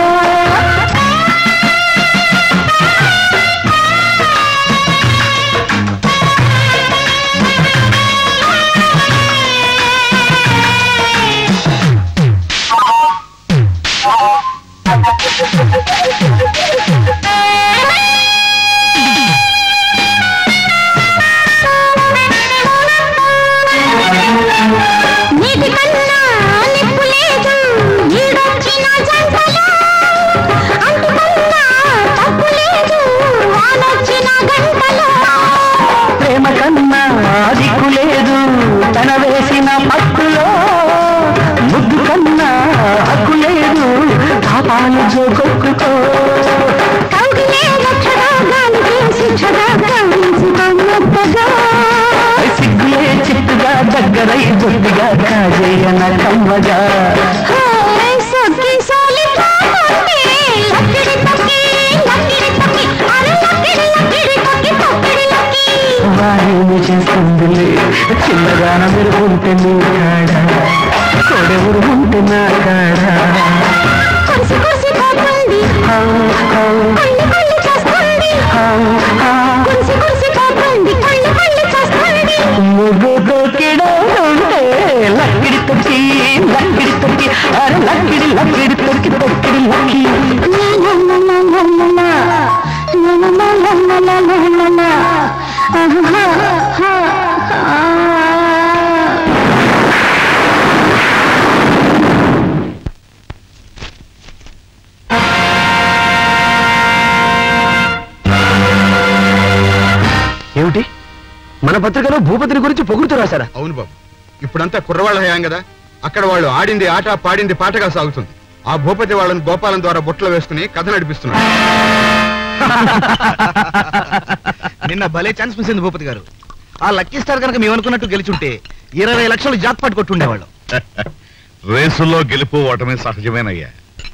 నీటి కన్నా నిప్పు లేదు ఈడొచ్చిన జంటలో అంటుకన్నా తప్పు లేదు వానొచ్చిన గంటలో ప్రేమ కన్నా దిక్కు లేదు తన వేసిన పట్టులో ముద్దు కన్నా హక్కు లేదు పాపాలు జోకొక్కుతో కౌగిలే రక్షగా గాలికి శిక్షగా కవించుకొన్నట్టుగా సిగ్గులే చిట్టుగా దగ్గరై బొద్దుగా కాజేయన కమ్మగా హాయ్ సొగ్గి సోలిపోతుంటే లక్కిడి తొక్కి లక్కిడి తొక్కి అరే లక్కిడి లక్కిడి తొక్కి తొక్కిడి లక్కి వారిని చేస్తుందిలే చిన్నగాన మెరుగుంటే నీ కాడ కొడెవరు ఉంటే నా కాడ కురిసి కురిసి పోతుంది కళ్ళు కళ్ళు చేస్తుంది కురిసి కురిసి పోతుంది కళ్ళు కళ్ళు చేస్తుంది ముగ్గుతో కిడోంటే లక్కిడి తొక్కి లక్కిడి తొక్కి అరే లక్కిడి లక్కిడి తొక్కి తొక్కిడి లక్కి ఏమిటి మన పత్రికలో భూపతిని గురించి పొగుడుతూ రాశారా అవును బాబు ఇప్పుడంతా కుర్రవాళ్ళ హయాం కదా అక్కడ వాళ్ళు ఆడింది ఆట పాడింది పాటగా సాగుతుంది ఆ భూపతి వాళ్ళని గోపాలం ద్వారా బుట్టలు వేసుకుని కథ నడిపిస్తున్నారు నిన్న భలే ఛాన్స్ మిస్ అయింది భూపతి గారు ఆ లక్కీ స్టార్ కనుక మేము అనుకున్నట్టు గెలిచుంటే ఇరవై లక్షలు జాక్పాట్ కొట్టుండేవాళ్ళం రేసుల్లో గెలుపు ఓటమి సహజమేనయ్యా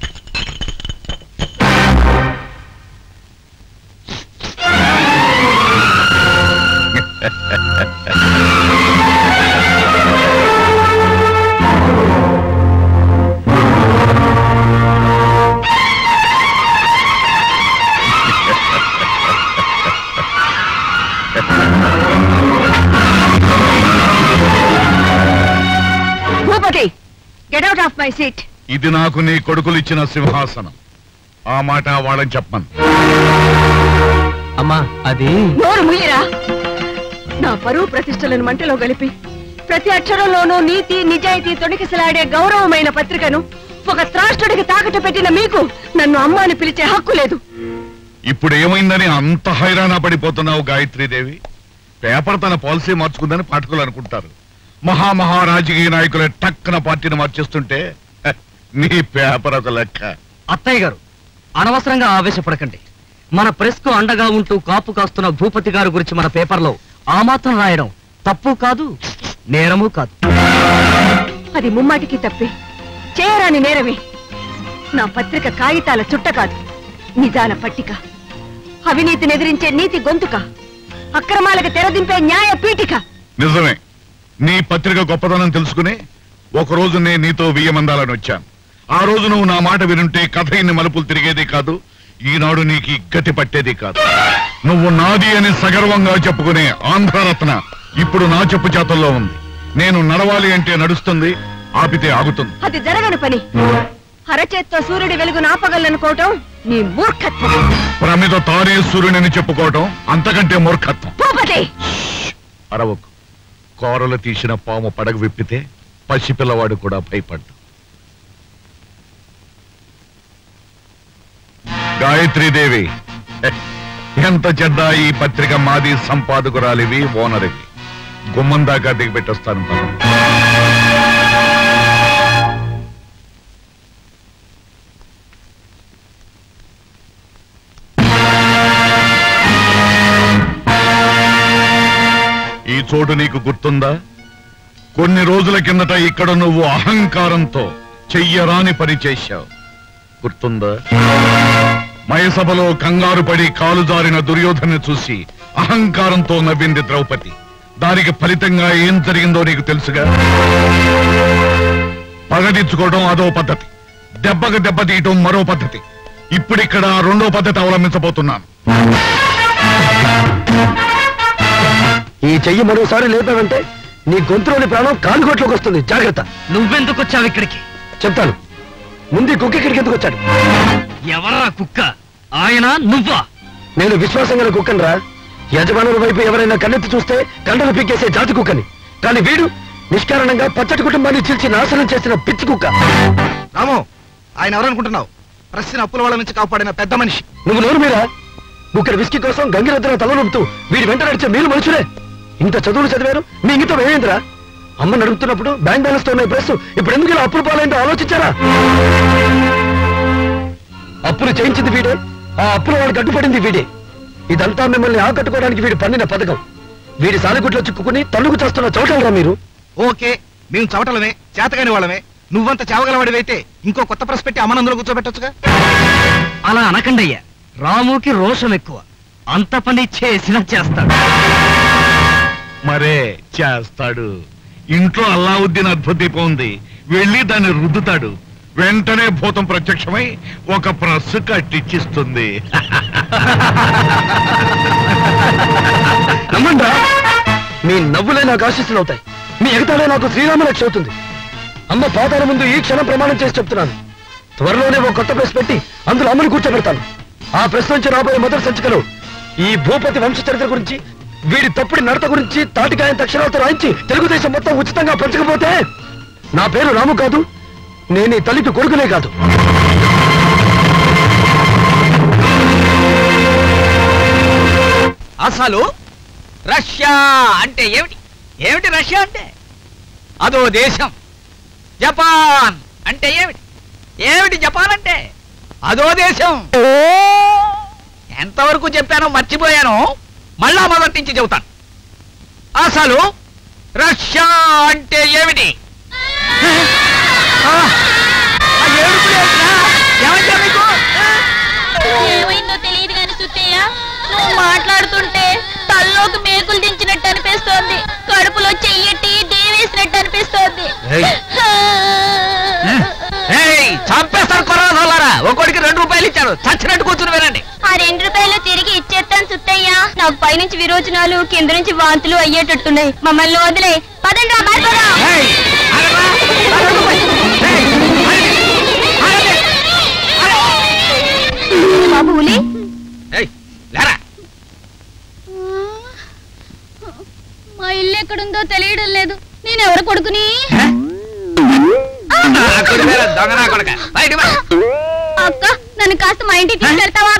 Bhupathi get out of my seat ఇది నాకు నీ కొడుకులు ఇచ్చిన సింహాసనం ఆ మాట వాళ్ళని చెప్పను అమ్మా అది నోరు ముయ్యరా నా పరువు ప్రతిష్టలను మంటలో కలిపి ప్రతి అక్షరంలోనూ నీతి నిజాయితీ తొణికిసలాడే గౌరవమైన పత్రికను ఒక త్రాష్టుడికి తాకట్టు పెట్టిన మీకు నన్ను అమ్మ అని పిలిచే హక్కు లేదు ఇప్పుడు ఏమైందని అంత హైరాణ పడిపోతున్నావు గాయత్రీదేవి పేపర్ తన పాలసీ మార్చుకుందని పాఠకులు అనుకుంటారు మహా మహా రాజకీయ నాయకులే టక్కన పార్టీని మార్చేస్తుంటే హ, నీ పేపర్ ఒక లెక్క అత్తయ్య గారు అనవసరంగా ఆవేశపడకండి మన ప్రెస్ కు అండగా ఉంటూ కాపు కాస్తున్న భూపతి గారి గురించి మన పేపర్లో ఆ మాత్రం రాయడం తప్పు కాదు నేరము కాదు అది ముమ్మాటికి తప్పే చేయరాని నేరమే నా పత్రిక కాగితాల చుట్ట కాదు నిజాల పట్టిక అవినీతిని ఎదిరించే నీతి గొంతుక అక్రమాలకు తెరదింపే న్యాయ పీఠిక నిజమే నీ పత్రిక గొప్పదనం తెలుసుకుని ఒక రోజు నేను నీతో వియ్యమందాలని వచ్చాను ఆ రోజు నువ్వు నా మాట వినుంటే కథ ఇన్ని మలుపులు తిరిగేది కాదు ఈనాడు నీకు ఈ గతి పట్టేది కాదు నువ్వు నాది అని సగర్వంగా చెప్పుకునే ఆంధ్రరత్న ఇప్పుడు నా చెప్పు చేతల్లో ఉంది నేను నడవాలి అంటే నడుస్తుంది ఆపితే ఆగుతుంది అది జరగని పని అరచేత్తో సూర్యుడి వెలుగును ఆపగలనుకోవటం నీ మూర్ఖత్వం ప్రమిద తానే సూర్యునని చెప్పుకోవటం అంతకంటే మూర్ఖత్వం భూపతి అరవకు కోరలు తీసిన పాము పడగ విప్పితే పసిపిల్లవాడు కూడా భయపడ్డు గాయత్రీదేవి హె, ఎంత చెడ్డ ఈ పత్రిక మాది సంపాదకురాలివి ఓనరివి గుమ్మం దాకా దిగి పెట్టొస్తాను పద. ఈ చోటు నీకు గుర్తుందా కొన్ని రోజుల కిందట ఇక్కడ నువ్వు అహంకారంతో చెయ్యరాని పని చేశావు గుర్తుందా మయసభలో కంగారు పడి కాలు జారిన దుర్యోధను చూసి అహంకారంతో నవ్వింది ద్రౌపది దానికి ఫలితంగా ఏం జరిగిందో నీకు తెలుసుగా పగదిచ్చుకోవడం అదో పద్ధతి దెబ్బకు దెబ్బ తీయటం మరో పద్ధతి ఇప్పుడిక్కడ రెండో పద్ధతి అవలంబించబోతున్నాను ఈ చెయ్యి మరోసారి లేపావంటే నీ గొంతులోని ప్రాణం కాలుగోట్లోకి వస్తుంది జాగ్రత్త నువ్వెందుకు వచ్చావు ఇక్కడికి చెప్తాను ముందు ఈ కుక్క ఇక్కడికి ఎందుకు వచ్చాడు ఎవరా కుక్క ఆయన నువ్వా నేను విశ్వాసం గల కుక్కను రా యజమానుల వైపు ఎవరైనా కన్నెత్తి చూస్తే కండలు పీకేసే జాతి కుక్కని కానీ వీడు నిష్కారణంగా పచ్చటి కుటుంబాన్ని చీల్చి నాశనం చేసిన పిచ్చి కుక్క రాము ఆయన ఎవరనుకుంటున్నావు ప్రశ్న అప్పుల వాళ్ళ నుంచి కాపాడిన పెద్ద మనిషి నువ్వు నోరు మీరా బుక్కడి విస్కీ కోసం గంగిరద్ర తలనొప్పుతూ వీడి వెంట నడిచే మీరు మనుషులే ఇంత చదువులు చదివారు మీ ఇంగితో ఏమైందిరా అమ్మ నడుపుతున్నప్పుడు బ్యాంక్ బ్యాలెన్స్ తో ఉన్న ప్రెస్ ఇప్పుడు ఎందుకు ఇలా అప్పులు పాలైందో ఆలోచించారా అప్పులు చేయించింది వీడే ఆ అప్పుల వాడు కట్టుపడింది వీడే ఇదంతా మిమ్మల్ని ఆకట్టుకోవడానికి వీడు పన్నిన పథకం వీడి సాలిగుట్లో చిక్కుకుని తల్లుకు చేస్తున్న చోటలరా మీరు ఓకే మేము చవటలమే చేతగాని వాళ్ళమే నువ్వంత చావగలవాడివైతే ఇంకో కొత్త ప్రెస్ పెట్టి అమ్మనందులో కూర్చోబెట్టొచ్చుగా అలా అనకండయ్యా రాముకి రోషం ఎక్కువ అంత పని చేసినా చేస్తాడు మరే చేస్తాడు ఇంట్లో అల్లావుద్దీన్ అద్భుత దీపం ఉంది వెళ్ళి దాన్ని రుద్దుతాడు వెంటనే భూతం ప్రత్యక్షమై ఒక ప్రస్సు కట్టిచ్చిస్తుంది నమ్మండ్రా మీ నవ్వులే నాకు ఆశీస్సులు అవుతాయి మీ ఎగతాడే నాకు శ్రీరామ రక్ష అవుతుంది అమ్మ పాదాల ముందు ఈ క్షణం ప్రమాణం చేసి చెప్తున్నాను త్వరలోనే ఒక కొత్త ప్రెస్ పెట్టి అందులో అమ్మని కూర్చోబెడతాను ఆ ప్రెస్ నుంచి రాబోయే మొదటి సంచికలో ఈ భూపతి వంశ చరిత్ర గురించి వీడి తప్పుడు నడత గురించి తాటికాయంత అక్షరాలతో రాయించి తెలుగుదేశం మొత్తం ఉచితంగా పంచకపోతే నా పేరు రాము కాదు నేను ఈ తల్లికి కొడుకునే కాదు అసలు రష్యా అంటే ఏమిటి ఏమిటి రష్యా అంటే అదో దేశం జపాన్ అంటే ఏమిటి ఏమిటి జపాన్ అంటే అదో దేశం ఎంతవరకు చెప్పానో మర్చిపోయాను మళ్ళా మొదటి నుంచి చెబుతాను అసలు రష్యా అంటే ఏమిటి ఆ, ఆ ఏడుపులు ఏంట్రా? ఏమైందా మీకు ఏమైందో తెలియదు గాని సుత్తయ్య నువ్వు మాట్లాడుతుంటే తల్లోకి మేకులు దించినట్టు అనిపిస్తోంది కడుపులో చెయ్యట్టి దేవేసినట్టు అనిపిస్తోంది ఏయ్. ఏయ్, చంపేస్తారు కొరవాళ్ళారా ఒక్కొడికి రెండు రూపాయలు ఇచ్చారు చచ్చినట్టు కూర్చుని వినండి ఆ రెండు రూపాయలు తిరిగి ఇచ్చేస్తాను సుత్తయ్య నాకు పైనుంచి విరోచనాలు కింద నుంచి వాంతులు అయ్యేటట్టున్నాయి మమ్మల్ని వదిలే పదండి రా పారిపోదాం. బాబు ఉలి ఏయ్, లేరా మా ఇల్లు ఎక్కడుందో తెలియడం లేదు నేను ఎవరు కొడుకుని అక్కడ వేరే దొంగ నా కొడక బయట అక్క నన్ను కాస్త మా ఇంటికి తీసుకెళ్తావా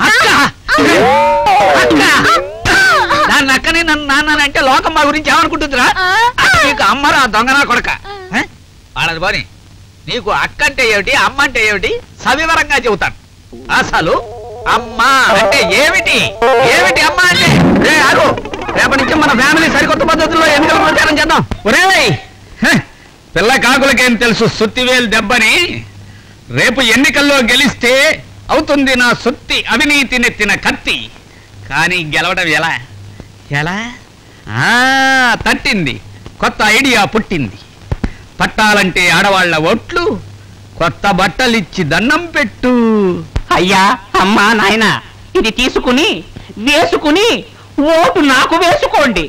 అక్క దాన్ని అక్కని నన్ను నాన్నంటే లోకం మా గురించి ఏమనుకుంటుందిరా అక్క నీకు అమ్మరా దొంగ నా కొడక ఏ? వాళ్ళది పోని నీకు అక్క అంటే ఏమిటి అమ్మ అంటే ఏమిటి సవివరంగా చెబుతాను అసలు అమ్మ అంటే ఏమిటి ఏమిటి అమ్మ అంటే రే ఆగు రేపటి నుంచి మన ఫ్యామిలీ సరికొత్త పద్ధతుల్లో ఎన్నికల ప్రచారం చేద్దాం ఒరేయ్ హ, పిల్ల కాకులకేం తెలుసు సుత్తివేలు దెబ్బని రేపు ఎన్నికల్లో గెలిస్తే అవుతుంది నా సుత్తి అవినీతి నెత్తిన కత్తి కానీ గెలవడం ఎలా ఎలా ఆ తట్టింది కొత్త ఐడియా పుట్టింది పట్టాలంటే ఆడవాళ్ల ఓట్లు కొత్త బట్టలిచ్చి దండం పెట్టు అయ్యా అమ్మా నాయన ఇది తీసుకుని వేసుకుని ఓటు నాకు వేసుకోండి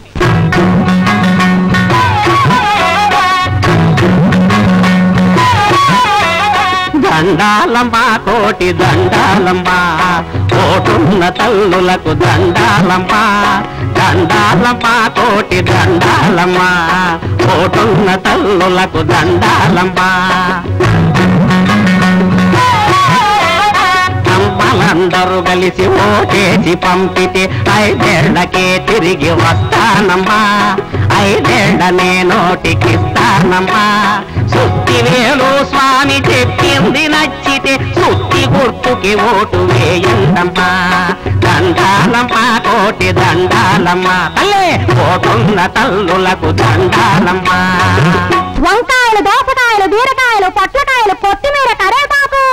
దండాలమ్మా కోటి దండాలమ్మా ఓటున్న తల్లులకు దండాలమ్మా దండాలమ్మా కోటి దండాలమ్మా ఓటున్న తల్లులకు దండాలమ్మా అమ్మల అందరూ కలిసి ఓటేసి పంపితే ఐదేళ్లకే తిరిగి వస్తానమ్మా ఐదేళ్లనే నోటికిస్తానమ్మా సుత్తి వేలు స్వామి చెప్పింది నచ్చితే సుత్తి గుర్తుకి ఓటు వేయండమ్మా దండాలమ్మా కోటి దండాలమ్మా తల్లే కోటున్న తల్లులకు దండాలమ్మా వంకాయలు దోసకాయలు బీరకాయలు పొట్లకాయలు కొత్తిమీర కరేపాకు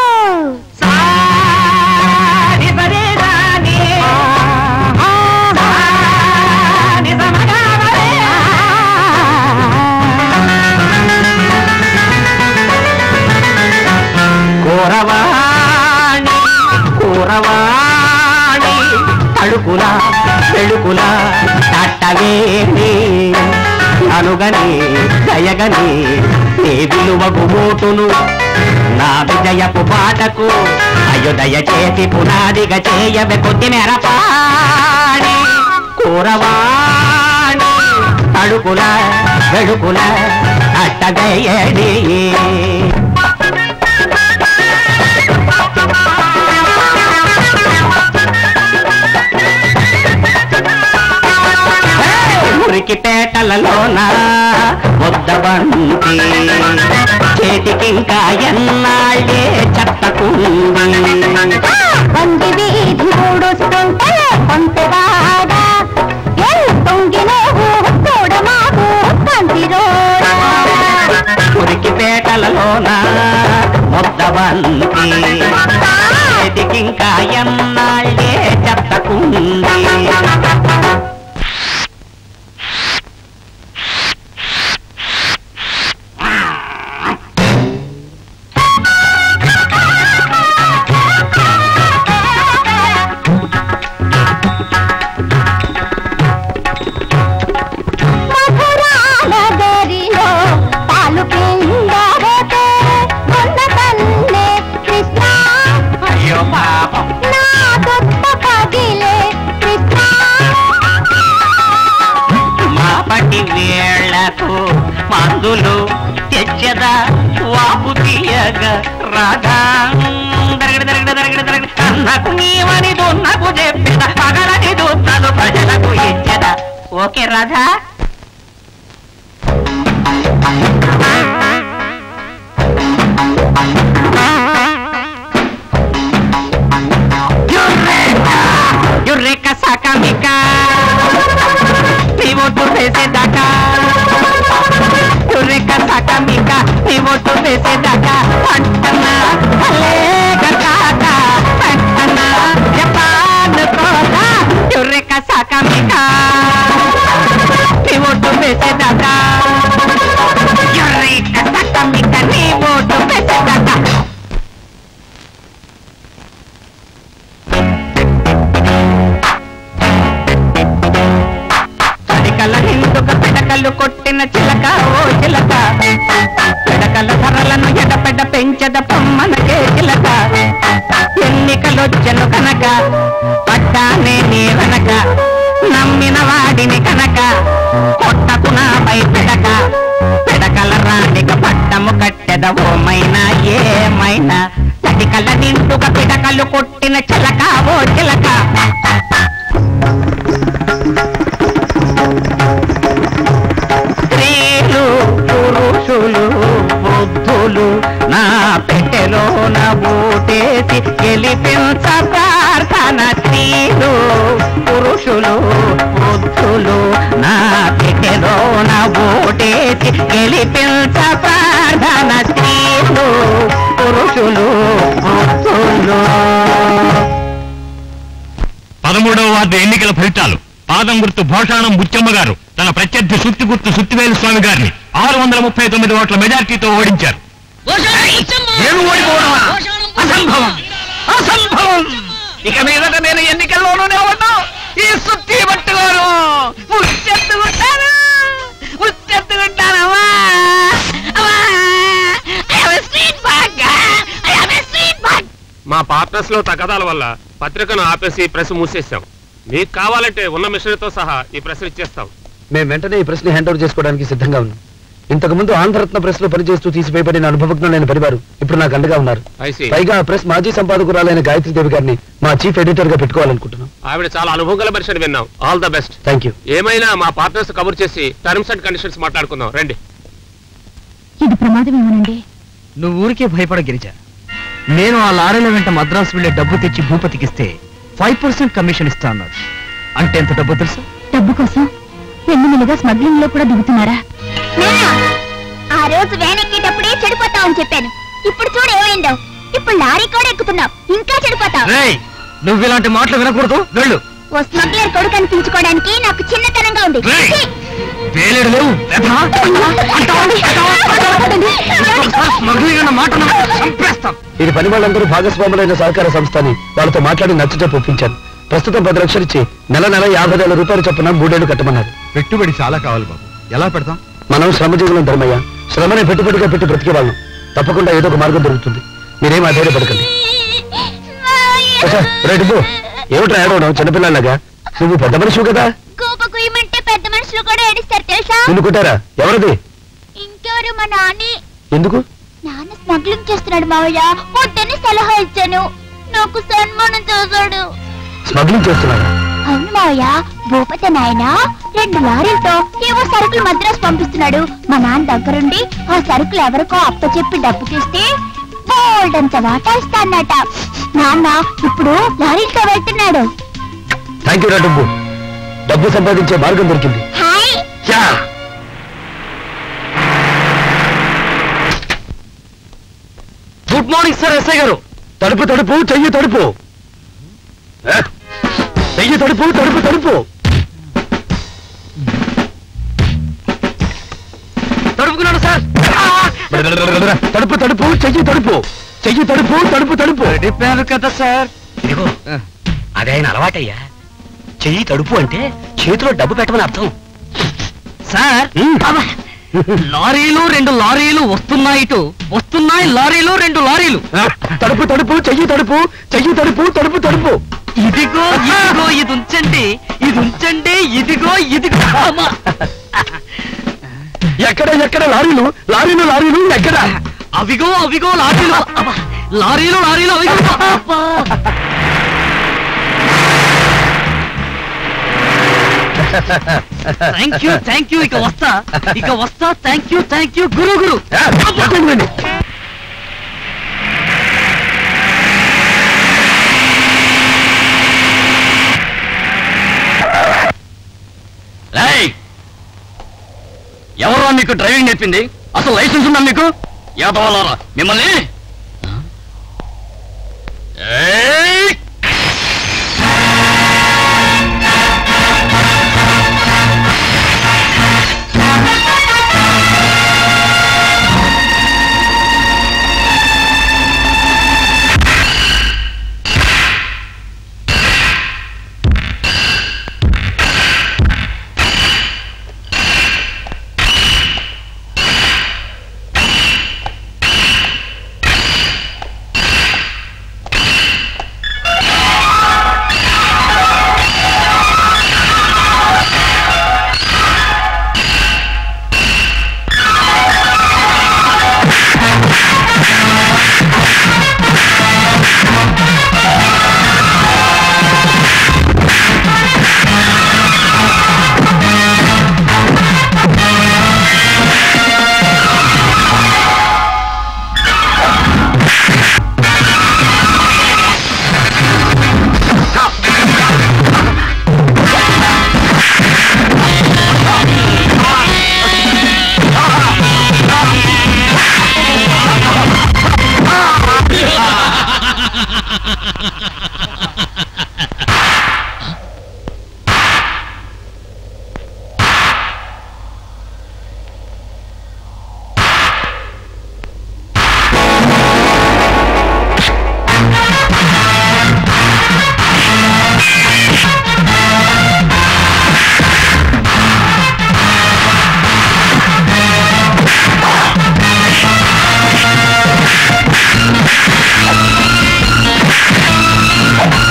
కూరవాణి కూరవాణి తడుకుల వెడుకుల తట్టవేణి అనుగని దయగని నీ విలువకు మోటును నా విజయపు బాటకు అయోదయ చేసి పునాదిగా చేయవే కొద్దిమేర పాడి కూరవాణి తడుకుల వెడుకుల అట్టవేయడి మురికి పేటలలోన వద్దబంతి చేతికింకా ఎన్నాళ్ళే చెత్తకుంది బంది వీధి ఊడుస్తుంటే కొంతవాడా తొంగినేవు తోడమాకు కంటిరోడ మురికి పేటలలోన వద్దబంతి చేతికింకా ఎన్నాళ్ళే చెత్తకుంది నగరిలో పాలు పిండబోతే ఉన్న తన్నే కృష్ణ అయ్యో పాపం నా దొత్త పగిలే కృష్ణ మా పట్టి వేళ్లకు మందులు తెచ్చదా వాపు తీయగ రాధా దరగడ దరగడ దరగడ దరగడ అన్నకు నీవని దున్నకు చెప్పిన పగలని దూతలు ప్రజలకు ఇచ్చదా ఓకే రాధా యుర్రేక సాకామిక నీ ఓటు వేసేదాకా యుర్రేక సాకామిక నీ ఓటు వేసేదాకా అంటనా లేక కాక అంటనా జపాన్ కోట యుర్రేక సాకామిక నీ ఓటు వేసేదాకా యుర్రేక సాకామిక నీ ఓటు వేసేదాకా పిడకల నిండుక పిడకలు కొట్టిన చిలక ఓ చిలక పిడకల ధరలను ఎడపెడ పెంచద పొమ్మనకే చిలక ఎన్నికలొచ్చను కనుక పడ్డానే నీ వెనక నమ్మిన వాడిని కనుక కొట్టకు నాపై పిడక పిడకల రాణిక పట్టము కట్టెద ఓమైనా ఏమైనా పిడకల నిండుక పిడకలు కొట్టిన చిలక ఓ చిలక స్త్రీలు పురుషులు బుద్ధులు నా పెట్టెలో నా బూటేసి గెలిపించ ప్రార్థన స్త్రీలు పురుషులు బుద్ధులు నా పెట్టెలో నా బూటేసి గెలిపించ ప్రార్థన స్త్రీలు పురుషులు బుద్ధులు పదమూడవ వార్డు ఎన్నికల ఫలితాలు పాదం గుర్తు భోషాణం బుచ్చమ్మ గారు తన ప్రత్యర్థి సుత్తి గుర్తు సుత్తివేలు స్వామి గారిని ఆరు వందల ముప్పై తొమ్మిది ఓట్ల మెజార్టీతో ఓడించారు నేను ఓడిపోవడమా అసంభవం అసంభవం ఇక మీదట నేను ఎన్నికల్లోనూనే ఉన్నా ఈ సుత్తి పట్టుకోను ఉచ్చెత్తుకుంటాను ఉచ్చెత్తుకుంటానమ్మా మా పార్ట్నర్స్ లో తగదాల వల్ల పత్రికను ఆపేసి ప్రెస్ మూసేశాం మీకు కావాలంటే ఉన్న మిషన్తో సహా ఈ ప్రెస్ ఇచ్చేస్తాం మేము వెంటనే ఈ ప్రశ్న హ్యాండ్ ఓవర్ చేసుకోవడానికి సిద్ధంగా ఉన్నాం ఇంతకు ముందు ఆంధ్రరత్న ప్రెస్ లో పనిచేస్తూ తీసివేయబడిన అనుభవజ్ఞులైన పరివారు ఇప్పుడు నాకు అండగా ఉన్నారు I see. పైగా ఆ ప్రెస్ మాజీ సంపాదకురాలైన గాయత్రి దేవి గారిని మా చీఫ్ ఎడిటర్ గా పెట్టుకోవాలనుకుంటున్నాం ఆవిడ చాలా అనుభవం గల మనిషి అని విన్నాం all the best thank you ఏమైనా మా పార్ట్నర్స్ కబుర్ చేసి టర్మ్స్ అండ్ కండిషన్స్ మాట్లాడుకుందాం రండి ఇది ప్రమాదం ఏమోనండి నువ్వు ఊరికే భయపడ గిరిజ నేను ఆ లారీల వెంట మద్రాసు వెళ్లే డబ్బు తెచ్చి భూపతికిస్తే ఫైవ్ పర్సెంట్ కమిషన్ ఇస్తా అన్నాడు అంటే ఎంత డబ్బు తెలుసా డబ్బు కోసం మెల్లిమెల్లిగా స్మగ్లింగ్ లో కూడా దిగుతున్నారా ఆ రోజు వ్యాన్ ఎక్కేటప్పుడే చెడిపోతావని చెప్పాను ఇప్పుడు చూడు ఏమైందో ఇప్పుడు లారీ కూడా ఎక్కుతున్నావు ఇంకా చెడిపోతావు రేయ్ నువ్వు ఇలాంటి మాటలు వినకూడదు వెళ్ళు ఓ స్మగ్లర్ కొడుకు అనిపించుకోవడానికి నాకు చిన్నతనంగా ఉంది రేయ్! వేలేడు లేవు వ్యధ. ఒక్కసారి స్మగ్లింగ్ అన్న మాట నాకు చంపేస్తాం ఇది పని వాళ్ళందరూ భాగస్వాములైన సహకార సంస్థ అని వాళ్ళతో మాట్లాడి నచ్చజెప్పి ఒప్పించాను ప్రస్తుతం పది లక్షలు ఇచ్చి నెల నెల యాభై వేల రూపాయలు చొప్పున మూడేళ్లు కట్టమన్నారు పెట్టుబడి చాలా కావాలి బాబు ఎలా పెడతాం మనం శ్రమజీవులం ధర్మయ్య శ్రమనే పెట్టుబడిగా పెట్టి బ్రతికే వాళ్ళం తప్పకుండా ఏదో ఒక మార్గం దొరుకుతుంది మీరేం అధైర్యపడకండి రేటు ఏమిట్రా ఏడవడం చిన్నపిల్లలాగా నువ్వు పెద్ద మనిషివు కదా కూప కుయ్యమంటే పెద్ద మనుషులు కూడా ఏడిస్తారు తెలుసా నిన్ను కొట్టారా ఎవరిది ఇంకెవరు మా నాని ఎందుకు నాన్న స్మగ్లింగ్ చేస్తున్నాడు మావయ్య వద్దని సలహా ఇచ్చాను నాకు సన్మానం చేశాడు స్మగ్లింగ్ చేస్తున్నారా అవును మావయ్య భూపతి నాయన రెండు లారీలతో ఏవో సరుకులు మద్రాసు పంపిస్తున్నాడు మా నాన్న దగ్గరుండి ఆ సరుకులు ఎవరికో అప్పచెప్పి డబ్బు తీస్తే బోల్డంత వాటా ఇస్తానట నాన్న ఇప్పుడు లారీలతో వెళ్తున్నాడు థ్యాంక్ యూ రా డబ్బు డబ్బు సంపాదించే మార్గం దొరికింది hi ya good morning sir SI గారు తడుపు తడుపు చెయ్యి తడుపు ఏ? చెయ్యి తడుపు తడుపు తడుపు తడుపుకున్నాను సార్ తడుపు తడుపు చెయ్యి తడుపు చెయ్యి తడుపు తడుపు తడుపు తడిపాను కదా సార్ ఇదిగో అదే ఆయన అలవాటయ్యా చెయ్యి తడుపు అంటే చేతిలో డబ్బు పెట్టమని అర్థం సార్ అబ్బా! లారీలు రెండు లారీలు వస్తున్నాయి ఇటు వస్తున్నాయి లారీలు రెండు లారీలు తడుపు తడుపు చెయ్యి తడుపు చెయ్యి తడుపు తడుపు తడుపు ఇదిగో ఇదిగో ఇది ఉంచండి ఇది ఉంచండి ఇదిగో ఇదిగో అమ్మా! ఎక్కడ ఎక్కడ లారీలు లారీలు లారీలు ఎక్కడ అవిగో అవిగో లారీలు అబ్బా! లారీలు లారీలు అవిగో అబ్బా! థ్యాంక్ యూ థ్యాంక్ యూ ఇక వస్తా ఇక వస్తా థ్యాంక్ యూ థ్యాంక్ యూ గురు గురు రేయ్! ఎవరో మీకు డ్రైవింగ్ నేర్పింది అసలు లైసెన్స్ ఉందా మీకు యాదవాలారా మిమ్మల్ని ఏయ్! ఆ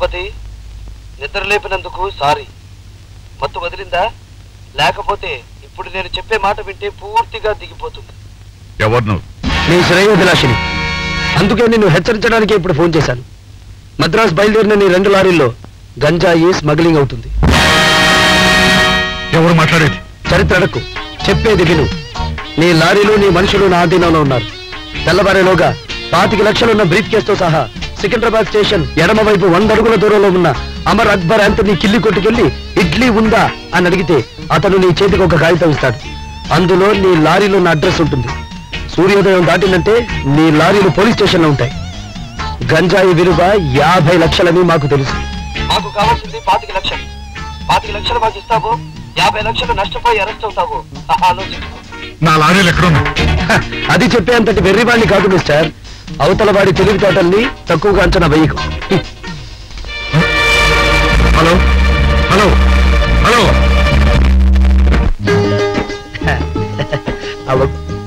భూపతి నిద్ర లేపినందుకు సారీ మత్తు వదిలిందా లేకపోతే ఇప్పుడు నేను చెప్పే మాట వింటే పూర్తిగా దిగిపోతుంది ఎవరు నువ్వు నీ శ్రేయోభిలాషిని అందుకే నిన్ను హెచ్చరించడానికి ఇప్పుడు ఫోన్ చేశాను మద్రాస్ బయలుదేరిన నీ రెండు లారీల్లో గంజాయి స్మగ్లింగ్ అవుతుంది ఎవరు మాట్లాడేది చరిత్ర అడక్కు చెప్పేది విను నీ లారీలు నీ మనుషులు నా ఆధీనంలో ఉన్నారు తెల్లవారేలోగా పాతిక లక్షలున్న బ్రీఫ్ కేసుతో సహా సికింద్రాబాద్ స్టేషన్ ఎడమ వైపు వంద అడుగుల దూరంలో ఉన్న అమర్ అక్బర్ యాంతనీ కిల్లి కొట్టుకెళ్లి ఇడ్లీ ఉందా అని అడిగితే అతను నీ చేతికి ఒక కాగితం ఇస్తాడు అందులో నీ లారీలో ఉన్న అడ్రస్ ఉంటుంది సూర్యోదయం దాటిందంటే నీ లారీలు పోలీస్ స్టేషన్లో ఉంటాయి గంజాయి విలువ యాభై లక్షలని మాకు తెలుసు మాకు కావాల్సింది పాతిక లక్షలు పాతిక లక్షలు మాకు ఇస్తావు యాభై లక్షలు నష్టపోయి అరెస్ట్ అవుతావు ఆలోచించు నా లారీలు ఎక్కడున్నా అది చెప్పేంతటి వెర్రివాణ్ణి కాదు మిస్టర్ అవతల వాడి తెలివితేటల్ని తక్కువగా అంచనా వెయ్యకు హలో హలో హలో అవ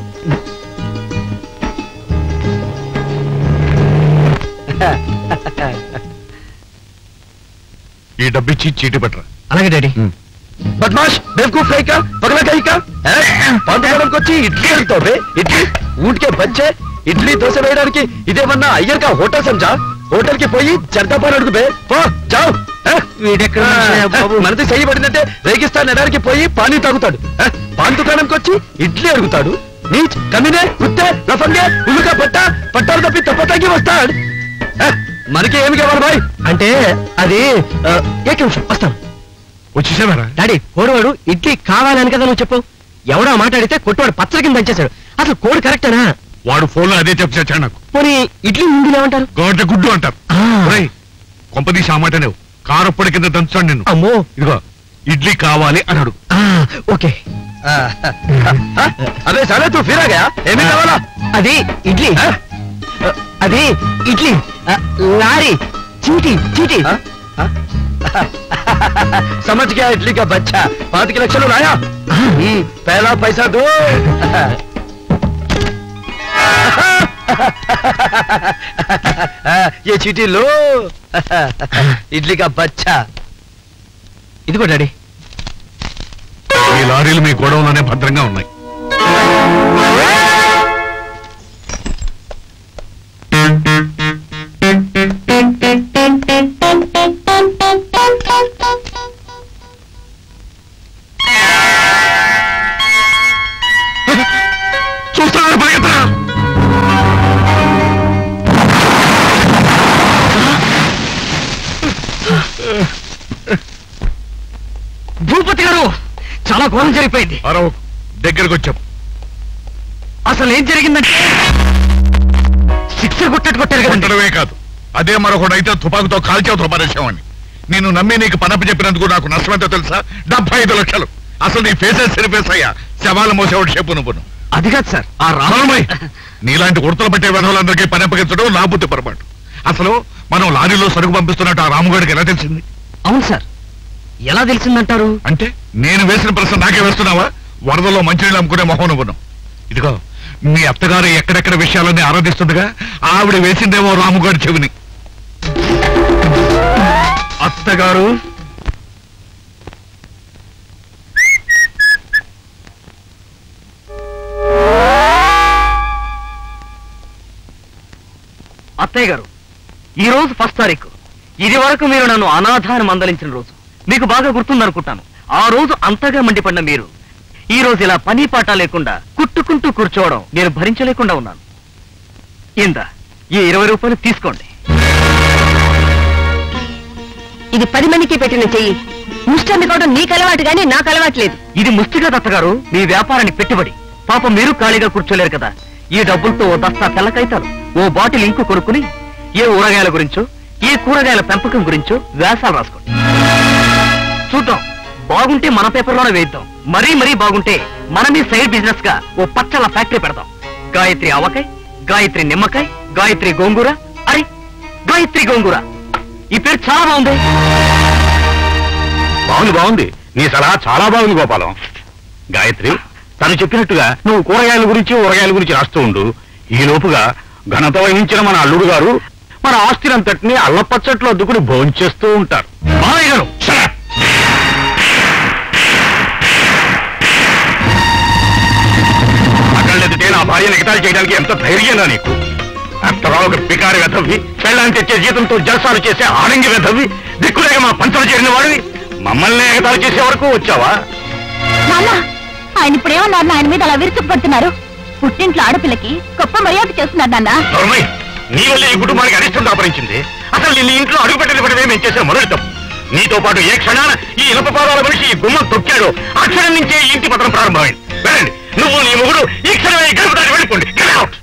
ఈ డబ్బిచ్చి చీటి పట్టరా అలాగే డాడీ బద్మాష్ బేవకూఫ్ కై का पगला कहीं का పాండుకోవడానికి వచ్చి ఇడ్లీ అడుగుతావు ఇడ్లీ ఊంటికే బచ్చే ఇడ్లీ దోశ వేయడానికి ఇదేమన్నా అయ్యర్ కా హోటల్ సంజా హోటల్ కి పోయి జర్దా పాలు అడుగు బే పో జావ్ వీడెక్కడ మనిషియా బాబు? మనది చేయబడిందంటే రేగిస్తాన్ ఎడారికి పోయి పానీ తాగుతాడు ఆ, పాన్ దుకాణంకి వచ్చి ఇడ్లీ అడుగుతాడు నీచ్ కమినే కుత్తే లఫంగే ఉల్లుగా పట్ట పట్టాలు తప్పి తప్పతాగి వస్తాడు ఆ, మనకి ఏమి కావాలి బాయ్ అంటే అది ఆ, ఏక నిమిషం వస్తాను వచ్చేసావారా డాడీ కోడివాడు ఇడ్లీ కావాలని కదా నువ్వు చెప్పు ఎవడో మాట్లాడితే కొట్టువాడు పచ్చడి కింద దంచేశాడు అసలు కోడి కరెక్టేనా వాడు ఫోన్లో అదే చెప్పి చచ్చాడు నాకు పోనీ ఇడ్లీ ముందు ఏమంటారు గోట గుడ్డు అంటారు ఒరేయ్, కొంపదీసి ఆ మాట నువ్వు కారప్పటి కింద దంచుతాడు నిన్ను అమ్మో ఇదిగో ఇడ్లీ కావాలి అని అడుగు ఓకే అదే సరే తూ ఫిర్ ఆ గయా ఏమి కావాలా అది ఇడ్లీ అది ఇడ్లీ ఆ, లారీ చీటీ చీటీ समझ गया इडली का बच्चा पाँच लक्षण लाया हम्म, पहला पैसा दो ये चीटी लो इडली का बच्चा ఇదిగో డాడీ ఈ లారీలు మీ గొడవలోనే భద్రంగా ఉన్నాయి చూస్తాను పరిగెత్తరా భూపతి గారు చాలా ఘోరం జరిగిపోయింది అరవ దగ్గరకు వచ్చాం అసలు ఏం జరిగిందంటే సిక్సర్ కొట్టట్టు కొట్టారు కదండి కొట్టడమే కాదు అదే మరొకడు అయితే తుపాకుతో కాల్చేవతో పరేసామని నేను నమ్మి నీకు పనప్ప చెప్పినందుకు నాకు నష్టమెంతో తెలుసా డెబ్బై ఐదు లక్షలు అసలు నీ ఫేసెస్ సరిఫేస్ అయ్యా శవాలు మోసేవాడు చెప్పు నువ్వు అది కాదు సార్ ఆ రామయ్య నీలాంటి ఉడతలు పట్టే వెధవులందరికీ పని అప్పగించడం నా బుద్ధి పొరపాటు అసలు మనం లారీలో సరుకు పంపిస్తున్నట్టు ఆ రాముగాడికి ఎలా తెలిసింది అవును సార్ ఎలా తెలిసిందంటారు అంటే నేను వేసిన ప్రశ్న నాకే వేస్తున్నావా వరదలో మంచినీళ్ళు అమ్ముకునే మొహం నువ్వును ఇదిగో మీ అత్తగారు ఎక్కడెక్కడ విషయాలన్నీ ఆరాధిస్తుండగా ఆవిడ వేసిందేమో రాముగాడి చెవిని అత్తగారు అత్తయ్య గారు ఈ రోజు ఫస్ట్ తారీఖు ఇది వరకు మీరు నన్ను అనాథాన్ని మందలించిన రోజు మీకు బాగా గుర్తుందనుకుంటాను ఆ రోజు అంతగా మండిపడిన మీరు ఈ రోజు ఇలా పని పాట లేకుండా కుట్టుకుంటూ కూర్చోవడం నేను భరించలేకుండా ఉన్నాను ఇందా ఈ ఇరవై రూపాయలు తీసుకోండి ఇది పది మందికి పెట్టిన చెయ్యి ముష్టి అందుకోవడం నీకు అలవాటు గానీ నాకు అలవాట్లేదు ఇది ముష్టిగా దత్తగారు మీ వ్యాపారానికి పెట్టుబడి పాపం మీరు ఖాళీగా కూర్చోలేరు కదా ఈ డబ్బులతో ఓ దస్తా తెల్లకైతాలు ఓ బాటిల్ ఇంకు కొనుక్కుని ఏ ఊరగాయల గురించో ఏ కూరగాయల పెంపకం గురించో వ్యాసాలు రాసుకోండి చూద్దాం బాగుంటే మన పేపర్లోనే వేద్దాం మరీ మరీ బాగుంటే మనమే సైడ్ బిజినెస్ గా ఓ పచ్చళ్ళ ఫ్యాక్టరీ పెడదాం గాయత్రి ఆవకాయ్ గాయత్రి నిమ్మకాయ్ గాయత్రి గోంగూర అరే గాయత్రి గోంగూర ఈ పేరు చాలా బాగుంది బాగుంది బాగుంది నీ సలహా చాలా బాగుంది గోపాలం గాయత్రి తను చెప్పినట్టుగా నువ్వు కూరగాయల గురించి ఊరగాయల గురించి రాస్తూ ఉండు ఈ లోపుగా ఘనత వహించిన మన అల్లుడు గారు మన ఆస్తినంతటిని అల్లపచ్చట్లో అద్దుకుని భోంచేస్తూ ఉంటారు మామయ్య గారు shut up! అక్కడెదితే నా భార్యను ఎగతాళి చేయడానికి ఎంత ధైర్యంగా నీకు ఆఫ్టర్ ఆల్ ఒక పికారి వెధవి పెళ్ళాన్ని తెచ్చే జీతంతో జల్సాలు చేసే ఆనంగి వెధవి దిక్కులేక మా పంచలు చేరిన వాడివి మమ్మల్ని ఎగతాళి చేసే వరకు వచ్చావా నాన్న ఆయన ఇప్పుడు ఏమన్నారు ఆయన మీద అలా విరుచుకుపడుతున్నారు పుట్టింట్లో ఆడపిల్లకి గొప్ప మర్యాద చేస్తున్నారు నాన్న నోర్మయ్, నీ వల్ల ఈ కుటుంబానికి అరిష్టం దాపరించింది అసలు నిన్ను ఇంట్లో అడుగు పెట్టినప్పుడే మేము చేసే మొదటి తప్పు నీతో పాటు ఏ క్షణాన ఈ ఇనప పాదాల మనిషి ఈ గుమ్మం తొక్కాడో ఆ క్షణం నుంచే ఈ ఇంటి పత్రం ప్రారంభమైంది వెళ్ళండి నువ్వు నీ మొగుడు ఈ క్షణమే ఈ గడుపు దాటి వెళ్ళిపోండి Get out!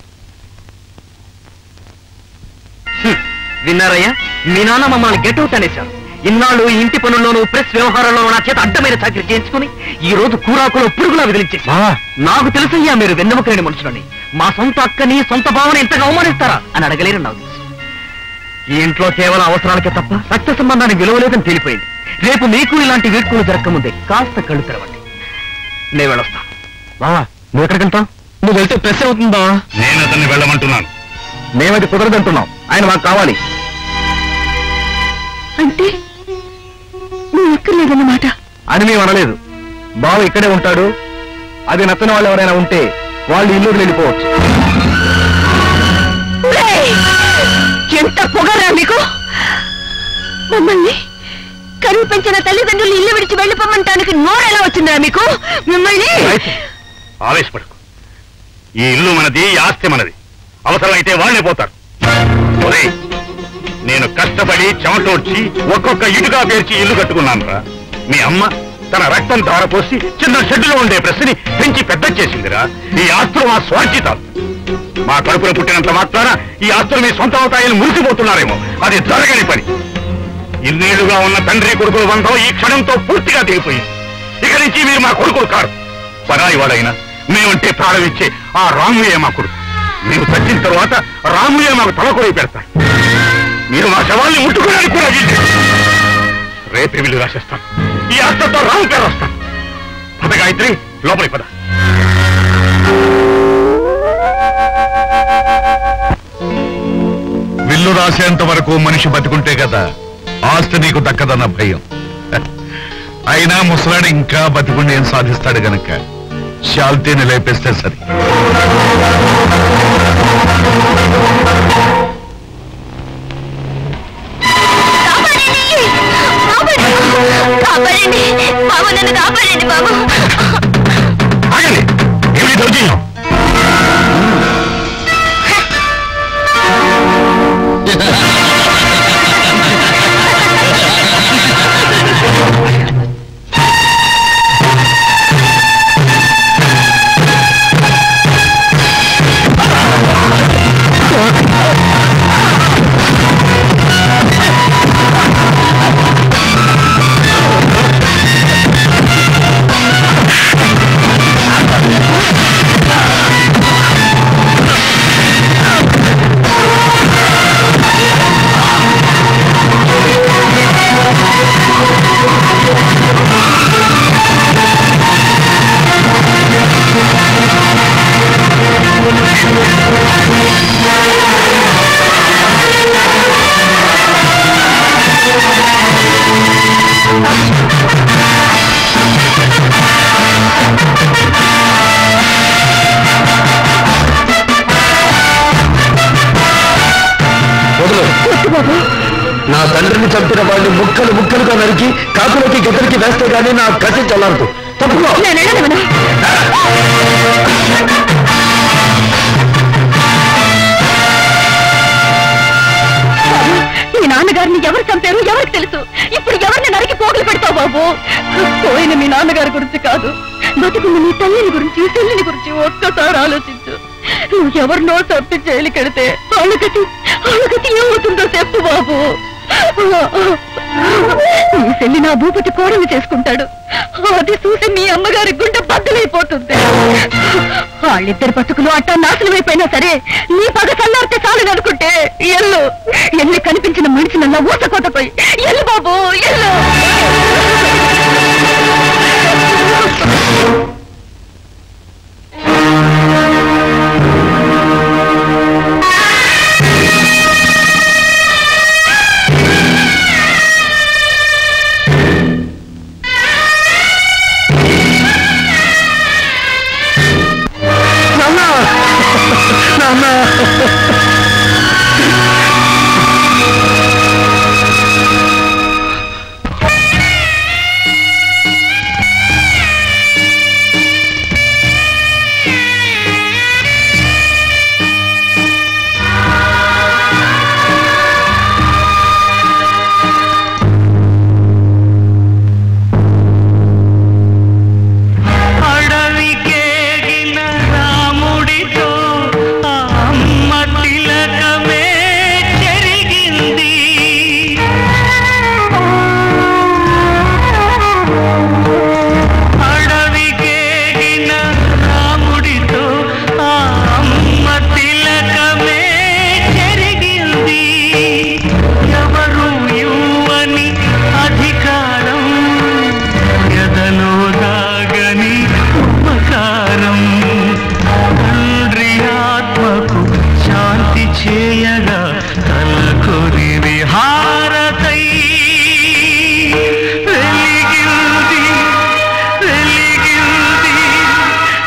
విన్నారయ్యా మీ నాన్న మమ్మల్ని గెట్అవుట్ అనేశారు ఇన్నాళ్ళు ఈ ఇంటి పనుల్లోనూ ప్రెస్ వ్యవహారంలోనూ నా చేత అడ్డమైన చాకరీ చేయించుకుని ఈ రోజు కూరాకులో పురుగులా విదిలించేసి నాకు తెలుసయ్యా మీరు వెన్నెముకలేని మనుషులని మా సొంత అక్కని సొంత భావని ఎంతగా అవమానిస్తారా అని అడగలేరని నాకు తెలుసు ఈ ఇంట్లో కేవలం అవసరాలకే తప్ప రక్త సంబంధానికి విలువలేదని తేలిపోయింది రేపు మీకు ఇలాంటి వీడ్కోలు జరగకముందే కాస్త కళ్ళు తెరవండి నేను వెళ్ళొస్తా బావా నువ్వు ఎక్కడికి వెళ్తావు నువ్వు వెళ్తే ప్రెస్ అవుతుందా నేను అతన్ని వెళ్ళమంటున్నాను మేమది కుదరదంటున్నాం ఆయన మాకు కావాలి అంటే నువ్వు ఎక్కర్లేదన్నమాట అని మేము అనలేదు బావ ఇక్కడే ఉంటాడు అది నచ్చని వాళ్ళు ఎవరైనా ఉంటే వాళ్ళు ఇల్లు వదిలి వెళ్ళిపోవచ్చు ఒరేయ్! ఎంత పొగరా మీకు మమ్మల్ని కరువు పెంచిన తల్లిదండ్రులు ఇల్లు విడిచి వెళ్ళిపోమంటానికి నోరెలా వచ్చిందా మీకు మిమ్మల్ని ఆవేశపడకు ఈ ఇల్లు మనది ఈ ఆస్తి మనది అవసరమైతే వాళ్ళే పోతారు ఒరేయ్, నేను కష్టపడి చెమటోడ్చి ఒక్కొక్క ఇటుగా పేర్చి ఇల్లు కట్టుకున్నాను రా మీ అమ్మ తన రక్తం ధారపోసి చిన్న షెడ్డులో ఉండే ప్రశ్ని పెంచి పెద్ద చేసిందిరా ఈ ఆస్తులు మా స్వార్జితాలు మా కడుపులో పుట్టినంత మాత్రాన ఈ ఆస్తులు మీ సొంత అవుతాయని మురిసిపోతున్నారేమో అది జరగని పని ఇన్నేళ్లుగా ఉన్న తండ్రి కొడుకుల బంధం ఈ క్షణంతో పూర్తిగా తెగిపోయింది ఇక నుంచి మీరు మా కొడుకులు కారు పరాయి వాడైనా మేమంటే ప్రారంభించే ఆ రాముయే మా కొడుకు మేము చచ్చిన తర్వాత రాముయే మాకు తలకొరి పెడతారు మీరు మా శవాల్ని ముట్టుకోవడానికి కూడా వీలు రేపే వీళ్ళు రాసేస్తాను ఈ ఆస్తంతో రాము పేరు వస్తాను పద గాయత్రి లోపలికి పద విల్లు రాసేంత వరకు మనిషి బతుకుంటే కదా ఆస్తి నీకు దక్కదన్న భయం అయినా ముసలాడు ఇంకా బతికుండి ఏం సాధిస్తాడు గనక శాల్తీని లేపేస్తే సరి కాపాడండి బాబు నన్ను కాపాడండి బాబు ఆగండి ఏమిటి దౌర్జన్యం వదలు నా తండ్రిని చంపిన వాడిని ముక్కలు ముక్కలుగా నరికి కాకులకి గద్దలకి వేస్తే గానీ నా కసి చల్లారదు తప్పుకో మీ నాన్నగారిని ఎవరు చంపారు ఎవరికి తెలుసు ఇప్పుడు ఎవరిని నరికి పోగులు పెడతావు బాబు పోయిన మీ నాన్నగారి గురించి కాదు బతుకున్న మీ తల్లిని గురించి చెల్లిని గురించి ఒక్కసారి ఆలోచించు నువ్వు ఎవరినో తప్పి జైలు కడితే వాళ్ళ గతి వాళ్ళ గతి ఏమవుతుందో చెప్పు బాబు మీ చెల్లి నా భూపతి కోడలు చేసుకుంటాడు అది చూసి మీ అమ్మగారి గుండె బద్దలైపోతుంది వాళ్ళిద్దరి బతుకులు అట్టా నాశనమైపోయినా సరే నీ పగ చల్లారితే చాలని అనుకుంటే ఎల్లు ఎల్లి కనిపించిన మనిషినల్లా ఊసకోతపోయి ఎల్లు బాబు ఎల్లు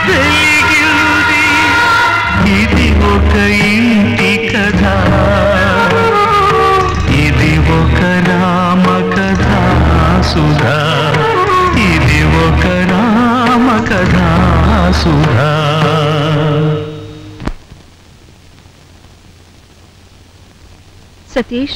వెలిగింది ఇది ఒక ఇంటి కథ ఇది ఒక రామ కథ సుధా ఇది ఒక రామ కథ సుధా సతీష్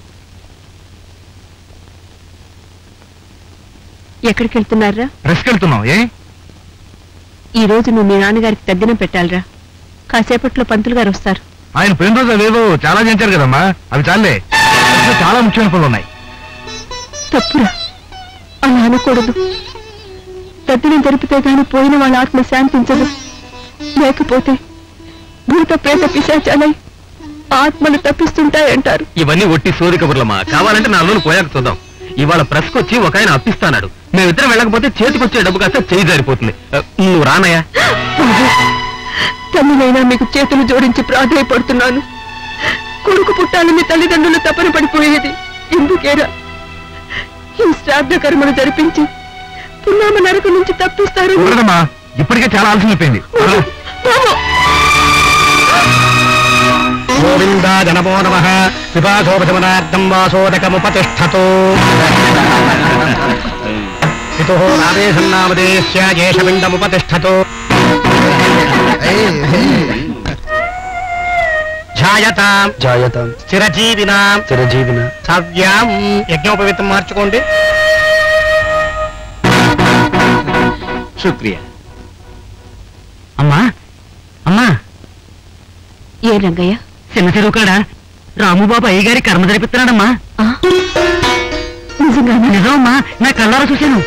ఎక్కడికి వెళ్తున్నారా రెస్క్ వెళ్తున్నావు ఏ ఈ రోజు నువ్వు మీ నాన్నగారికి తద్దినం పెట్టాలిరా కాసేపట్లో పంతులు గారు వస్తారు ఆయన పోయిన రోజు అవేవో చాలా చేయించారు కదమ్మా అవి చాలే అసలు చాలా ముఖ్యమైన పనులు ఉన్నాయి తప్పురా అలా అనకూడదు తద్దినం జరిపితే గాని పోయిన వాళ్ళ ఆత్మ శాంతించదు లేకపోతే భూత ప్రేత పిశాచాలై ఆత్మలు తప్పిస్తుంటాయంటారు ఇవన్నీ ఒట్టి సోది కబుర్లమ్మా కావాలంటే నా లోన్ పోయాక చూద్దాం ఇవాళ ప్రెస్కి వచ్చి ఒక ఆయన అప్పిస్తాడు మేమిద్దరం వెళ్ళకపోతే చేతికొచ్చే డబ్బు కాస్త చేయి జారిపోతుంది ఆ, నువ్వు రానయ్యా తల్లినైనా మీకు చేతులు జోడించి ప్రాధాయపడుతున్నాను కొడుకు పుట్టాలని తల్లిదండ్రులు తపన పడిపోయేది ఎందుకేరా ఈ శ్రాద్ధ కర్మను జరిపించి పున్నామ నరక నుంచి తప్పిస్తారు కుదరదమ్మా ఇప్పటికే చాలా ఆలస్యం అయిపోయింది గోవిందా గణపో నమ పిపాసోపశమనార్థం వాసోదకముపతిష్టతో పితు నామదేశ్య యేషపిండముపతిష్టతో ఝాయతాం జాయతాం చిరజీవినాం చిరజీవిన సవ్యాం యజ్ఞోపవిత్తం మార్చుకోండి శుక్రియా అమ్మా అమ్మా ఏ రంగయ్య చిన్న చెరువు కాడ రాముబాబు అయ్యగారి కర్మ జరిపిస్తున్నాడమ్మా నిజంగానా నిజమమ్మా నా కళ్ళారా చూశాను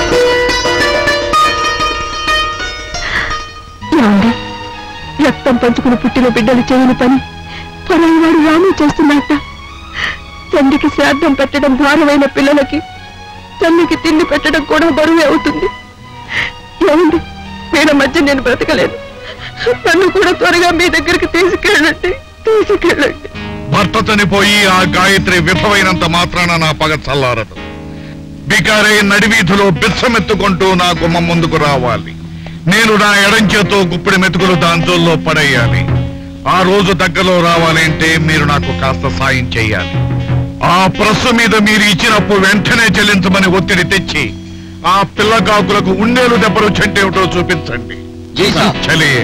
ఏమండి రక్తం పంచుకుని పుట్టిన బిడ్డలు చేయని పని పరాయి వాడు రాము చేస్తున్నట్ట తండ్రికి శ్రాద్ధం పెట్టడం భారమైన పిల్లలకి తల్లికి తిండి పెట్టడం కూడా బరువే అవుతుంది ఏమండి వీళ్ళ మధ్య నేను బ్రతకలేను నన్ను కూడా త్వరగా మీ దగ్గరికి తీసుకెళ్ళండి తీసుకెళ్ళండి భర్త చనిపోయి ఆ గాయత్రి విఫవైనంత మాత్రాన నా పగ చల్లారదు బికారే నడివీధిలో బిచ్చమెత్తుకుంటూ నా గుమ్మం ముందుకు రావాలి నేను నా ఎడం చేతో గుప్పిడి మెతుకులు దాంతోల్లో పడేయాలి ఆ రోజు దగ్గరలో రావాలి అంటే మీరు నాకు కాస్త సాయం చేయాలి ఆ ప్రస్సు మీద మీరు ఇచ్చినప్పుడు వెంటనే చెల్లించమని ఒత్తిడి తెచ్చి ఆ పిల్లకాకులకు ఉండేలు దెబ్బలు చెట్టేమిటో చూపించండి చలియే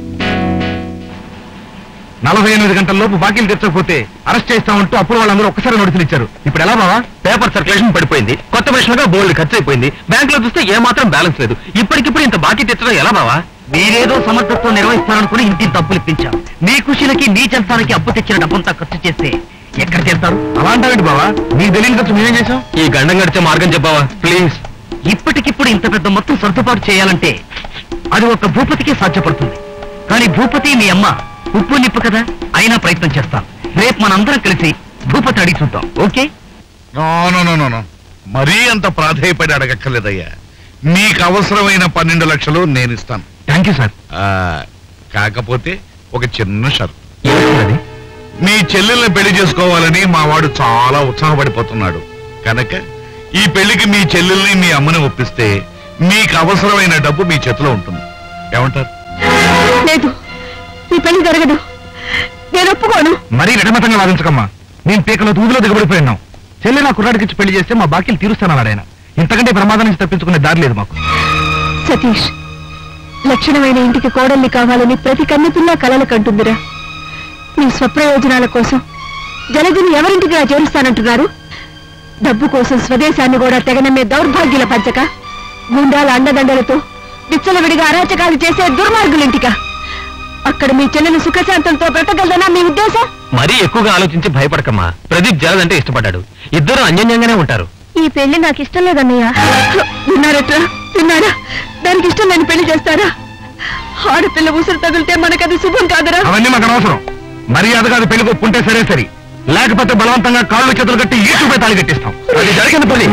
నలభై ఎనిమిది గంటల లోపు బాకీలు తెచ్చకపోతే అరెస్ట్ చేస్తామంటూ అప్పుడు వాళ్ళందరూ ఒక్కసారి నోటీసులు ఇచ్చారు ఇప్పుడు ఎలా బావా పేపర్ సర్క్యులేషన్ పడిపోయింది కొత్త మిషన్గా బోల్డ్ ఖర్చు అయిపోయింది బ్యాంక్ లో చూస్తే ఏ మాత్రం బ్యాలెన్స్ లేదు ఇప్పటికిప్పుడు ఇంత బాకీ తెచ్చడం ఎలా బావా మీరేదో సమర్థత్వం నిర్వహిస్తారనుకుని ఇంటి డబ్బులు ఇప్పించాం మీ కుషిలకి మీ చంతానికి అప్పు తెచ్చిన డబ్బంతా ఖర్చు చేస్తే ఎక్కడ చేస్తారు అలా అంటావేంటి బావా నీకు తెలియని ఖర్చు మేమేం చేసాం ఈ గండం గడిచే మార్గం చెప్పావా ప్లీజ్ ఇప్పటికిప్పుడు ఇంత పెద్ద మొత్తం సర్దుబాటు చేయాలంటే అది ఒక భూపతికే సాధ్యపడుతుంది కానీ భూపతి మీ అమ్మ ఉప్పు నిప్పు కదా అయినా ప్రయత్నం చేస్తాం రేపు మనందరం కలిసి భూపతి అడిగి చూద్దాం okay no no no no no మరీ అంత ప్రాధేయపడి అడగక్కర్లేదయ్యా మీకు అవసరమైన పన్నెండు లక్షలు నేను ఇస్తాను థ్యాంక్ యూ సార్ కాకపోతే ఒక చిన్న షరతు మీ చెల్లెల్ని పెళ్లి చేసుకోవాలని మా వాడు చాలా ఉత్సాహపడిపోతున్నాడు కనుక ఈ పెళ్లికి మీ చెల్లెల్ని మీ అమ్మని ఒప్పిస్తే మీకు అవసరమైన డబ్బు మీ చేతిలో ఉంటుంది ఏమంటారు లేదు ఈ పెళ్లి జరగదు నేను ఒప్పుకోను మరీ విడమతంగా వాదించకమ్మా నేను పీకలో తూదులో దిగబడిపోయినాం చెల్లి నా కుర్రాడికి ఇచ్చి పెళ్లి చేస్తే మా బాకీలు తీరుస్తానన్నాడు ఆయన ఇంతకంటే ప్రమాదం నుంచి తప్పించుకునే దారి లేదు మాకు సతీష్ లక్షణమైన ఇంటికి కోడల్ని కావాలని ప్రతి కన్నెపిల్ల కలలు కంటుందిరా మీ స్వప్రయోజనాల కోసం జలదిని ఎవరింటికి రా చేరుస్తానంటున్నారు డబ్బు కోసం స్వదేశాన్ని కూడా తెగనమ్మే దౌర్భాగ్యుల పంచక గుండాల అండదండలతో విచ్చలవిడిగా అరాచకాలు చేసే దుర్మార్గులింటికా అక్కడ మీ చెల్లెలు సుఖశాంతంతో బ్రతకగలదనా మీ ఉద్దేశం మరీ ఎక్కువగా ఆలోచించి భయపడకమ్మా ప్రదీప్ జలదంటే ఇష్టపడ్డాడు ఇద్దరు అన్యోన్యంగానే ఉంటారు ఈ పెళ్లి నాకు ఇష్టం లేదన్నయ్య విన్నారట్రా విన్నారా దానికి ఇష్టం లేని పెళ్లి చేస్తారా ఆడపిల్ల ఉసురు తగిలితే మనకది శుభం కాదరా అవన్నీ మాకు అనవసరం మర్యాదగా అది పెళ్లి ఒప్పుకుంటే సరే సరే లేకపోతే బలవంతంగా కాళ్ళు చేతులు కట్టి ఈటుపై తాళి కట్టిస్తాం అది జరిగింది పని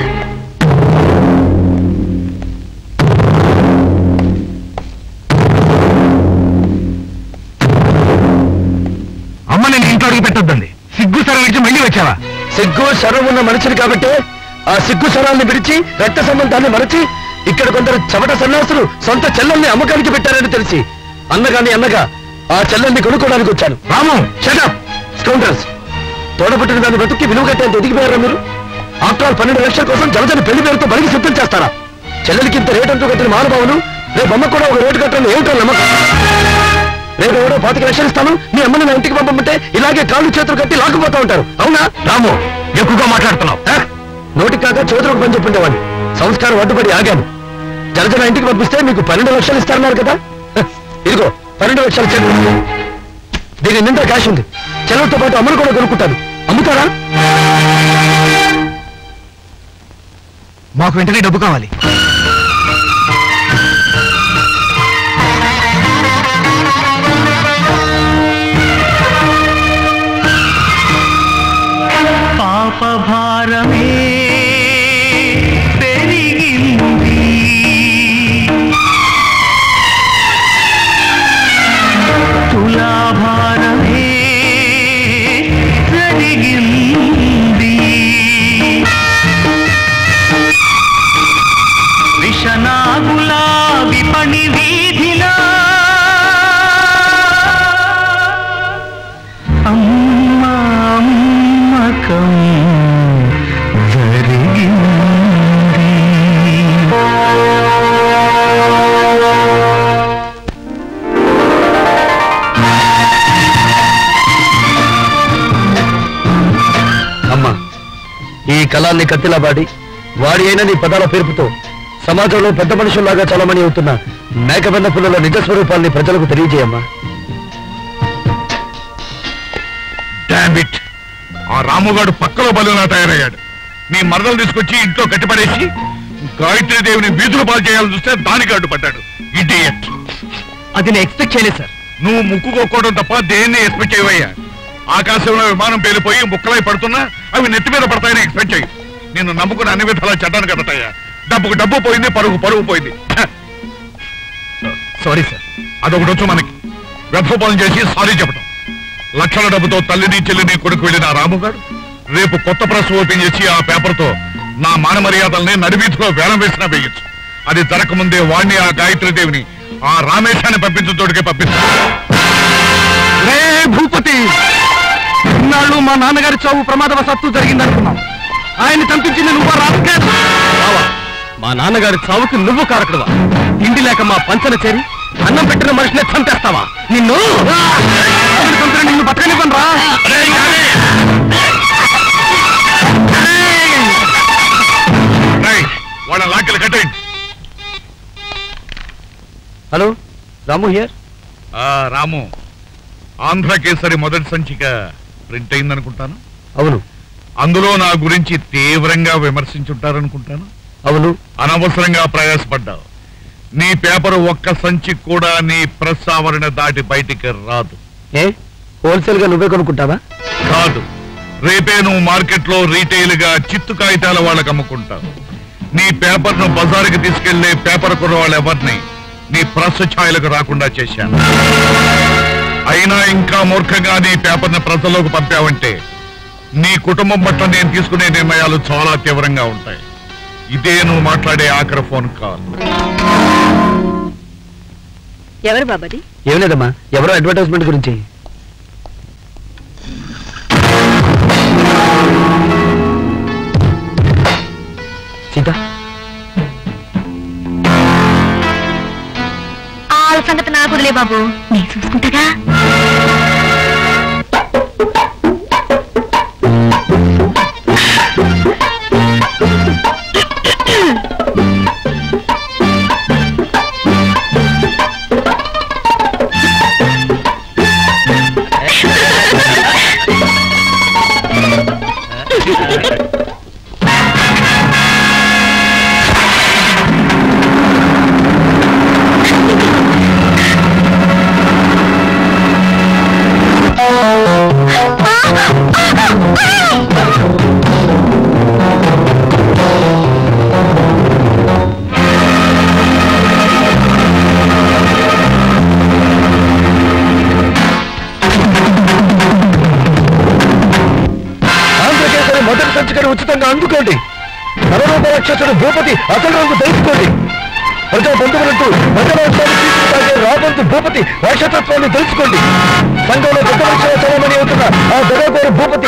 అమ్మ నేను ఇంట్లో అడుగు పెట్టొద్దండి సిగ్గు సర విడిచి మళ్ళీ వచ్చావా సిగ్గు శరం ఉన్న మనిషిని కాబట్టి ఆ సిగ్గు శరాన్ని విడిచి రక్త సంబంధాన్ని మరచి ఇక్కడ కొందరు చెమట సన్యాసులు సొంత చెల్లెల్ని అమ్మకానికి పెట్టారని తెలిసి అన్నగాని అన్నగా ఆ చెల్లెల్ని కొనుక్కోవడానికి వచ్చాను రాము షటప్ స్కౌంటర్స్ తోడబుట్టిన దాన్ని బతుక్కి విలువ కట్టేంత ఎదిగిపోయారా మీరు ఆఫ్టర్ ఆల్ పన్నెండు లక్షల కోసం జనజన పెళ్లి పేరుతో బలికి సిద్ధం చేస్తారా చెల్లెలకి ఇంత రేటు అంటూ కట్టిన మానవావులు రేపు అమ్మ కూడా ఒక రేటు కట్టని ఏమిటో నమ్మకం రేపు ఎవడో పాతిక లక్షలు ఇస్తాను మీ అమ్మని నా ఇంటికి పంపమంటే ఇలాగే కాళ్ళు చేతులు కట్టి లాక్కుపోతా ఉంటారు అవునా రాము ఎక్కువగా మాట్లాడుతున్నావు ఆ? నోటికి కాక చేతులకు పని చెప్పుండేవాడిని సంస్కారం అడ్డుపడి ఆగాను జనజన ఇంటికి పంపిస్తే మీకు పన్నెండు లక్షలు ఇస్తారన్నారు కదా హ, ఇదిగో పన్నెండు లక్షలు చెక్ దీని నిండా క్యాష్ ఉంది చెలవుతో పాటు అమ్మను కూడా కొనుక్కుంటాను అమ్ముతారా మాకు వెంటనే డబ్బు కావాలి పాప భారమే పెరిగింది తులాభారమే జరిగింది విషనాగులా విపణి వీధిలా అమ్మ అమ్మకం అమ్మా ఈ కళాన్ని కత్తిలా పాడి వాడి అయిన నీ పదాల పేరుపుతో సమాజంలో పెద్ద మనుషుల్లాగా చలమణి అవుతున్న మేకబెన్న పుల్లలో నిజ స్వరూపాల్ని ప్రజలకు తెలియజేయమ్మా Damn it! ఆ రాముగాడు పక్కలో బలులా తయారయ్యాడు నీ మరదలు తీసుకొచ్చి ఇంట్లో కట్టిపడేసి గాయత్రీదేవిని వీధులు పాలు చేయాలని చూస్తే దానికి అడ్డుపడ్డాడు ఇడియట్ అది నేను ఎక్స్పెక్ట్ చేయలేదు సార్ నువ్వు ముక్కు కొట్టుకోవడం తప్ప దేన్ని ఎక్స్పెక్ట్ చేయవయ్యా ఆకాశంలో విమానం పేలిపోయి ముక్కలై పడుతున్నా అవి నెత్తి మీద పడతాయని ఎక్స్పెక్ట్ చేయి నిన్ను నమ్ముకున్న అన్ని విధాలా చట్టాను కదటయ్యా డబ్బుకు డబ్బు పోయింది పరుగు పరుగు పోయింది సారీ సార్ అదొకటి వచ్చు మనకి వ్యర్థోపాలం చేసి సారీ చెప్పడం లక్షల డబ్బుతో తల్లిని చెల్లిని కొడుకు వెళ్ళిన ఆ రాముగాడు రేపు కొత్త ప్రెస్ ఓపెన్ చేసి ఆ పేపర్తో నా మాన మర్యాదల్ని నడివీధిలో వేలం వేసినా వేయచ్చు అది జరగకముందే వాణ్ణి ఆ గాయత్రీదేవిని ఆ రామేశాన్ని పంపించిన తోడికే పంపిస్తాను రే భూపతి ఇన్నాళ్ళు మా నాన్నగారి చావు ప్రమాదవశాత్తు జరిగిందనుకున్నాం ఆయన్ని చంపించింది నువ్వు రాస్కెల్. రావా మా నాన్నగారి చావుకి నువ్వు కారకుడువా ఇంటి లేక మా పంచన చేరి అన్నం పెట్టిన మనిషిని చంపేస్తావా నిన్ను ఆవిడ చంపిన నిన్ను బతకనివ్వను రా రేయ్, వాళ్ళ లాకెలు కట్టేయండి హలో రాము హియర్ ఆ రాము ఆంధ్ర కేసరి మొదటి సంచిక ప్రింట్ అయిందనుకుంటాను అవును అందులో నా గురించి తీవ్రంగా విమర్శించుంటారనుకుంటాను అవును అనవసరంగా ప్రయాసపడ్డావు నీ పేపర్ ఒక్క సంచి కూడా నీ ప్రెస్ ఆవరణ దాటి బయటికి రాదు ఏ హోల్సేల్ గా నువ్వే కొనుక్కుంటావా కాదు రేపే నువ్వు మార్కెట్ లో రీటైల్ గా చిత్తు కాగితాల వాళ్ళకి అమ్ముకుంటావు నీ పేపర్ ను బజారుకి తీసుకెళ్లే పేపర్ కుర్రవాళ్ళు ఎవరిని నీ ప్రెస్ ఛాయలకు రాకుండా చేశాను అయినా ఇంకా మూర్ఖంగా నీ పేపర్ ని ప్రజల్లోకి పంపావంటే నీ కుటుంబం పట్ల నేను తీసుకునే నిర్ణయాలు చాలా తీవ్రంగా ఉంటాయి ఇదే నువ్వు మాట్లాడే ఆఖరి ఫోన్ కాల్ ఎవరు బాబాది ఏం లేదమ్మా ఎవరో అడ్వర్టైజ్మెంట్ గురించి సీత ఆ సంగతి నాకు వదిలే బాబు నేను చూసుకుంటాగా ఆంధ్రకేసరి మొదటి సంచికను ఉచితంగా అందుకోండి నవరూప రాక్షసుడు భూపతి అసలు రంగు తెలుసుకోండి ప్రజా బంధువులంటూ మండలోత్సవాన్ని తీసుకుతాగే రాబంతు భూపతి రాక్షసత్వాన్ని తెలుసుకోండి సంఘంలో పెద్ద మనుషుల చదవమని అవుతున్న ఆ దగాకోరు భూపతి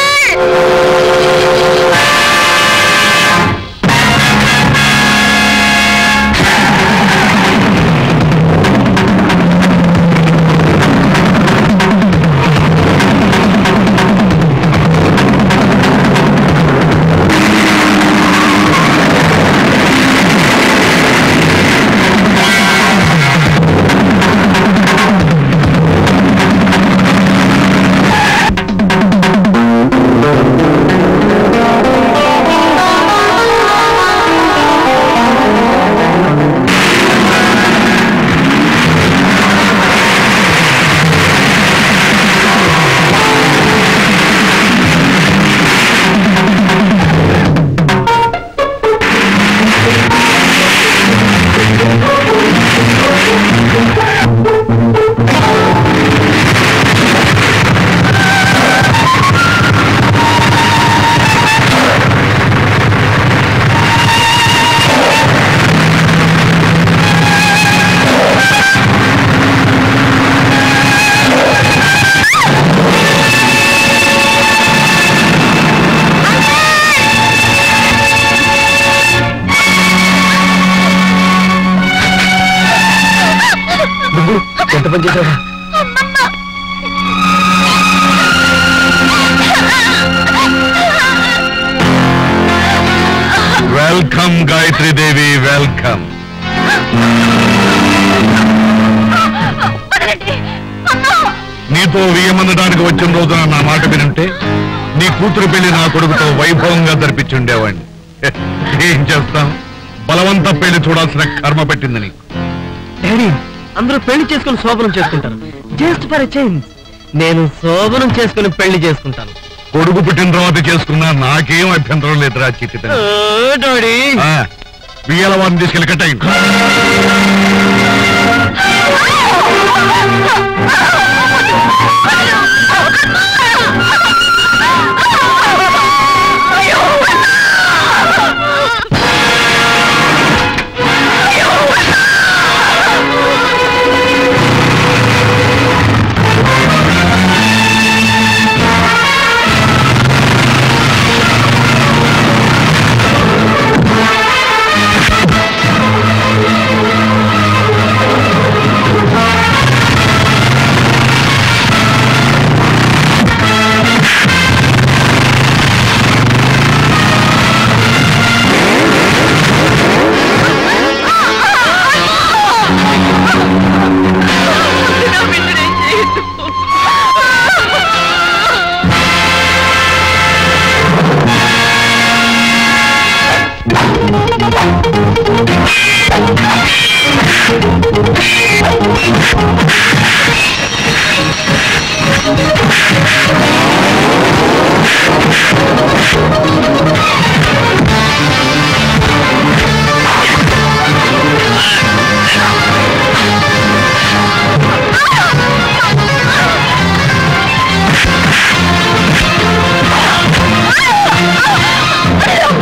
నువ్వు ఎంత పని చేశావా వెల్కమ్ గాయత్రి దేవి వెల్కమ్ నీతో వియమనడానికి వచ్చిన రోజున నా మాట వినుంటే నీ కూతురు పెళ్లి నా కొడుకుతో వైభవంగా జరిపించుండేవాడిని ఏం చేస్తాం బలవంత పెళ్లి చూడాల్సిన కర్మ పెట్టింది నీకు డాడీ అందరూ పెళ్లి చేసుకుని శోభనం చేసుకుంటారు జస్ట్ ఫర్ చేంజ్ నేను శోభనం చేసుకుని పెళ్లి చేసుకుంటాను కొడుకు పుట్టిన తర్వాత చేసుకున్నా నాకేం అభ్యంతరం లేదురా చిట్టి డాడీ బియ్యాల వారిని తీసుకెళ్ళి కట్టయింది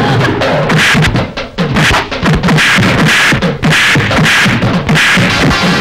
ఆ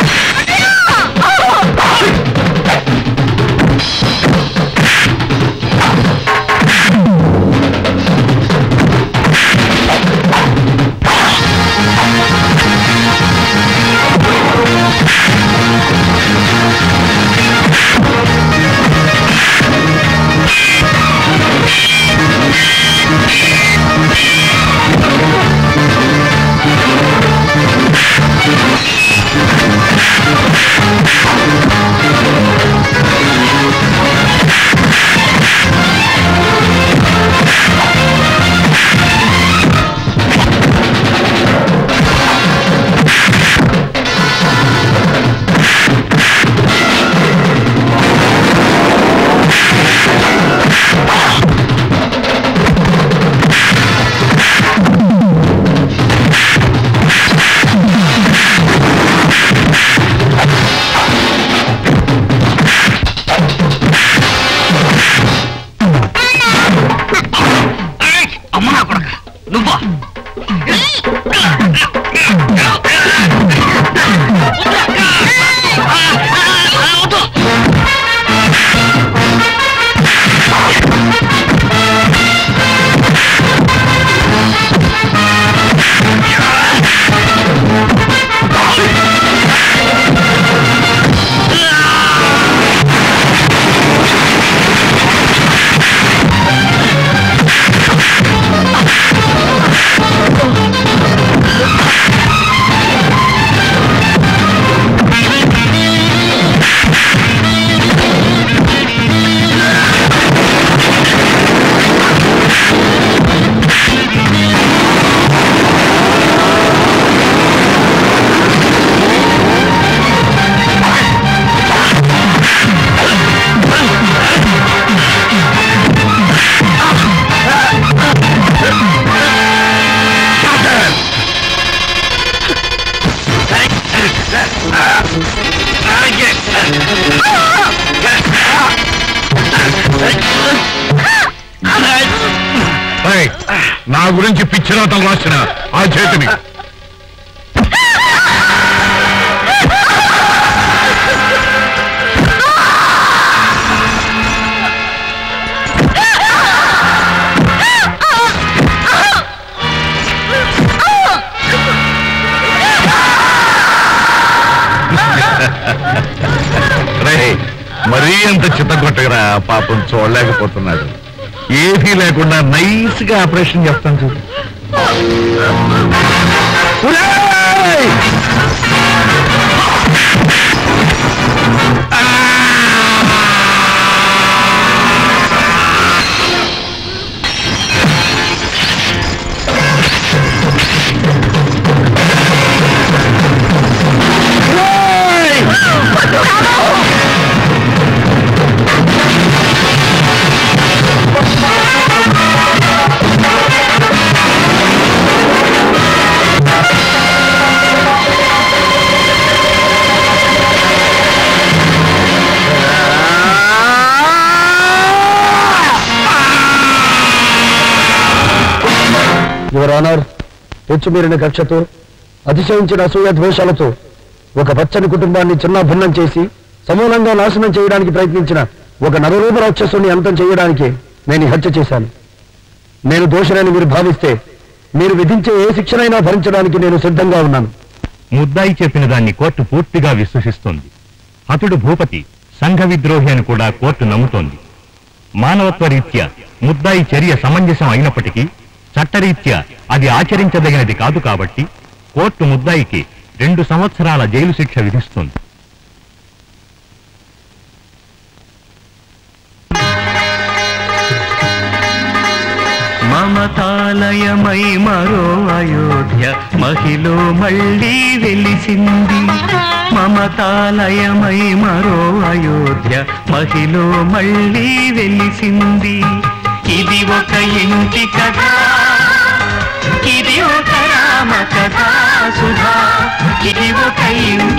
ఏయ్, నా గురించి పిచ్చిరాతలు రాసిన ఆ చేతిని రే మరీ అంత చిత్తగొట్టగరా పాపం చూడలేకపోతున్నాడు ఏమీ లేకుండా నైస్ గా ఆపరేషన్ చేస్తాను చూడు ఒరేయ్! యువర్ ఆనర్ తెచ్చుమీరిన కక్షతో అతిశయించిన అసూయ ద్వేషాలతో ఒక పచ్చని కుటుంబాన్ని చిన్న భిన్నం చేసి సమూలంగా నాశనం చేయడానికి ప్రయత్నించిన ఒక నవరూప రాక్షసుని అంతం చేయడానికి నేను ఈ హత్య చేశాను నేను దోషులని మీరు భావిస్తే మీరు విధించే ఏ శిక్షనైనా భరించడానికి నేను సిద్ధంగా ఉన్నాను ముద్దాయి చెప్పిన దాన్ని కోర్టు పూర్తిగా విశ్వసిస్తోంది అతడు భూపతి సంఘ విద్రోహి అని కూడా కోర్టు నమ్ముతోంది మానవత్వ రీత్యా ముద్దాయి చర్య సమంజసం అయినప్పటికీ చట్టరీత్యా అది ఆచరించదగినది కాదు కాబట్టి కోర్టు ముద్దాయికి రెండు సంవత్సరాల జైలు శిక్ష విధిస్తుంది మమతాలయమై మరో అయోధ్య మహిలో మళ్ళీ వెలిసింది మమతాలయమై మరో అయోధ్య మహిలో మళ్ళీ వెలిసింది ఇది ఒక ఇంటి కథ ఇది ఒక రామ కథ సుధా ఇది ఒక ఇంటి